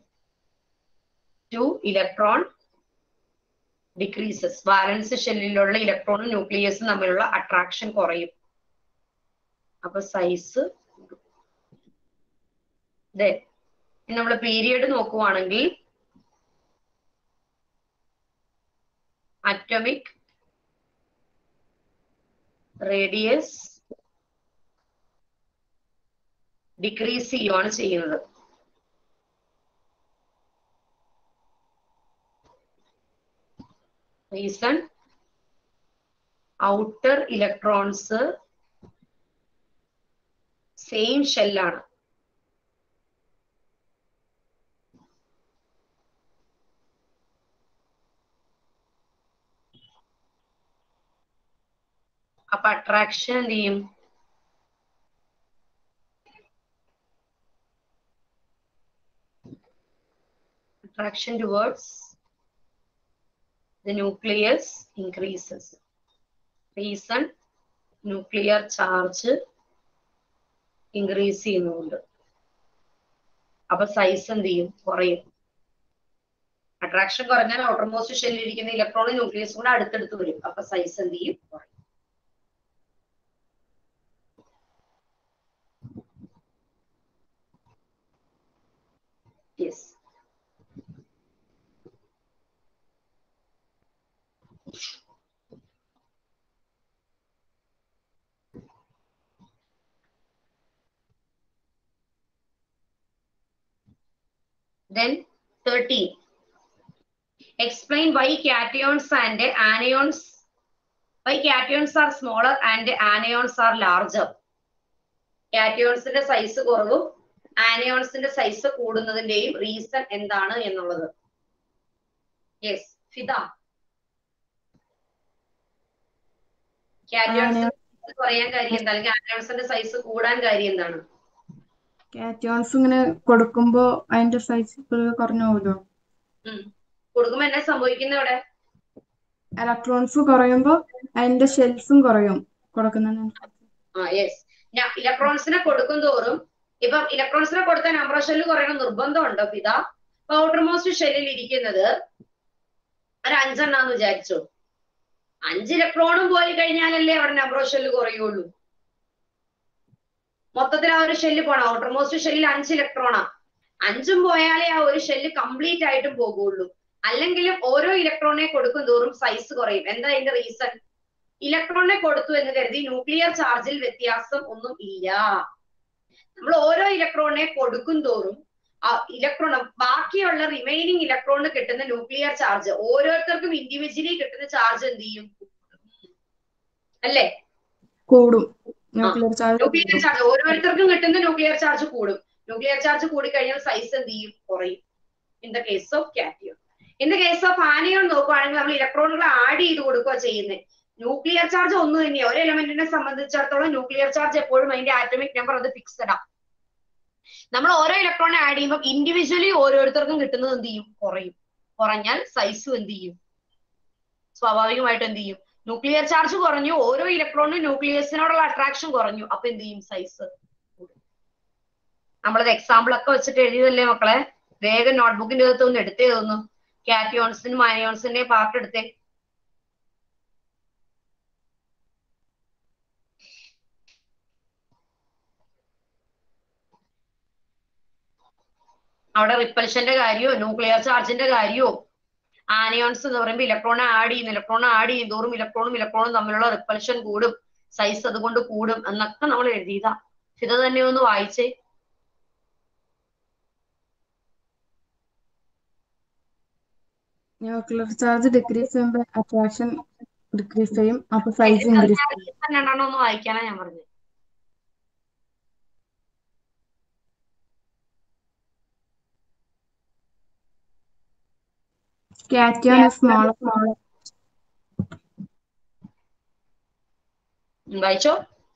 to electron decreases valence ഷെല്ലിലുള്ള ഇലക്ട്രോണും ന്യൂക്ലിയസും തമ്മിലുള്ള അട്രാക്ഷൻ കുറയും അപ്പൊ സൈസ് ഇതേ നമ്മൾ പീരിയഡ് നോക്കുവാണെങ്കിൽ അറ്റോമിക് റേഡിയസ് ഡിക്രീസ് ചെയ്യുവാണ് ചെയ്യുന്നത് റീസൺ ഔട്ടർ ഇലക്ട്രോൺസ് സെയിം ഷെല്ലാണ് അപ്പൊ അട്രാക്ഷൻ എന്ത് ചെയ്യും attraction towards the nucleus increases. Reason nuclear charge increase ചെയ്യുന്നുണ്ട് അപ്പൊ സൈസ് എന്ത് ചെയ്യും കുറയും അട്രാക്ഷൻ കുറഞ്ഞാൽ ഔട്ടർമോസ്റ്റ് ഷെല്ലിൽ ഇരിക്കുന്ന ഇലക്ട്രോണും ന്യൂക്ലിയസും കൂടെ അടുത്തടുത്ത് വരും അപ്പൊ സൈസ് എന്ത് ചെയ്യും കുറയും yes Then 13. Explain why cations and anions, why cations are smaller and anions are larger. കാറ്റയോൺസിന്റെ സൈസ് കുറവും ആനയോൺസിന്റെ സൈസ് കൂടുന്നതിന്റെയും റീസൺ എന്താണ് എന്നുള്ളത് യെസ് ഫിദ കാറ്റയോൺസിന്റെ സൈസ് കുറയാൻ കാര്യം എന്താ അല്ലെങ്കിൽ ആനയോൺസിന്റെ സൈസ് കൂടാൻ കാര്യം എന്താണ് കാറ്റയോൺസ് ഇങ്ങനെ കൊടുക്കുമ്പോ അതിന്റെ സൈസ് കുറഞ്ഞു പോകുമല്ലോ ഉം. കൊടുക്കുമ്പോ എന്നാ സംഭവിക്കുന്ന ഇവിടെ ഇലക്ട്രോൺസ് കുറയുമ്പോ അതിന്റെ ഷെൽസും കുറയും കൊടുക്കുന്നതിന് ആ യെസ് ഇലക്ട്രോൺസിനെ കൊടുക്കും തോറും ഇപ്പം ഇലക്ട്രോൺസിനെ കൊടുത്ത നമ്പർ ഷെല്ല് കുറയണം നിർബന്ധമുണ്ടോ പിത ഇപ്പൊ ഔട്ടർ മോസ്റ്റ് ഷെല്ലിൽ ഇരിക്കുന്നത് ഒരു അഞ്ചെണ്ണാന്ന് വിചാരിച്ചോ അഞ്ച് ഇലക്ട്രോണും പോയി കഴിഞ്ഞാലല്ലേ അവിടെ നമ്പർ ഷെല്ല് കുറയുള്ളൂ മൊത്തത്തിൽ ആ ഒരു ഷെല്ല് പോണം ഔട്ടർ മോസ്റ്റ് ഷെല്ലിൽ അഞ്ച് ഇലക്ട്രോണാ അഞ്ചും പോയാലേ ആ ഒരു ഷെല്ല് കംപ്ലീറ്റ് ആയിട്ടും പോകുള്ളൂ അല്ലെങ്കിലും ഓരോ ഇലക്ട്രോണിനെ കൊടുക്കും തോറും സൈസ് കുറയും എന്താ അതിന്റെ റീസൺ ഇലക്ട്രോണിനെ കൊടുത്തു എന്ന് കരുതി ന്യൂക്ലിയർ ചാർജിൽ വ്യത്യാസം ഒന്നും ഇല്ല നമ്മൾ ഓരോ ഇലക്ട്രോണിനെ കൊടുക്കും തോറും ഇലക്ട്രോൺ ബാക്കിയുള്ള റിമൈനിങ് ഇലക്ട്രോണിന് കിട്ടുന്ന ന്യൂക്ലിയർ ചാർജ് ഓരോരുത്തർക്കും ഇൻഡിവിജ്വലി കിട്ടുന്ന ചാർജ് എന്ത് ചെയ്യും അല്ലേ കൂടും ന്യൂക്ലിയർ ചാർജ് ന്യൂക്ലിയർ ചാർജ് ഓരോരുത്തർക്കും കിട്ടുന്ന ന്യൂക്ലിയർ ചാർജ് കൂടും ന്യൂക്ലിയർ ചാർജ് കൂടിക്കഴിഞ്ഞാൽ സൈസ് എന്ത് ചെയ്യും കുറയും in the case of cation in the case of anion നോക്കുവാണെങ്കിൽ നമ്മൾ ഇലക്ട്രോണുകൾ ആഡ് ചെയ്ത് കൊടുക്കുക ചെയ്യുന്നത് ന്യൂക്ലിയർ ചാർജ് ഒന്ന് തന്നെയാണ് ഒരു എലമെന്റിനെ സംബന്ധിച്ചിടത്തോളം ന്യൂക്ലിയർ ചാർജ് എപ്പോഴും അതിന്റെ ആറ്റോമിക് നമ്പർ അത് ഫിക്സഡ് ആണ് നമ്മൾ ഓരോ ഇലക്ട്രോണെ ആഡ് ചെയ്യുമ്പോൾ ഇൻഡിവിജ്വലി ഓരോരുത്തർക്കും കിട്ടുന്നത് എന്ത് ചെയ്യും കുറയും കുറഞ്ഞാൽ സൈസും എന്ത് ചെയ്യും സ്വാഭാവികമായിട്ട് എന്ത് ചെയ്യും ന്യൂക്ലിയർ ചാർജ് കുറഞ്ഞു ഓരോ ഇലക്ട്രോണിനും ന്യൂക്ലിയസിനോടുള്ള അട്രാക്ഷൻ കുറഞ്ഞു അപ്പൊ എന്ത് ചെയ്യും സൈസ് നമ്മളത് എക്സാമ്പിൾ ഒക്കെ വെച്ചിട്ട് എഴുതിയതല്ലേ മക്കളെ വേഗം നോട്ട്ബുക്കിന്റെ അകത്ത് ഒന്ന് എടുത്തേ തോന്നു കാറ്റിയോൺസിനും അനിയോൺസിന്റെ പാർട്ട് എടുത്തേ അവിടെ റിപ്പൽഷന്റെ കാര്യമോ ന്യൂക്ലിയർ ചാർജിന്റെ കാര്യമോ ആനിയോൺസ് എന്ന് പറയുമ്പോൾ ഇലക്ട്രോണെ ആഡ് ചെയ്യുന്നു ഇലക്ട്രോണെ ആഡ് ചെയ്യും തോറും ഇലക്ട്രോണും ഇലക്ട്രോണും തമ്മിലുള്ള റിപ്പൽഷൻ കൂടും സൈസ് അതുകൊണ്ട് കൂടും എന്നൊക്കെ നമ്മൾ എഴുതിയതാ ഇത് തന്നെ ഒന്ന് വായിച്ചേ ന്യൂക്ലിയർ ചാർജ് ഡിക്രീസ് ചെയ്യുമ്പോൾ അട്രാക്ഷൻ ഡിക്രീസ് ചെയ്യും അപ്പൊ സൈസ് ഇൻക്രീസ് ചെയ്യും രണ്ടെണ്ണം ഒന്ന് വായിക്കാനാ ഞാൻ പറഞ്ഞത് cation is smaller smaller വായിച്ചോ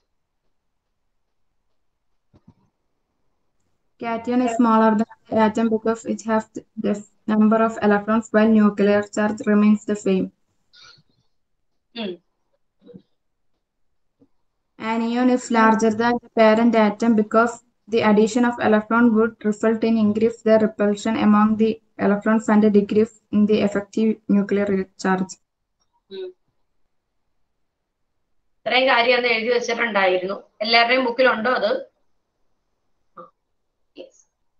cation is smaller than the atom because it has the number of electrons while nuclear charge remains the same ഉം. Anion is larger than the parent atom because the addition of electron would result in increase the repulsion among the electrons and a decrease in the effective nuclear charge. ഉം. ഇത്രയും കാര്യം അന്ന് എഴുതി വെച്ചിട്ടുണ്ടായിരുന്നു എല്ലാവരുടെയും ബുക്കിലുണ്ടോ അത്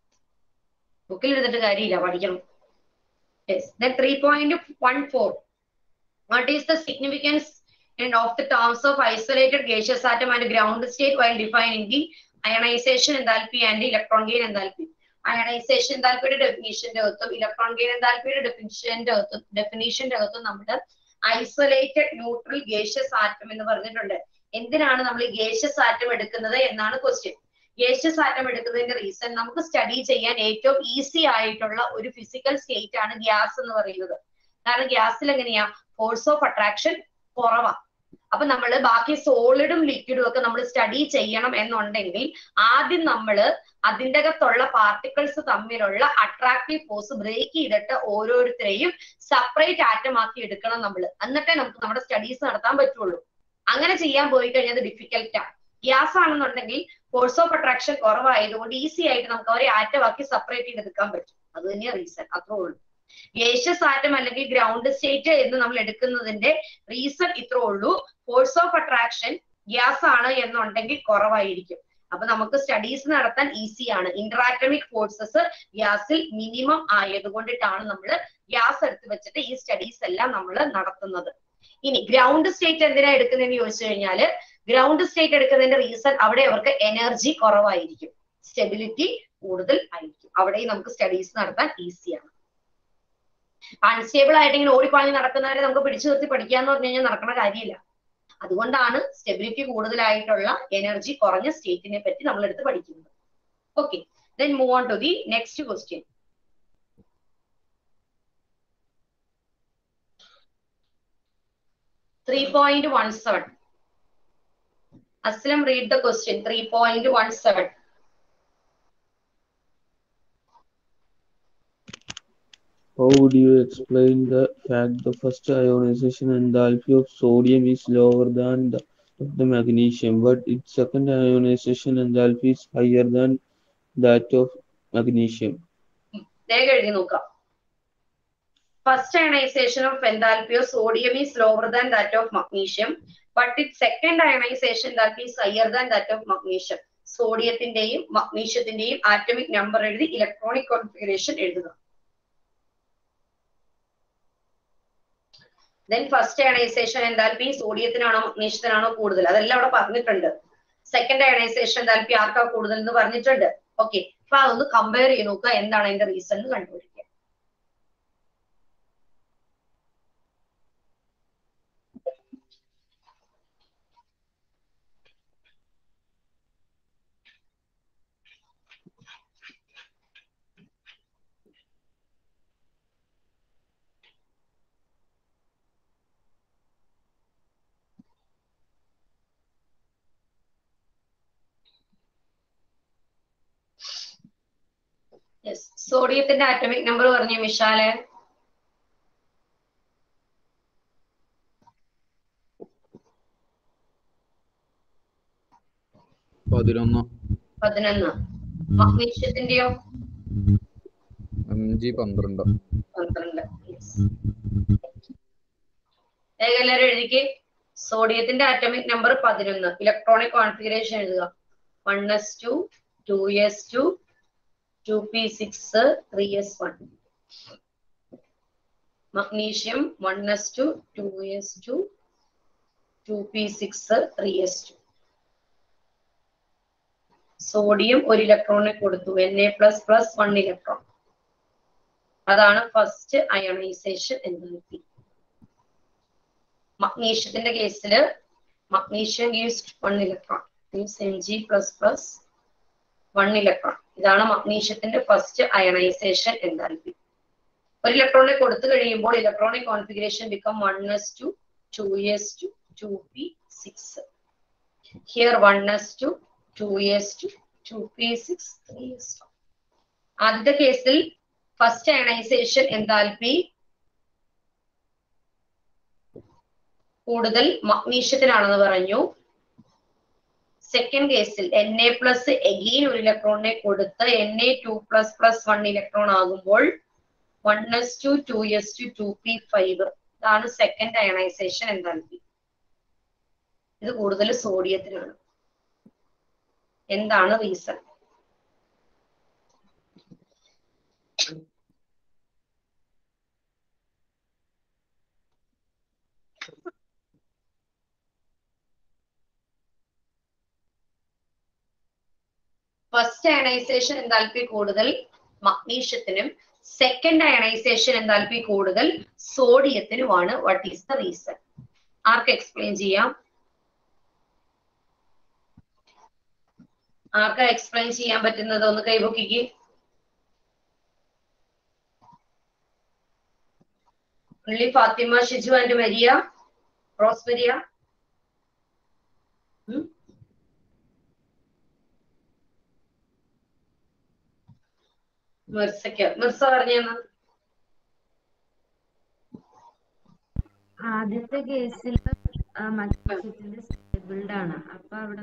ബുക്കിൽ എഴുതിട്ട് കാര്യമില്ല പഠിക്കണം yes then three point one four what is the significance and of the terms of isolated gaseous atom and ground state while defining the ionization enthalpy and electron gain enthalpy. Ionisation എന്താൽപ്പിയുടെ ഡെഫിനീഷന്റെ അകത്തും electron gain എന്താൽപ്പിയുടെ ഡെഫിനിഷന്റെ അകത്തും ഡെഫിനീഷന്റെ അകത്തും നമ്മൾ isolated neutral gaseous atom എന്ന് പറഞ്ഞിട്ടുണ്ട് എന്തിനാണ് നമ്മൾ ഈ ഗേഷ്യസ് ആറ്റം എടുക്കുന്നത് എന്നാണ് ക്വസ്റ്റ്യൻ ഗേഷ്യസ് ആറ്റം എടുക്കുന്നതിന്റെ റീസൺ നമുക്ക് സ്റ്റഡി ചെയ്യാൻ ഏറ്റവും ഈസി ആയിട്ടുള്ള ഒരു ഫിസിക്കൽ സ്റ്റേറ്റ് ആണ് ഗ്യാസ് എന്ന് പറയുന്നത് കാരണം ഗ്യാസിൽ എങ്ങനെയാ ഫോഴ്സ് ഓഫ് അട്രാക്ഷൻ കുറവാ അപ്പൊ നമ്മൾ ബാക്കി സോളിഡും ലിക്വിഡും ഒക്കെ നമ്മൾ സ്റ്റഡി ചെയ്യണം എന്നുണ്ടെങ്കിൽ ആദ്യം നമ്മൾ അതിൻ്റെ അകത്തുള്ള പാർട്ടിക്കിൾസ് തമ്മിലുള്ള അട്രാക്റ്റീവ് ഫോഴ്സ് ബ്രേക്ക് ചെയ്തിട്ട് ഓരോരുത്തരെയും സെപ്പറേറ്റ് ആറ്റം ആക്കി എടുക്കണം നമ്മൾ എന്നിട്ടേ നമുക്ക് നമ്മുടെ സ്റ്റഡീസ് നടത്താൻ പറ്റുള്ളൂ അങ്ങനെ ചെയ്യാൻ പോയി കഴിഞ്ഞാൽ ഡിഫിക്കൽട്ടാണ് ഗ്യാസ് ആണെന്നുണ്ടെങ്കിൽ ഫോഴ്സ് ഓഫ് അട്രാക്ഷൻ കുറവായതുകൊണ്ട് ഈസി ആയിട്ട് നമുക്ക് അവരെ ആറ്റമാക്കി സെപ്പറേറ്റ് ചെയ്തെടുക്കാൻ പറ്റും അത് തന്നെയാണ് റീസൺ അത്രേ ഉള്ളൂ ഗേഷ്യസ് ആറ്റം അല്ലെങ്കിൽ ഗ്രൗണ്ട് സ്റ്റേറ്റ് എന്ന് നമ്മൾ എടുക്കുന്നതിന്റെ റീസൺ ഇത്രേ ഉള്ളൂ ഫോഴ്സ് ഓഫ് അട്രാക്ഷൻ ഗ്യാസ് ആണ് എന്നുണ്ടെങ്കിൽ കുറവായിരിക്കും അപ്പൊ നമുക്ക് സ്റ്റഡീസ് നടത്താൻ ഈസിയാണ് ഇന്ററാറ്റമിക് ഫോഴ്സസ് ഗ്യാസിൽ മിനിമം ആയതുകൊണ്ടിട്ടാണ് നമ്മൾ ഗ്യാസ് എടുത്ത് വെച്ചിട്ട് ഈ സ്റ്റഡീസ് എല്ലാം നമ്മൾ നടത്തുന്നത് ഇനി ഗ്രൗണ്ട് സ്റ്റേറ്റ് എന്തിനാ എടുക്കുന്നതെന്ന് ചോദിച്ചു കഴിഞ്ഞാല് ഗ്രൗണ്ട് സ്റ്റേറ്റ് എടുക്കുന്നതിന്റെ റീസൺ അവിടെ അവർക്ക് എനർജി കുറവായിരിക്കും സ്റ്റെബിലിറ്റി കൂടുതൽ ആയിരിക്കും അവിടെയും നമുക്ക് സ്റ്റഡീസ് നടത്താൻ ഈസിയാണ് അൺസ്റ്റേബിൾ ആയിട്ട് ഇങ്ങനെ ഓടിപ്പാഞ്ഞ് നടക്കുന്നവരെ നമുക്ക് പിടിച്ചു നിർത്തി പഠിക്കാന്ന് പറഞ്ഞു കഴിഞ്ഞാൽ നടക്കുന്ന കാര്യമില്ല അതുകൊണ്ടാണ് സ്റ്റെബിലിറ്റി കൂടുതലായിട്ടുള്ള എനർജി കുറഞ്ഞ സ്റ്റേറ്റിനെ പറ്റി നമ്മൾ എടുത്ത് പഠിക്കുന്നത് okay then move on to the next question three point one seven Aslam read the question three point one seven How would you explain the fact the first ionization enthalpy of sodium is lower than that of the magnesium, but its second ionization enthalpy is higher than that of magnesium? വേഗം എഴുതി നോക്കാം first ionisation of enthalpy of sodium is lower than that of magnesium but it second ionisation that is higher than that of magnesium സോഡിയത്തിന്റെയും മഗ്നീഷ്യത്തിന്റെയും atomic number എഴുതി electronic configuration എഴുതുക then first ionisation enthalpy സോഡിയത്തിനാണോ മഗ്നീഷ്യത്തിനാണോ കൂടുതൽ അതെല്ലാം അവിടെ പറഞ്ഞിട്ടുണ്ട് സെക്കൻഡ് അയണൈസേഷൻ എന്താൽപ്പി ആർക്കാ കൂടുതൽ എന്ന് പറഞ്ഞിട്ടുണ്ട് ഓക്കെ അപ്പൊ അതൊന്ന് കമ്പയർ ചെയ്ത് നോക്കുക എന്താണ് അതിന്റെ റീസൺ എന്ന് കണ്ടുപിടിക്കുക യെസ് സോഡിയത്തിന്റെ ആറ്റമിക് നമ്പർ പറഞ്ഞു മിഷാലെ പതിനൊന്ന് പതിനൊന്ന് മഗ്നീഷ്യത്തിന്റെയോ അഞ്ച് പന്ത്രണ്ട് പന്ത്രണ്ട് വേഗം എല്ലാവരും എഴുതിക്ക് സോഡിയത്തിന്റെ ആറ്റമിക് നമ്പർ പതിനൊന്ന് ഇലക്ട്രോണിക് കോൺഫിഗറേഷൻ എഴുതുക one s two two s two two p six three s one magnesium one s two two s two two p six three s two sodium ഒരു ഇലക്ട്രോണിനെ കൊടുത്തു N A plus plus one electron അതാണ് first ionisation enthalpy മഗ്നീഷ്യത്തിന്റെ കേസിൽ magnesium gives one electron means M G plus plus one electron ഇതാണ് മഗ്നീഷ്യത്തിന്റെ first ionisation enthalpy ഒരു ഇലക്ട്രോണിനെ കൊടുത്തു കഴിയുമ്പോൾ electronic configuration become one s two two s two two p six here one s two two s two two p six three s two ആദ്യത്തെ കേസിൽ first ionization enthalpy കൂടുതൽ മഗ്നീഷ്യത്തിനാണെന്ന് പറഞ്ഞു second കേസിൽ N A plus again ഒരു ഇലക്ട്രോണിനെ കൊടുത്ത് N A two plus plus one electron ആകുമ്പോൾ one s two two s two two p five ഇതാണ് സെക്കൻഡ് അയണൈസേഷൻ എന്താൽപി ഇത് കൂടുതൽ സോഡിയത്തിനാണ് എന്താണ് റീസൺ ഫസ്റ്റ് അയണൈസേഷൻ എന്താൽപ്പി കൂടുതൽ മഗ്നീഷ്യത്തിനും സെക്കൻഡ് അയണൈസേഷൻ എന്താൽപ്പി കൂടുതൽ സോഡിയത്തിനുമാണ് വാട്ട് ഈസ് ദ റീസൺ ആർക്ക് എക്സ്പ്ലെയിൻ ചെയ്യാം ആർക്കാ എക്സ്പ്ലെയിൻ ചെയ്യാൻ പറ്റുന്നത് ഒന്ന് കൈപൊക്കിക്ക് ഉള്ളി Fathima Shiju and Maria Rose Maria ഉം? മിർസയ്ക്ക് മിർസ പറഞ്ഞെന്ന് ആദ്യത്തെ കേസിൽ മത്സ്യത്തിന്റെ സ്റ്റേബിൾഡ് ആണ് അപ്പൊ അവിടെ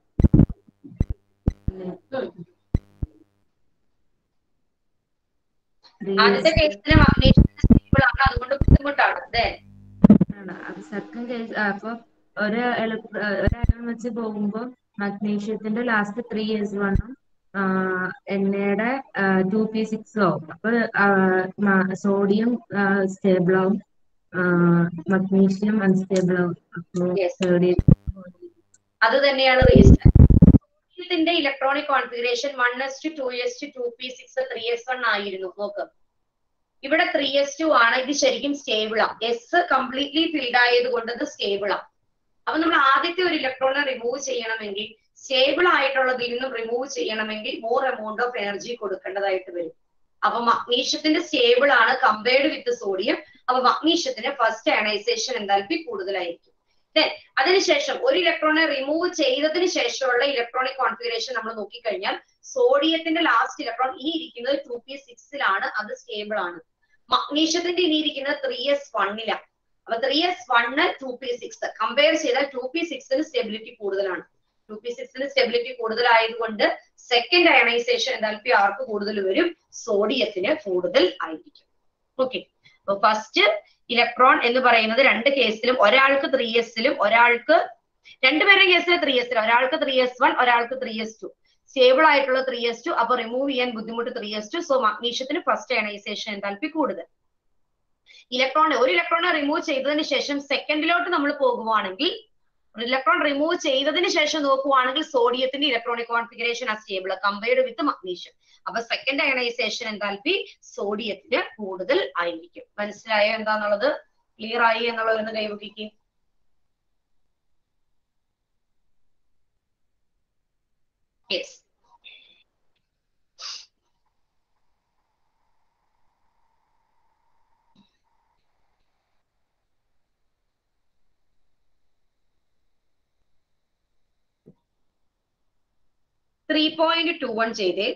ആദ്യത്തെ കേസിന് മഗ്നീഷ്യം സ്റ്റേബിൾ ആണ് അതുകൊണ്ട് ബുദ്ധിമുട്ടാണ് അതെ സെക്കൻഡ് കേസ് അപ്പൊ ഒരു ഒരാൾ വെച്ച് പോകുമ്പോ മഗ്നീഷ്യത്തിന്റെ ലാസ്റ്റ് ത്രീ ഇയേഴ്സ് വണ്ണും എണ്ണയുടെ ടു പി സിക്സ് ആവും അപ്പൊ സോഡിയം സ്റ്റേബിൾ ആവും മഗ്നീഷ്യം അൺസ്റ്റേബിൾ ആവും അപ്പൊ തേർഡ് ഇയർ അത് തന്നെയാണ് റീസൺ സോഡിയത്തിന്റെ electronic configuration one s two two s two two p six three s one ആയിരുന്നു നോക്ക് ഇവിടെ ത്രീ എസ് ടു ആണ് ഇത് ശരിക്കും സ്റ്റേബിൾ ആ എസ് കംപ്ലീറ്റ്ലി ഫിൽഡ് ആയത് കൊണ്ട് ഇത് സ്റ്റേബിൾ ആ അപ്പൊ നമ്മൾ ആദ്യത്തെ ഒരു ഇലക്ട്രോണിനെ റിമൂവ് ചെയ്യണമെങ്കിൽ സ്റ്റേബിൾ ആയിട്ടുള്ളതിൽ നിന്നും റിമൂവ് ചെയ്യണമെങ്കിൽ മോർ എമൗണ്ട് ഓഫ് എനർജി കൊടുക്കേണ്ടതായിട്ട് വരും അപ്പൊ മഗ്നീഷ്യത്തിന്റെ സ്റ്റേബിൾ ആണ് കമ്പയർഡ് വിത്ത് സോഡിയം അപ്പൊ മഗ്നീഷ്യത്തിന് ഫസ്റ്റ് അയണൈസേഷൻ എന്താൽപ്പി കൂടുതലായിരിക്കും Then അതിനുശേഷം ഒരു ഇലക്ട്രോണെ റിമൂവ് ചെയ്തതിന് ശേഷമുള്ള ഇലക്ട്രോണിക് കോൺഫിഗറേഷൻ നമ്മൾ നോക്കിക്കഴിഞ്ഞാൽ സോഡിയത്തിന്റെ ലാസ്റ്റ് ഇലക്ട്രോൺ ഇനി ഇരിക്കുന്നത് ടു പി സിക്സിലാണ് അത് സ്റ്റേബിൾ ആണ് മഗ്നീഷ്യത്തിന്റെ ഇനി ഇരിക്കുന്നത് ത്രീ എസ് വണ്ണിലാണ് അപ്പൊ three s one two p six compare ചെയ്താൽ ടു പി സിക്സിന് സ്റ്റെബിലിറ്റി കൂടുതലാണ് ടു പി സിക്സിന് സ്റ്റെബിലിറ്റി കൂടുതലായതുകൊണ്ട് സെക്കൻഡ് അയണൈസേഷൻ എന്താൽപ്പി ആർക്ക് കൂടുതൽ വരും സോഡിയത്തിന് കൂടുതൽ ആയിരിക്കും ഓക്കെ അപ്പൊ ഫസ്റ്റ് ഇലക്ട്രോൺ എന്ന് പറയുന്നത് രണ്ട് കേസിലും ഒരാൾക്ക് ത്രീ എസിലും ഒരാൾക്ക് രണ്ടുപേരുടെ കേസിൽ ത്രീ എസിലും ഒരാൾക്ക് ത്രീ എസ് വൺ ഒരാൾക്ക് ത്രീ എസ് ടു സ്റ്റേബിൾ ആയിട്ടുള്ള ത്രീ എസ് ടു അപ്പൊ റിമൂവ് ചെയ്യാൻ ബുദ്ധിമുട്ട് ത്രീ എസ് ടു സോ മഗ്നീഷ്യത്തിന് ഫസ്റ്റ് അയണൈസേഷൻ എന്താൽപ്പി കൂടുതൽ ഇലക്ട്രോൺ ഒരു ഇലക്ട്രോണെ റിമൂവ് ചെയ്തതിന് ശേഷം സെക്കൻഡിലോട്ട് നമ്മൾ പോകുവാണെങ്കിൽ ഇലക്ട്രോൺ റിമൂവ് ചെയ്തതിന് ശേഷം നോക്കുവാണെങ്കിൽ സോഡിയത്തിന്റെ ഇലക്ട്രോണിക് കോൺഫിഗറേഷൻ ആ സ്റ്റേബിൾ കമ്പയർഡ് വിത്ത് മഗ്നീഷ്യം അപ്പൊ സെക്കൻഡ് അയണൈസേഷൻ എന്താൽപ്പി സോഡിയത്തിന് കൂടുതൽ ആയിരിക്കും മനസ്സിലായോ എന്താന്നുള്ളത് ക്ലിയർ ആയി എന്നുള്ളതൊന്ന് കൈവക്കിക്ക് yes three point two one ചെയ്തേ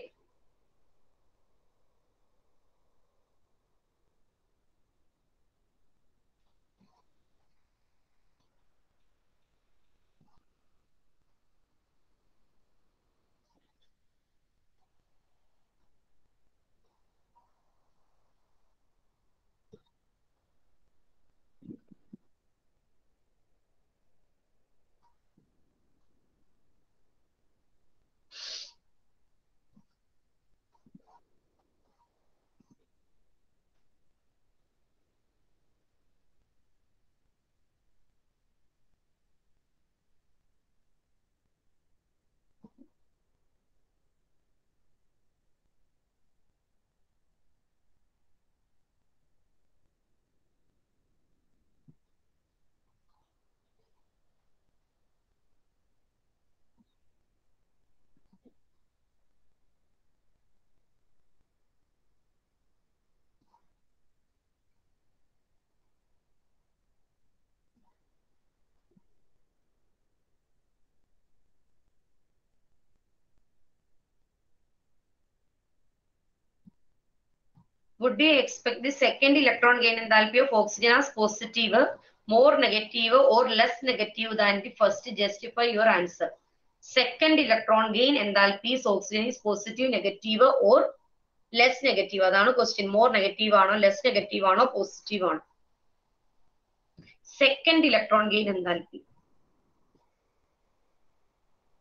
would you expect the second electron gain enthalpy of oxygen as positive, more negative or less negative than the first? Justify your answer. Second electron gain enthalpy is oxygen is positive, negative or less negative. അതാണ് question. More negative ആണോ less negative ആണോ positive ആണോ second electron gain enthalpy.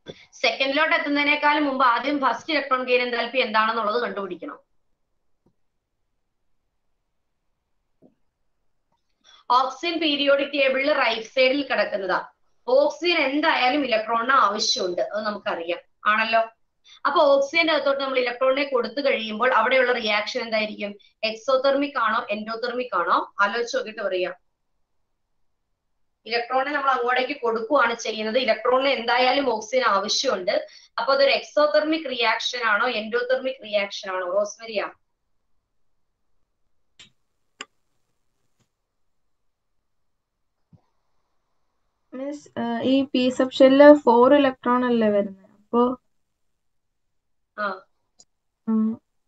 സെക്കൻഡിലോട്ട് എത്തുന്നതിനേക്കാൾ മുമ്പ് ആദ്യം first electron gain എന്താൽപ്പി എന്താണെന്നുള്ളത് കണ്ടുപിടിക്കണം ഓക്സിജൻ പീരിയോഡിക് ടേബിളിൽ റൈറ്റ് സൈഡിൽ കിടക്കുന്നതാ ഓക്സിജൻ എന്തായാലും ഇലക്ട്രോണിന് ആവശ്യമുണ്ട് അത് നമുക്കറിയാം ആണല്ലോ അപ്പൊ ഓക്സിജന്റെ അകത്തോട്ട് നമ്മൾ ഇലക്ട്രോണിനെ കൊടുത്തു കഴിയുമ്പോൾ അവിടെയുള്ള റിയാക്ഷൻ എന്തായിരിക്കും എക്സോതെർമിക് ആണോ എൻഡോതെർമിക് ആണോ ആലോചിച്ച് നോക്കിയിട്ട് പറയാം ഇലക്ട്രോണിനെ നമ്മൾ അങ്ങോട്ടേക്ക് കൊടുക്കുകയാണ് ചെയ്യുന്നത് ഇലക്ട്രോണിന് എന്തായാലും ഓക്സിജൻ ആവശ്യമുണ്ട് അപ്പൊ അതൊരു എക്സോതെർമിക് റിയാക്ഷൻ ആണോ എൻഡോതെർമിക് റിയാക്ഷൻ ആണോ റോസ്മരിയ മീൻസ് ഈ p sub shell four electron അല്ലേ വരുന്നത് അപ്പോ ആ ഉം,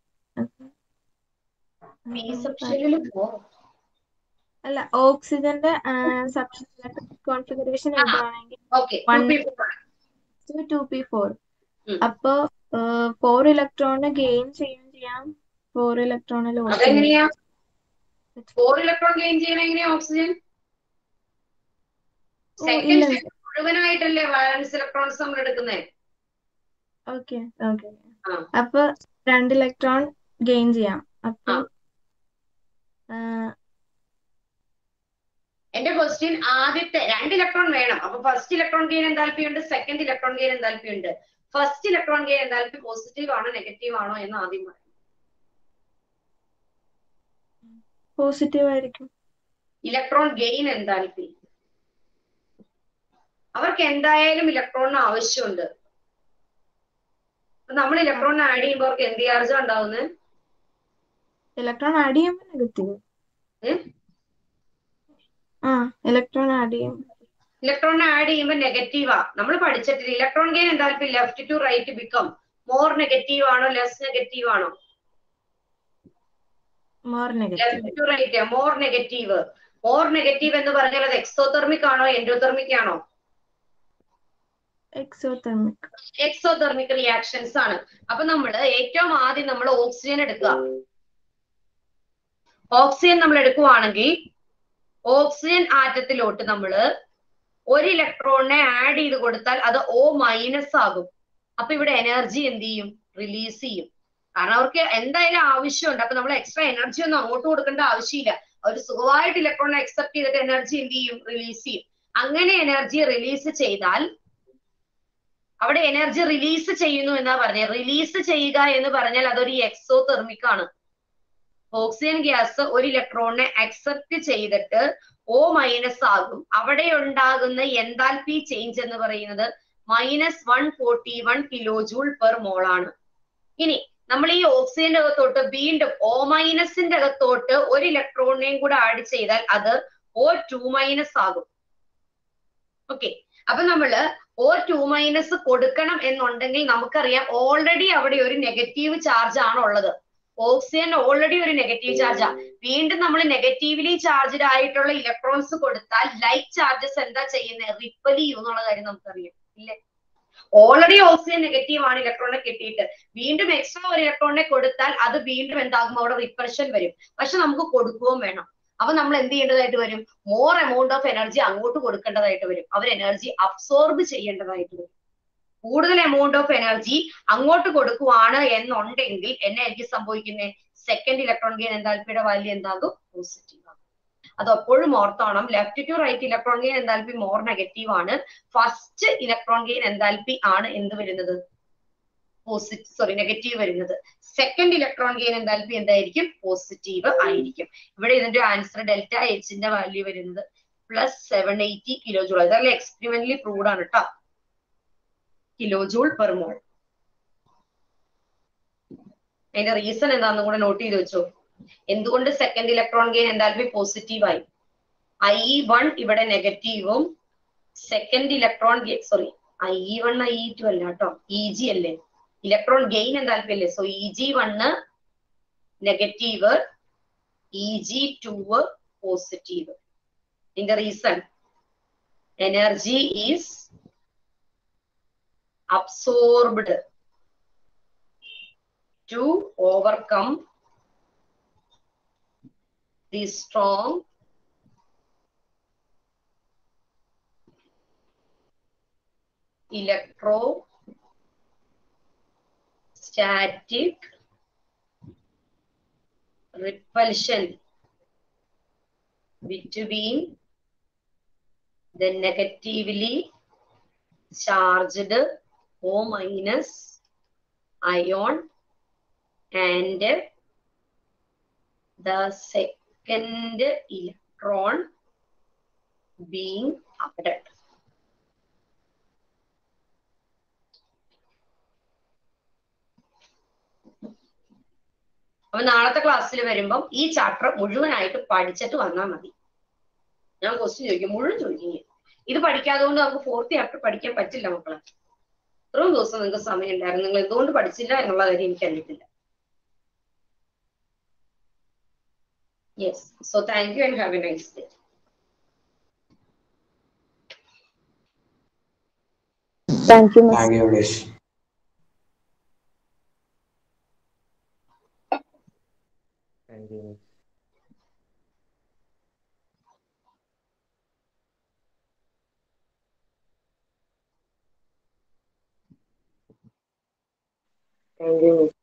പി സബ്ഷെല്ലിൽ അല്ല ഓക്സിജന്റെ കോൺഫിഗറേഷൻ എഴുതുവാണെങ്കിൽ okay one two p four അപ്പോ ഫോർ ഇലക്ട്രോണ് ഗെയിൻ ചെയ്യാൻ ചെയ്യാം ഫോർ ഇലക്ട്രോണ് ലോസ് അതെങ്ങനെയാ ഫോർ ഇലക്ട്രോൺ ഗെയിൻ ചെയ്യണ എങ്ങനെയാ ഓക്സിജൻ ഓ, സെക്കൻഡ് ഇല്ല. സ്റ്റെപ്പ് മുഴുവനായിട്ടല്ലേ വാലൻസ് ഇലക്ട്രോൺസ് നമ്മൾ എടുക്കുന്നത് ഓക്കെ ഓക്കെ ആ. അപ്പൊ രണ്ട് ഇലക്ട്രോൺ ഗെയിൻ ചെയ്യാം അപ്പൊ ആ, എന്റെ ക്വസ്റ്റ്യൻ ആദ്യത്തെ രണ്ട് ഇലക്ട്രോൺ വേണം അപ്പൊ ഫസ്റ്റ് ഇലക്ട്രോൺ ഗെയിൻ എന്താൽപ്പി ഉണ്ട് സെക്കൻഡ് ഇലക്ട്രോൺ ഗെയിൻ എന്താൽപ്പി ഉണ്ട് first electron gain enthalpy positive ആണോ നെഗറ്റീവ് ആണോ എന്ന് ആദ്യം പറയാം പോസിറ്റീവ് ആയിരിക്കും ഇലക്ട്രോൺ ഗെയിൻ എന്താൽപ്പി അവർക്ക് എന്തായാലും ഇലക്ട്രോണിന് ആവശ്യമുണ്ട് അപ്പൊ നമ്മൾ ഇലക്ട്രോൺ ആഡ് ചെയ്യുമ്പോൾ അവർക്ക് എന്ത് ചാർജ് ഉണ്ടാവുന്നത് ഇലക്ട്രോൺ ആഡ് ചെയ്യുമ്പോൾ നെഗറ്റീവ് ആ ഇലക്ട്രോൺ ആഡ് ചെയ്യും ഇലക്ട്രോൺ ആഡ് ചെയ്യുമ്പോൾ നെഗറ്റീവാ നമ്മൾ പഠിച്ചിട്ടില്ല electron gain enthalpy left to right become more negative ആണോ ലെസ് നെഗറ്റീവ് ആണോ more negative left to right more negative more negative എന്ന് പറഞ്ഞാൽ അത് എക്സോതെർമിക് ആണോ എൻഡോതെർമിക് ആണോ എക്സോതെർമിക് എക്സോതെർമിക് റിയാക്ഷൻസ് ആണ് അപ്പൊ നമ്മൾ ഏറ്റവും ആദ്യം നമ്മൾ ഓക്സിജൻ എടുക്കുക ഓക്സിജൻ നമ്മൾ എടുക്കുവാണെങ്കിൽ ഓക്സിജൻ ആറ്റത്തിലോട്ട് നമ്മൾ ഒരു ഇലക്ട്രോണിനെ ആഡ് ചെയ്ത് കൊടുത്താൽ അത് ഓ മൈനസ് ആകും അപ്പൊ ഇവിടെ എനർജി എന്ത് ചെയ്യും റിലീസ് ചെയ്യും കാരണം അവർക്ക് എന്തായാലും ആവശ്യമുണ്ട് അപ്പൊ നമ്മൾ എക്സ്ട്രാ എനർജി ഒന്നും അങ്ങോട്ട് കൊടുക്കേണ്ട ആവശ്യമില്ല അവർ സുഖമായിട്ട് ഇലക്ട്രോണിനെ അക്സെപ്റ്റ് ചെയ്തിട്ട് എനർജി എന്ത് ചെയ്യും റിലീസ് ചെയ്യും അങ്ങനെ എനർജി റിലീസ് ചെയ്താൽ അവിടെ എനർജി റിലീസ് ചെയ്യുന്നു എന്നാ പറഞ്ഞത് റിലീസ് ചെയ്യുക എന്ന് പറഞ്ഞാൽ അതൊരു എക്സോ തെർമിക് ആണ് ഓക്സിജൻ ഗ്യാസ് ഒരു ഇലക്ട്രോണിനെ അക്സെപ്റ്റ് ചെയ്തിട്ട് ഓ മൈനസ് ആകും അവിടെ ഉണ്ടാകുന്ന എൻതാൽപി ചേഞ്ച് എന്ന് പറയുന്നത് minus one forty one kilo joule per mole ആണ് ഇനി നമ്മൾ ഈ ഓക്സിജന്റെ അകത്തോട്ട് വീണ്ടും ഓ മൈനസിന്റെ അകത്തോട്ട് ഒരു ഇലക്ട്രോണിനെയും കൂടെ ആഡ് ചെയ്താൽ അത് ഓ ടു മൈനസ് ആകും ഓക്കെ അപ്പൊ നമ്മള് ഓ ടു മൈനസ് കൊടുക്കണം എന്നുണ്ടെങ്കിൽ നമുക്കറിയാം ഓൾറെഡി അവിടെ ഒരു നെഗറ്റീവ് ചാർജ് ആണ് ഉള്ളത് ഓക്സിജൻ ഓൾറെഡി ഒരു നെഗറ്റീവ് ചാർജാ വീണ്ടും നമ്മൾ നെഗറ്റീവ്ലി ചാർജ്ഡ് ആയിട്ടുള്ള ഇലക്ട്രോൺസ് കൊടുത്താൽ ലൈറ്റ് ചാർജസ് എന്താ ചെയ്യുന്നത് റിപ്പൽ ചെയ്യും എന്നുള്ള കാര്യം നമുക്കറിയാം ഇല്ലേ ഓൾറെഡി ഓക്സിജൻ നെഗറ്റീവ് ആണ് ഇലക്ട്രോണിനെ കിട്ടിയിട്ട് വീണ്ടും എക്സ്ട്രാ ഒരു ഇലക്ട്രോണിനെ കൊടുത്താൽ അത് വീണ്ടും എന്താകും അവിടെ റിപ്പൽഷൻ വരും പക്ഷെ നമുക്ക് കൊടുക്കുകയും വേണം അപ്പൊ നമ്മൾ എന്ത് ചെയ്യേണ്ടതായിട്ട് വരും മോർ എമൗണ്ട് ഓഫ് എനർജി അങ്ങോട്ട് കൊടുക്കേണ്ടതായിട്ട് വരും അവർ എനർജി അബ്സോർബ് ചെയ്യേണ്ടതായിട്ട് വരും കൂടുതൽ എമൗണ്ട് ഓഫ് എനർജി അങ്ങോട്ട് കൊടുക്കുവാണ് എന്നുണ്ടെങ്കിൽ എന്നായിരിക്കും സംഭവിക്കുന്നത് സെക്കൻഡ് ഇലക്ട്രോൺ ഗെയിൻ എന്താൽപ്പിയുടെ വാല്യൂ എന്താകും പോസിറ്റീവ് ആകും അത് എപ്പോഴും ഓർത്തോണം left to right electron gain enthalpy more negative ആണ് ഫസ്റ്റ് ഇലക്ട്രോൺ ഗെയിൻ എന്താൽപ്പി ആണ് എന്ത് വരുന്നത് പോസിറ്റീവ് സോറി നെഗറ്റീവ് വരുന്നത് സെക്കൻഡ് ഇലക്ട്രോൺ ഗെയിൻ എന്താൽപ്പി എന്തായിരിക്കും പോസിറ്റീവ് ആയിരിക്കും ഇവിടെ ഇതിന്റെ ആൻസർ ഡെൽറ്റ എച്ചിന്റെ വാല്യൂ വരുന്നത് plus seven eighty kilo joule അതല്ല എക്സ്പെരിമെന്റലി പ്രൂവ്ഡ് ആണ് കേട്ടോ കിലോ ജൂൾ പെർ മോൾ അതിന്റെ റീസൺ എന്താണെന്നും കൂടെ നോട്ട് ചെയ്ത് വെച്ചോ എന്തുകൊണ്ട് second electron gain enthalpy positive ആയി ഐ വൺ ഇവിടെ നെഗറ്റീവും second electron gain sorry I one I two അല്ല കേട്ടോ ഇ ജി അല്ലേ ഇലക്ട്രോൺ ഗെയിൻ എന്താൽപ്പി അല്ലേ so E G one negative E G two positive ഇതിന്റെ reason energy is absorbed to overcome the strong electrostatic repulsion between the negatively charged O minus ion and the second electron being added. അപ്പൊ നാളത്തെ ക്ലാസ്സിൽ വരുമ്പം ഈ chapter മുഴുവനായിട്ട് പഠിച്ചിട്ട് വന്നാൽ മതി ഞാൻ ക്വസ്റ്റ്യൻ ചോദിക്കും മുഴുവൻ ചോദിക്കും ഞാൻ. ഇത് പഠിക്കാതെ കൊണ്ട് നമുക്ക് ഫോർത്ത് ചാപ്റ്റർ പഠിക്കാൻ പറ്റില്ല മക്കളെ ഇത്രയും ദിവസം നിങ്ങൾക്ക് സമയം ഉണ്ടായിരുന്നു നിങ്ങൾ എന്തുകൊണ്ട് പഠിച്ചില്ല എന്നുള്ള കാര്യം എനിക്ക് അറിയത്തില്ല yes so thank you and have a nice day Thank you, Miss. Thank you, Miss. Thank you, Miss. Thank you, Miss.